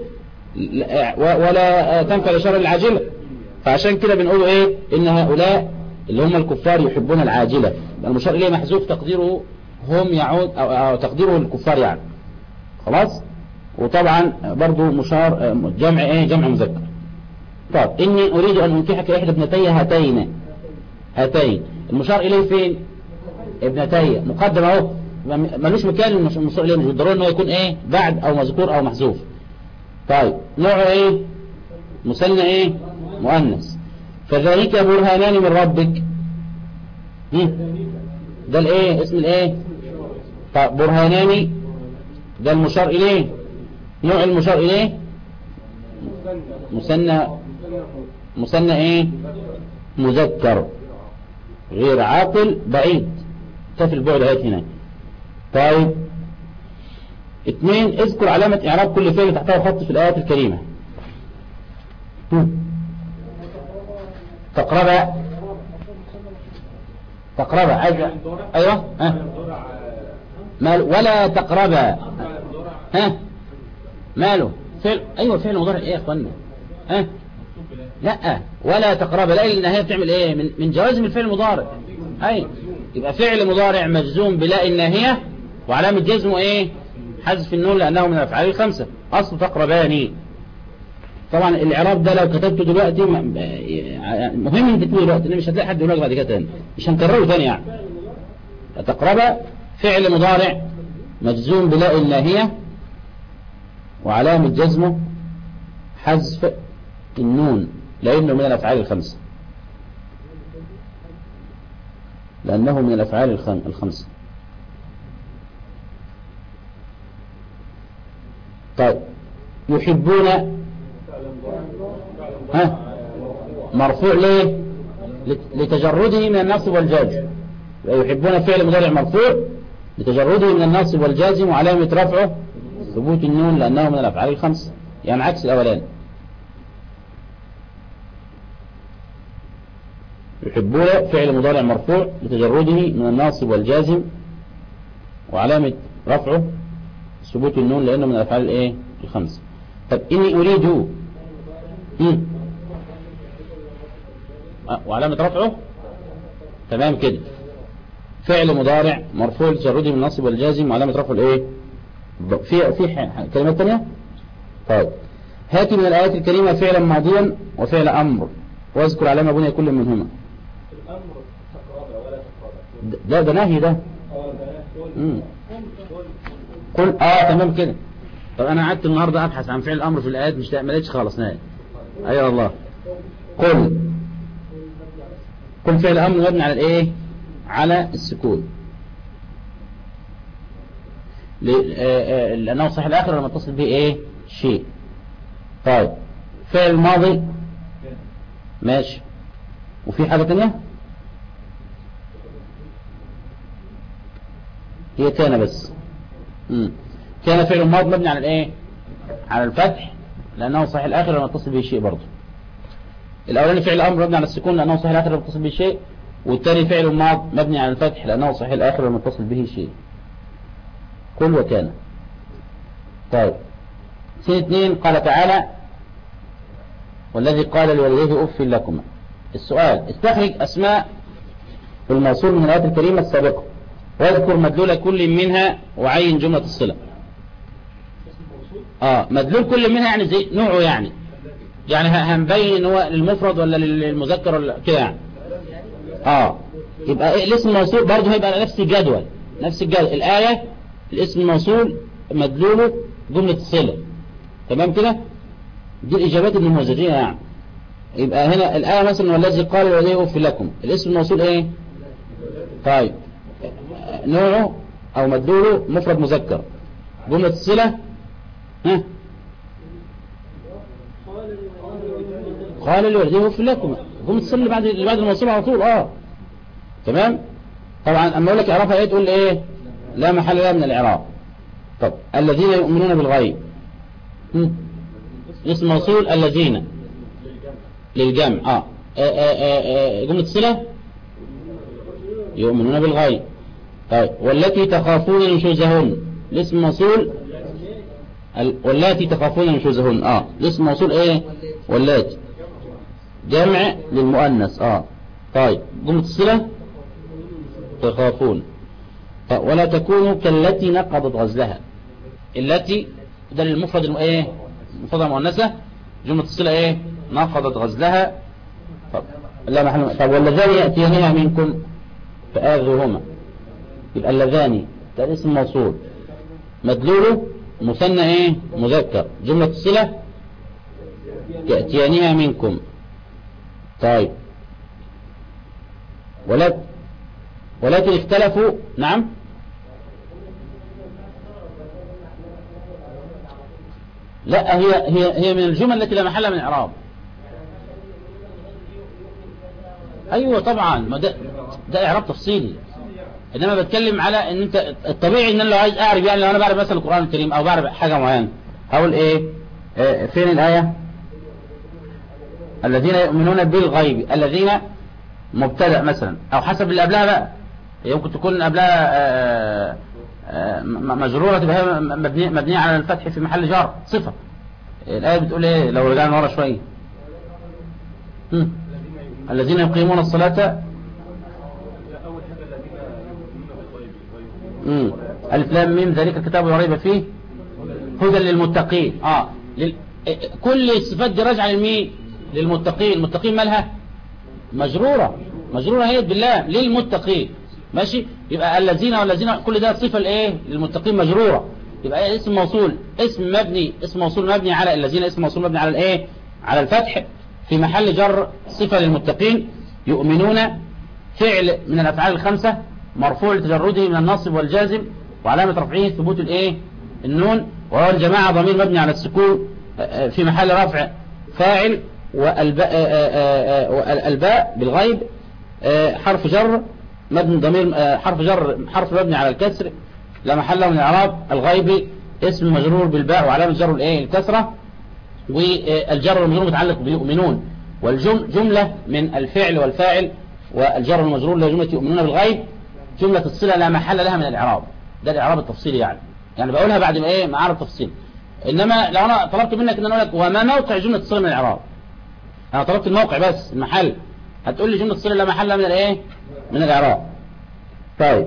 ولا تنفع الإشارة للعاجلة فعشان كده بنقول ايه ان هؤلاء اللي هم الكفار يحبون العاجلة المشار إليه محذوف تقديره هم يعود أو, أو تقديره الكفار يعني خلاص وطبعا برضو مشار جمع ايه جمع مذكر طب اني اريد ان انكحك احدى ابنتي هاتين هاتين المشار اليه فين ابنتي مقدم اهو ملوش مكان المشار اليه مش بالضروره انه يكون ايه بعد او مذكور او محذوف طيب نوعه ايه مثنى ايه مؤنث فذلك برهانان من ربك ده الايه اسم الايه طب برهانان ده المشار اليه نوع المشار اليه مثنى مثنى ايه مذكر غير عاقل بعيد تفي البعد هات هنا طيب اثنين اذكر علامة اعراب كل فعل تحتها خط في الايات الكريمة تقرب تقرب عايز ايوه ها مال ولا تقرب ها ماله فعل ايوه فعل مضارع ايه يا اخوانا ها لا ولا تقرب لا لان هي بتعمل ايه من من جوازم الفعل المضارع اي يبقى فعل مضارع مجزوم بلا الناهيه وعلامه جزمه ايه حذف النون لانه من الافعال الخمسه اصل تقرباني طبعا الاعراب ده لو كتبته دلوقتي مهم ان تكتبه دلوقتي لان مش هتلاقي حد يقول لك بعد كده تاني مش هنكرره تاني يعني تقرب فعل مضارع مجزوم بلا الناهيه وعلامه جزمه حذف النون لأنه من الأفعال الخمسة لأنه من الأفعال الخمسة طيب يحبون ها مرفوع ليه لتجرده من النصب والجازم يحبون فعل مضارع مرفوع لتجرده من النصب والجازم وعلامة رفعه ثبوت النون لأنه من الأفعال الخمسة يعني عكس الأولاني يحبون فعل مضارع مرفوع لتجرده من الناصب والجازم وعلامة رفعه ثبوت النون لأنه من الأفعال الايه الخمسة طب إني أريد وعلامة رفعه تمام كده فعل مضارع مرفوع لتجرده من الناصب والجازم وعلامة رفعه الايه في في كلمات ثانيه طيب هاتي من الآيات الكريمة فعلا ماضيا وفعل أمر واذكر علامة بني كل منهما ده ده نهي ده قل اه تمام كده طب انا قعدت النهارده ابحث عن فعل الامر في الايات مش ما لقيتش خالص نهي اي أيوة والله قل قل فعل الامر مبني على الايه على السكون لانه صحيح الاخر لما اتصل به ايه شيء طيب فعل الماضي ماشي وفي حاجة تانية هي كان بس مم. كان فعل ماض مبني على الايه على الفتح لانه صحيح الاخر لما اتصل به شيء برضه الاولاني فعل امر مبني على السكون لانه صحيح الاخر لما اتصل به شيء والثاني فعل ماض مبني على الفتح لانه صحيح الاخر لما اتصل به شيء كل وكان طيب سنة اثنين قال تعالى والذي قال لوالديه أف لكما السؤال استخرج أسماء الموصول من الآيات الكريمة السابقة واذكر مدلول كل منها وعين جملة الصلة اه مدلول كل منها يعني زي نوعه يعني يعني ه- هنبين هو للمفرد ولا للمذكر ولا كده يعني اه يبقى إيه الاسم الموصول برضه هيبقى نفس الجدول نفس الجدول الآية الاسم الموصول مدلوله جملة الصلة تمام كده دي الإجابات النموذجية يعني يبقى هنا الآية مثلا والذي قال الذي أف لكم الاسم الموصول ايه طيب نوعه أو مدلوله مفرد مذكر جملة الصلة ها قال لوالديه اغفر لكم جملة الصلة اللي بعد اللي بعد الموصول على طول اه تمام طبعا اما اقول لك اعرفها ايه تقول ايه لا محل لها من الاعراب طب الذين يؤمنون بالغيب هم؟ اسم موصول الذين للجمع اه, آه, آه, آه, آه جملة الصلة يؤمنون بالغيب طيب والتي تخافون نشوزهن الاسم موصول ال- واللاتي تخافون نشوزهن اه الاسم موصول ايه واللاتي جمع للمؤنث اه طيب جملة الصلة تخافون طيب ولا تكونوا كالتي نقضت غزلها التي ده للمفرد الم- ايه المفرد المؤنثة جملة الصلة ايه نقضت غزلها طب لا محل طب واللذان يأتيانها منكم فآذوهما يبقى اللذان ده الاسم موصول مدلوله مثنى ايه مذكر جملة الصلة يأتيانها منكم طيب ولا ولكن اختلفوا نعم لا هي هي هي من الجمل التي لا محل من الاعراب ايوه طبعا ما ده ده اعراب تفصيلي انما بتكلم على ان انت الطبيعي ان انا لو عايز اعرف يعني لو انا بعرف مثلا القران الكريم او بعرف حاجه معينه هقول ايه آه، فين الايه الذين يؤمنون بالغيب الذين مبتدا مثلا او حسب اللي قبلها بقى هي ممكن تكون قبلها آه، آه، م- مجروره تبقى هي مبنيه مبنيه على الفتح في محل جر صفه الايه بتقول ايه لو رجعنا ورا شويه هم. الذين يقيمون الصلاه امم الف لام ميم ذلك الكتاب لا ريب فيه هدى للمتقين اه لل... إيه، كل الصفات دي راجعه لمين للمتقين المتقين مالها مجروره مجروره هي بالله للمتقين ماشي يبقى الذين والذين كل ده صفه لايه للمتقين مجروره يبقى إيه اسم موصول اسم مبني اسم موصول مبني على الذين اسم موصول مبني على الايه على الفتح في محل جر صفه للمتقين يؤمنون فعل من الافعال الخمسه مرفوع لتجرده من النصب والجازم وعلامة رفعه ثبوت الايه النون وهو الجماعة ضمير مبني على السكون آه، آه، في محل رفع فاعل والباء آه، آه، آه، والباء بالغيب آه، حرف جر مبني ضمير آه، حرف جر حرف مبني على الكسر لا محل له من الاعراب الغيب اسم مجرور بالباء وعلامة جر الايه الكسرة والجر والمجرور متعلق بيؤمنون والجملة من الفعل والفاعل والجر والمجرور اللي هي جملة يؤمنون بالغيب جملة الصلة لا محل لها من الإعراب ده الإعراب التفصيلي يعني يعني بقولها بعد ما إيه ما أعرف تفصيل إنما لو أنا طلبت منك إن أنا أقول لك وما موقع جملة الصلة من الإعراب أنا طلبت الموقع بس المحل هتقول لي جملة الصلة لا محل لها من الإيه من الإعراب طيب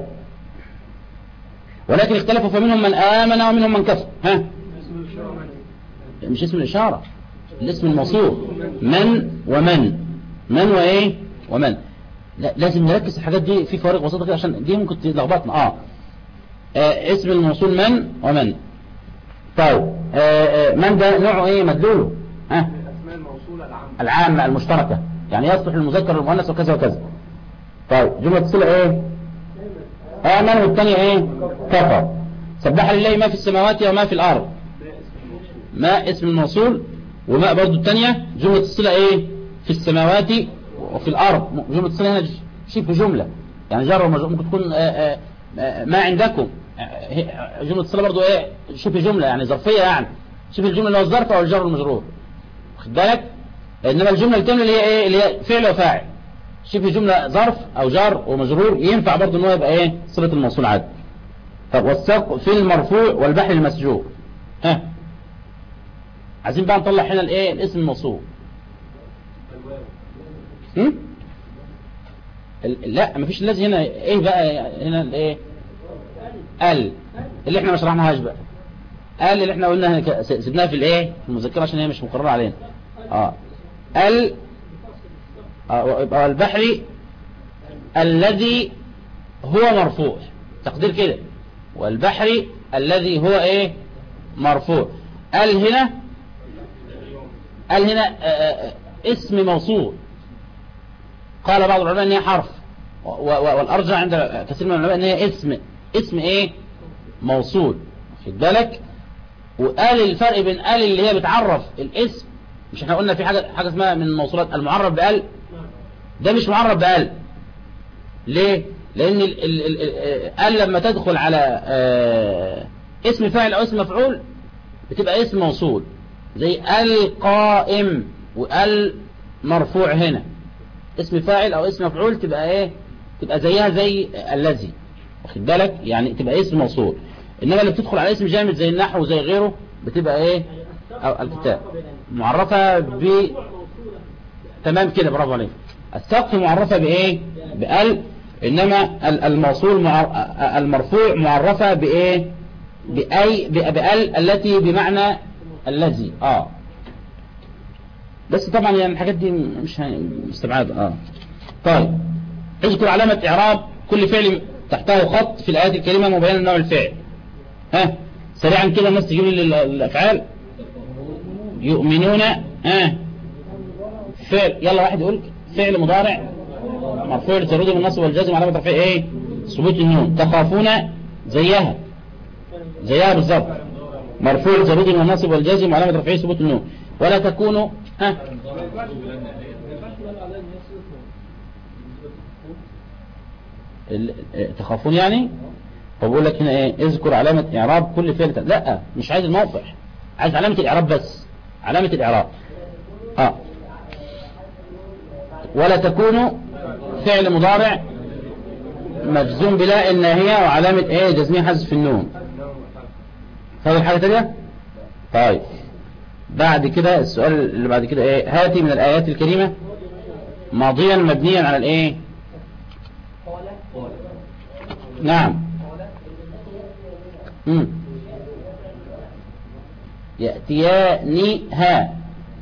ولكن اختلفوا فمنهم من آمن ومنهم من كفر ها مش اسم الإشارة الاسم الموصول من ومن من وإيه ومن لا لازم نركز الحاجات دي في فوارق بسيطة كده عشان دي ممكن تلخبطنا آه. آه اسم الموصول من ومن طيب آه آه من ده نوعه ايه مدلوله ها الأسماء الموصولة العامة العامة المشتركة يعني يصلح للمذكر والمؤنث وكذا وكذا طيب جملة الصلة ايه آمن والثانية ايه كفر سبح لله ما في السماوات وما في الأرض ما اسم الموصول وما برضو الثانية جملة الصلة ايه في السماوات وفي الأرض جملة الصلة هنا شبه جملة يعني جر ومجرور ممكن تكون آآ آآ آآ ما عندكم آه، جملة الصلة برضو ايه شبه جملة يعني ظرفية يعني شبه الجملة اللي هو الظرف أو الجر والمجرور واخد بالك إنما الجملة الكاملة اللي هي ايه اللي هي فعل وفاعل شبه جملة ظرف أو جر ومجرور ينفع برضو إن هو يبقى ايه صلة الموصول عادي طب والساق في المرفوع والبحر المسجور ها عايزين بقى نطلع هنا الايه الاسم الموصول هم؟ ال- لا مفيش الذي هنا ايه بقى هنا الايه ال اللي احنا ما شرحناهاش بقى ال اللي احنا قلنا هنا سيبناها في الايه في المذكره عشان هي مش مقرره علينا اه ال آه يبقى البحر الذي هو مرفوع تقدير كده والبحر الذي هو ايه مرفوع ال هنا ال هنا آآ آآ اسم موصول قال بعض العلماء ان هي حرف والارجع عند كثير من العلماء ان هي اسم اسم ايه موصول خد بالك وقال الفرق بين قال اللي هي بتعرف الاسم مش احنا قلنا في حاجه حاجه اسمها من الموصولات المعرف بقال ده مش معرف بقال ليه لان ال ال ال قال لما تدخل على آه اسم فاعل او اسم مفعول بتبقى اسم موصول زي القائم وال مرفوع هنا اسم فاعل او اسم مفعول تبقى ايه تبقى زيها زي الذي واخد بالك يعني تبقى اسم موصول انما اللي بتدخل على اسم جامد زي النحو وزي غيره بتبقى ايه أو الكتاب معرفة ب تمام كده برافو عليك السقف معرفة بايه بال انما الموصول مع... المرفوع معرفة بايه باي بال التي بمعنى الذي اه بس طبعا يعني الحاجات دي مش مستبعدة اه طيب اذكر علامة اعراب كل فعل تحته خط في الايات الكريمة مبينا نوع الفعل ها سريعا كده الناس تجيب لي الافعال يؤمنون ها فعل يلا واحد يقول فعل مضارع مرفوع لتجرد من النصب والجزم علامة رفعه ايه ثبوت النون تخافون زيها زيها بالظبط مرفوع لتجرد من النصب والجزم وعلامة رفعه ثبوت النون ولا تكونوا ها تخافون يعني فبقول لك هنا ايه اذكر علامة اعراب كل فعل لا مش عايز الموقع عايز علامة الاعراب بس علامة الاعراب اه ولا تكونوا فعل مضارع مجزوم بلا الناهية وعلامة ايه جزمية حذف النون هذه الحاجة تانية طيب بعد كده السؤال اللي بعد كده ايه هاتي من الايات الكريمة ماضيا مبنيا على الايه نعم مم. يأتيانها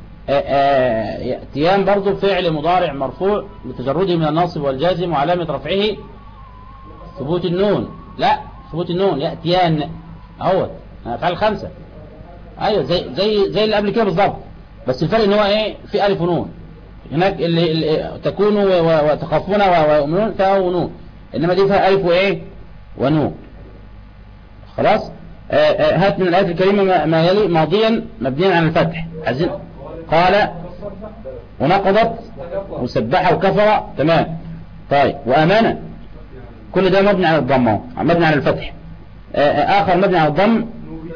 يأتيان برضو فعل مضارع مرفوع بتجرده من الناصب والجازم وعلامة رفعه ثبوت النون لا ثبوت النون يأتيان اهوت افعال خمسة ايوه زي زي زي اللي قبل كده بالظبط بس الفرق ان هو ايه في الف ونون هناك اللي, اللي تكونوا وتخافون ويؤمنون فهو نون انما دي فيها الف وايه ونون خلاص آآ آآ هات من الآيات الكريمة ما يلي ماضيا مبنيا على الفتح عايزين قال ونقضت وسبح وكفر تمام طيب وأمانة كل ده مبني على الضم مبني على الفتح آخر مبني على الضم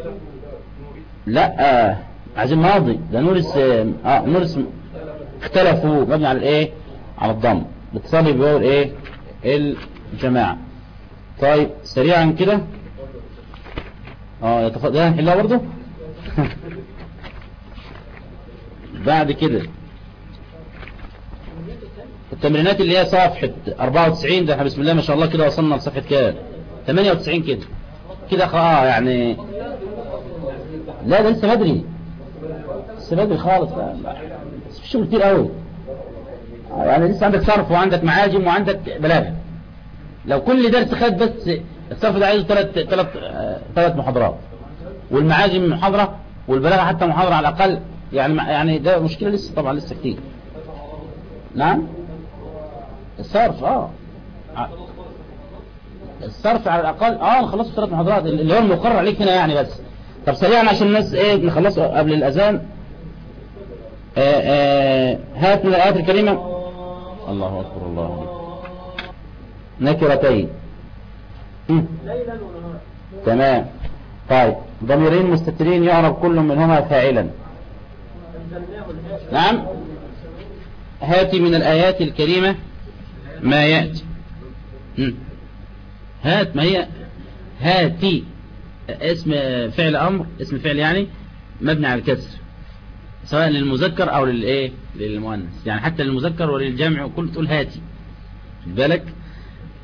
لا آه عايزين ماضي ده نور اسم اه نور اسم اختلفوا مبني على الايه على الضم الاتصال بيقول ايه الجماعة طيب سريعا كده اه يتفضل ده نحلها برضه بعد كده التمرينات اللي هي صفحة 94 ده احنا بسم الله ما شاء الله كده وصلنا لصفحة كام 98 كده كده اه يعني لا ده لسه بدري لسه بدري خالص بس في شغل كتير قوي يعني لسه عندك صرف وعندك معاجم وعندك بلاغه لو كل درس خد بس الصرف ده عايزه ثلاث ثلاث ثلاث محاضرات والمعاجم محاضرة والبلاغة حتى محاضرة على الأقل يعني يعني ده مشكلة لسه طبعا لسه كتير نعم الصرف اه الصرف على الأقل اه نخلصه ثلاث محاضرات اللي هو المقرر عليك هنا يعني بس طب سريعا عشان الناس ايه نخلصه قبل الأذان آآ آآ هات من الآيات الكريمة الله أكبر الله أكبر نكرتين تمام طيب ضميرين مستترين يعرب كل منهما فاعلا نعم هاتي من الآيات الكريمة ما يأتي هات ما هي هاتي اسم فعل أمر اسم فعل يعني مبني على الكسر سواء للمذكر أو للإيه للمؤنث يعني حتى للمذكر وللجمع كل تقول هاتي خد بالك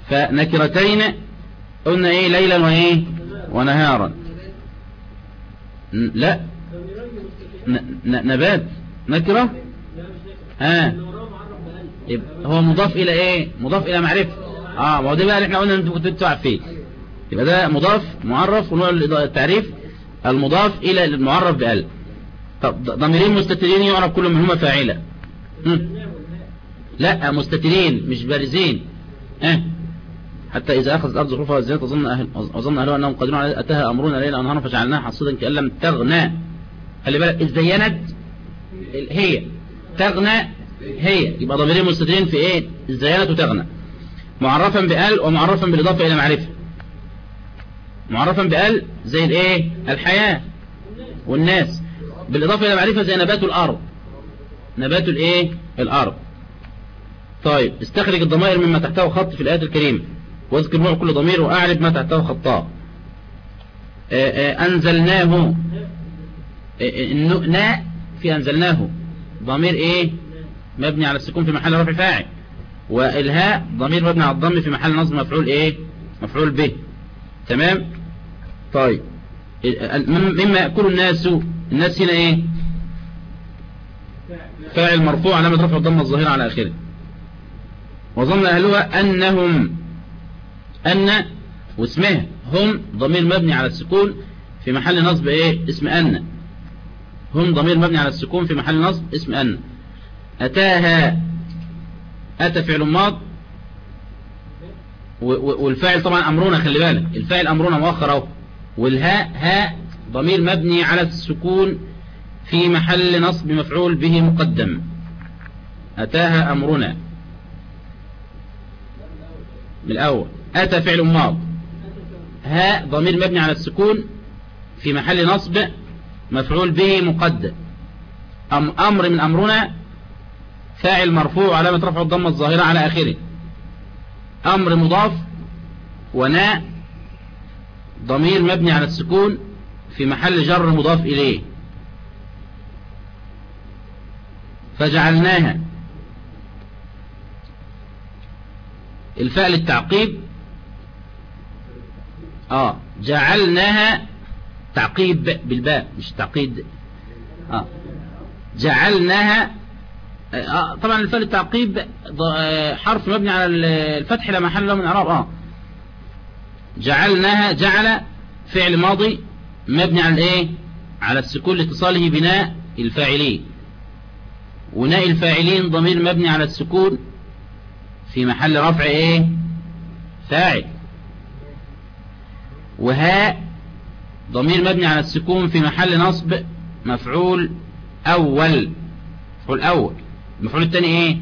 فنكرتين قلنا ايه ليلا وايه ونهارا ن- لا ن- ن- نبات نكرة ها يبقى هو مضاف الى ايه مضاف الى معرفة اه ما هو ده بقى اللي احنا قلنا انتوا كنتوا بتدفع فيه يبقى ده مضاف معرف ونوع الإضاءة- التعريف المضاف الى المعرف بال طب ض- ضميرين مستترين يعرف كل منهما فاعلا هم. لا مستترين مش بارزين ها حتى إذا أخذت الأرض زخرفها وزينت وظن أهل وظن أهلها أنهم قادرون على أتاها أمرنا ليلا أنهارا فجعلناها حصيدا كأن لم تغنى خلي بالك إذ زينت ال- هي تغنى هي يبقى ضميرين مستترين في إيه إذ زينت وتغنى معرفا بأل ومعرفا بالإضافة إلى معرفة معرفا بأل زي الإيه الحياة والناس بالإضافة إلى معرفة زي نبات الأرض نبات الإيه الأرض طيب استخرج الضمائر مما تحته خط في الآيات الكريمة واذكر نوع كل ضمير وأعرف ما تحته خطاء آه، آه، أنزلناه آه، آه، النو- ناء في أنزلناه ضمير إيه مبني على السكون في محل رفع فاعل والهاء ضمير مبني على الضم في محل نصب مفعول إيه مفعول به تمام طيب آه، مم- مما يأكل الناس الناس هنا إيه فاعل مرفوع علامة رفع الضمة الظاهرة على آخره وظن أهلها أنهم أن واسمها هم ضمير مبني على السكون في محل نصب إيه اسم أن هم ضمير مبني على السكون في محل نصب اسم أن أتاها أتى فعل ماض و- و- والفاعل طبعا أمرنا خلي بالك الفاعل أمرنا مؤخر أهو والهاء هاء ضمير مبني على السكون في محل نصب مفعول به مقدم أتاها أمرنا من الأول أتى فعل ماض هاء ضمير مبني على السكون في محل نصب مفعول به مقدم أم أمر من أمرنا فاعل مرفوع علامة رفع الضمة الظاهرة على آخره أمر مضاف وناء ضمير مبني على السكون في محل جر مضاف إليه فجعلناها الفاء للتعقيب اه جعلناها تعقيب بالباء مش تعقيد اه جعلناها آه طبعا الفاء للتعقيب ض- آه، حرف مبني على ال- الفتح لا محل له من اعراب اه جعلناها جعل فعل ماضي مبني على الايه على السكون لاتصاله بناء الفاعلين وناء الفاعلين ضمير مبني على السكون في محل رفع ايه فاعل وهاء ضمير مبني على السكون في محل نصب مفعول اول مفعول اول المفعول الثاني ايه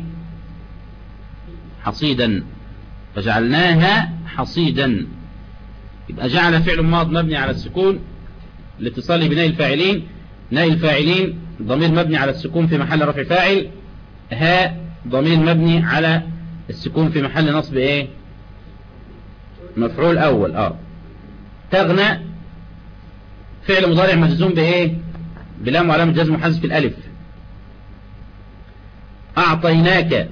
حصيدا فجعلناها حصيدا يبقى جعل فعل ماض مبني على السكون لاتصاله بناء الفاعلين ناء الفاعلين ضمير مبني على السكون في محل رفع فاعل هاء ضمير مبني على السكون في محل نصب ايه مفعول اول اه تغنى فعل مضارع مجزوم بايه بلام وعلامة جزم حذف الالف اعطيناك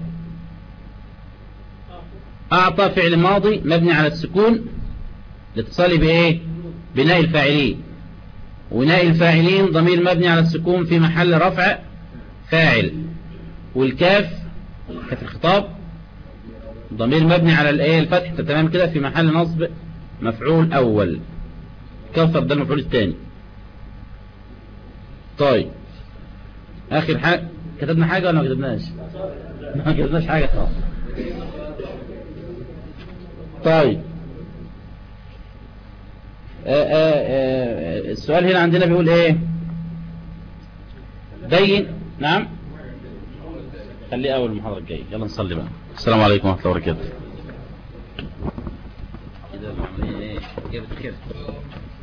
اعطى فعل ماضي مبني على السكون لاتصاله بايه بناء الفاعلين وناء الفاعلين ضمير مبني على السكون في محل رفع فاعل والكاف كاف الخطاب ضمير مبني على الايه الفتح تمام كده في محل نصب مفعول اول كفر ده المفعول الثاني طيب اخر حاجه كتبنا حاجه ولا ما كتبناش ما كتبناش حاجه خالص طيب آآ آآ السؤال هنا عندنا بيقول ايه بين نعم خليه اول المحاضره الجايه يلا نصلي بقى السلام عليكم ورحمه الله وبركاته كده العمليه ايه جابت خير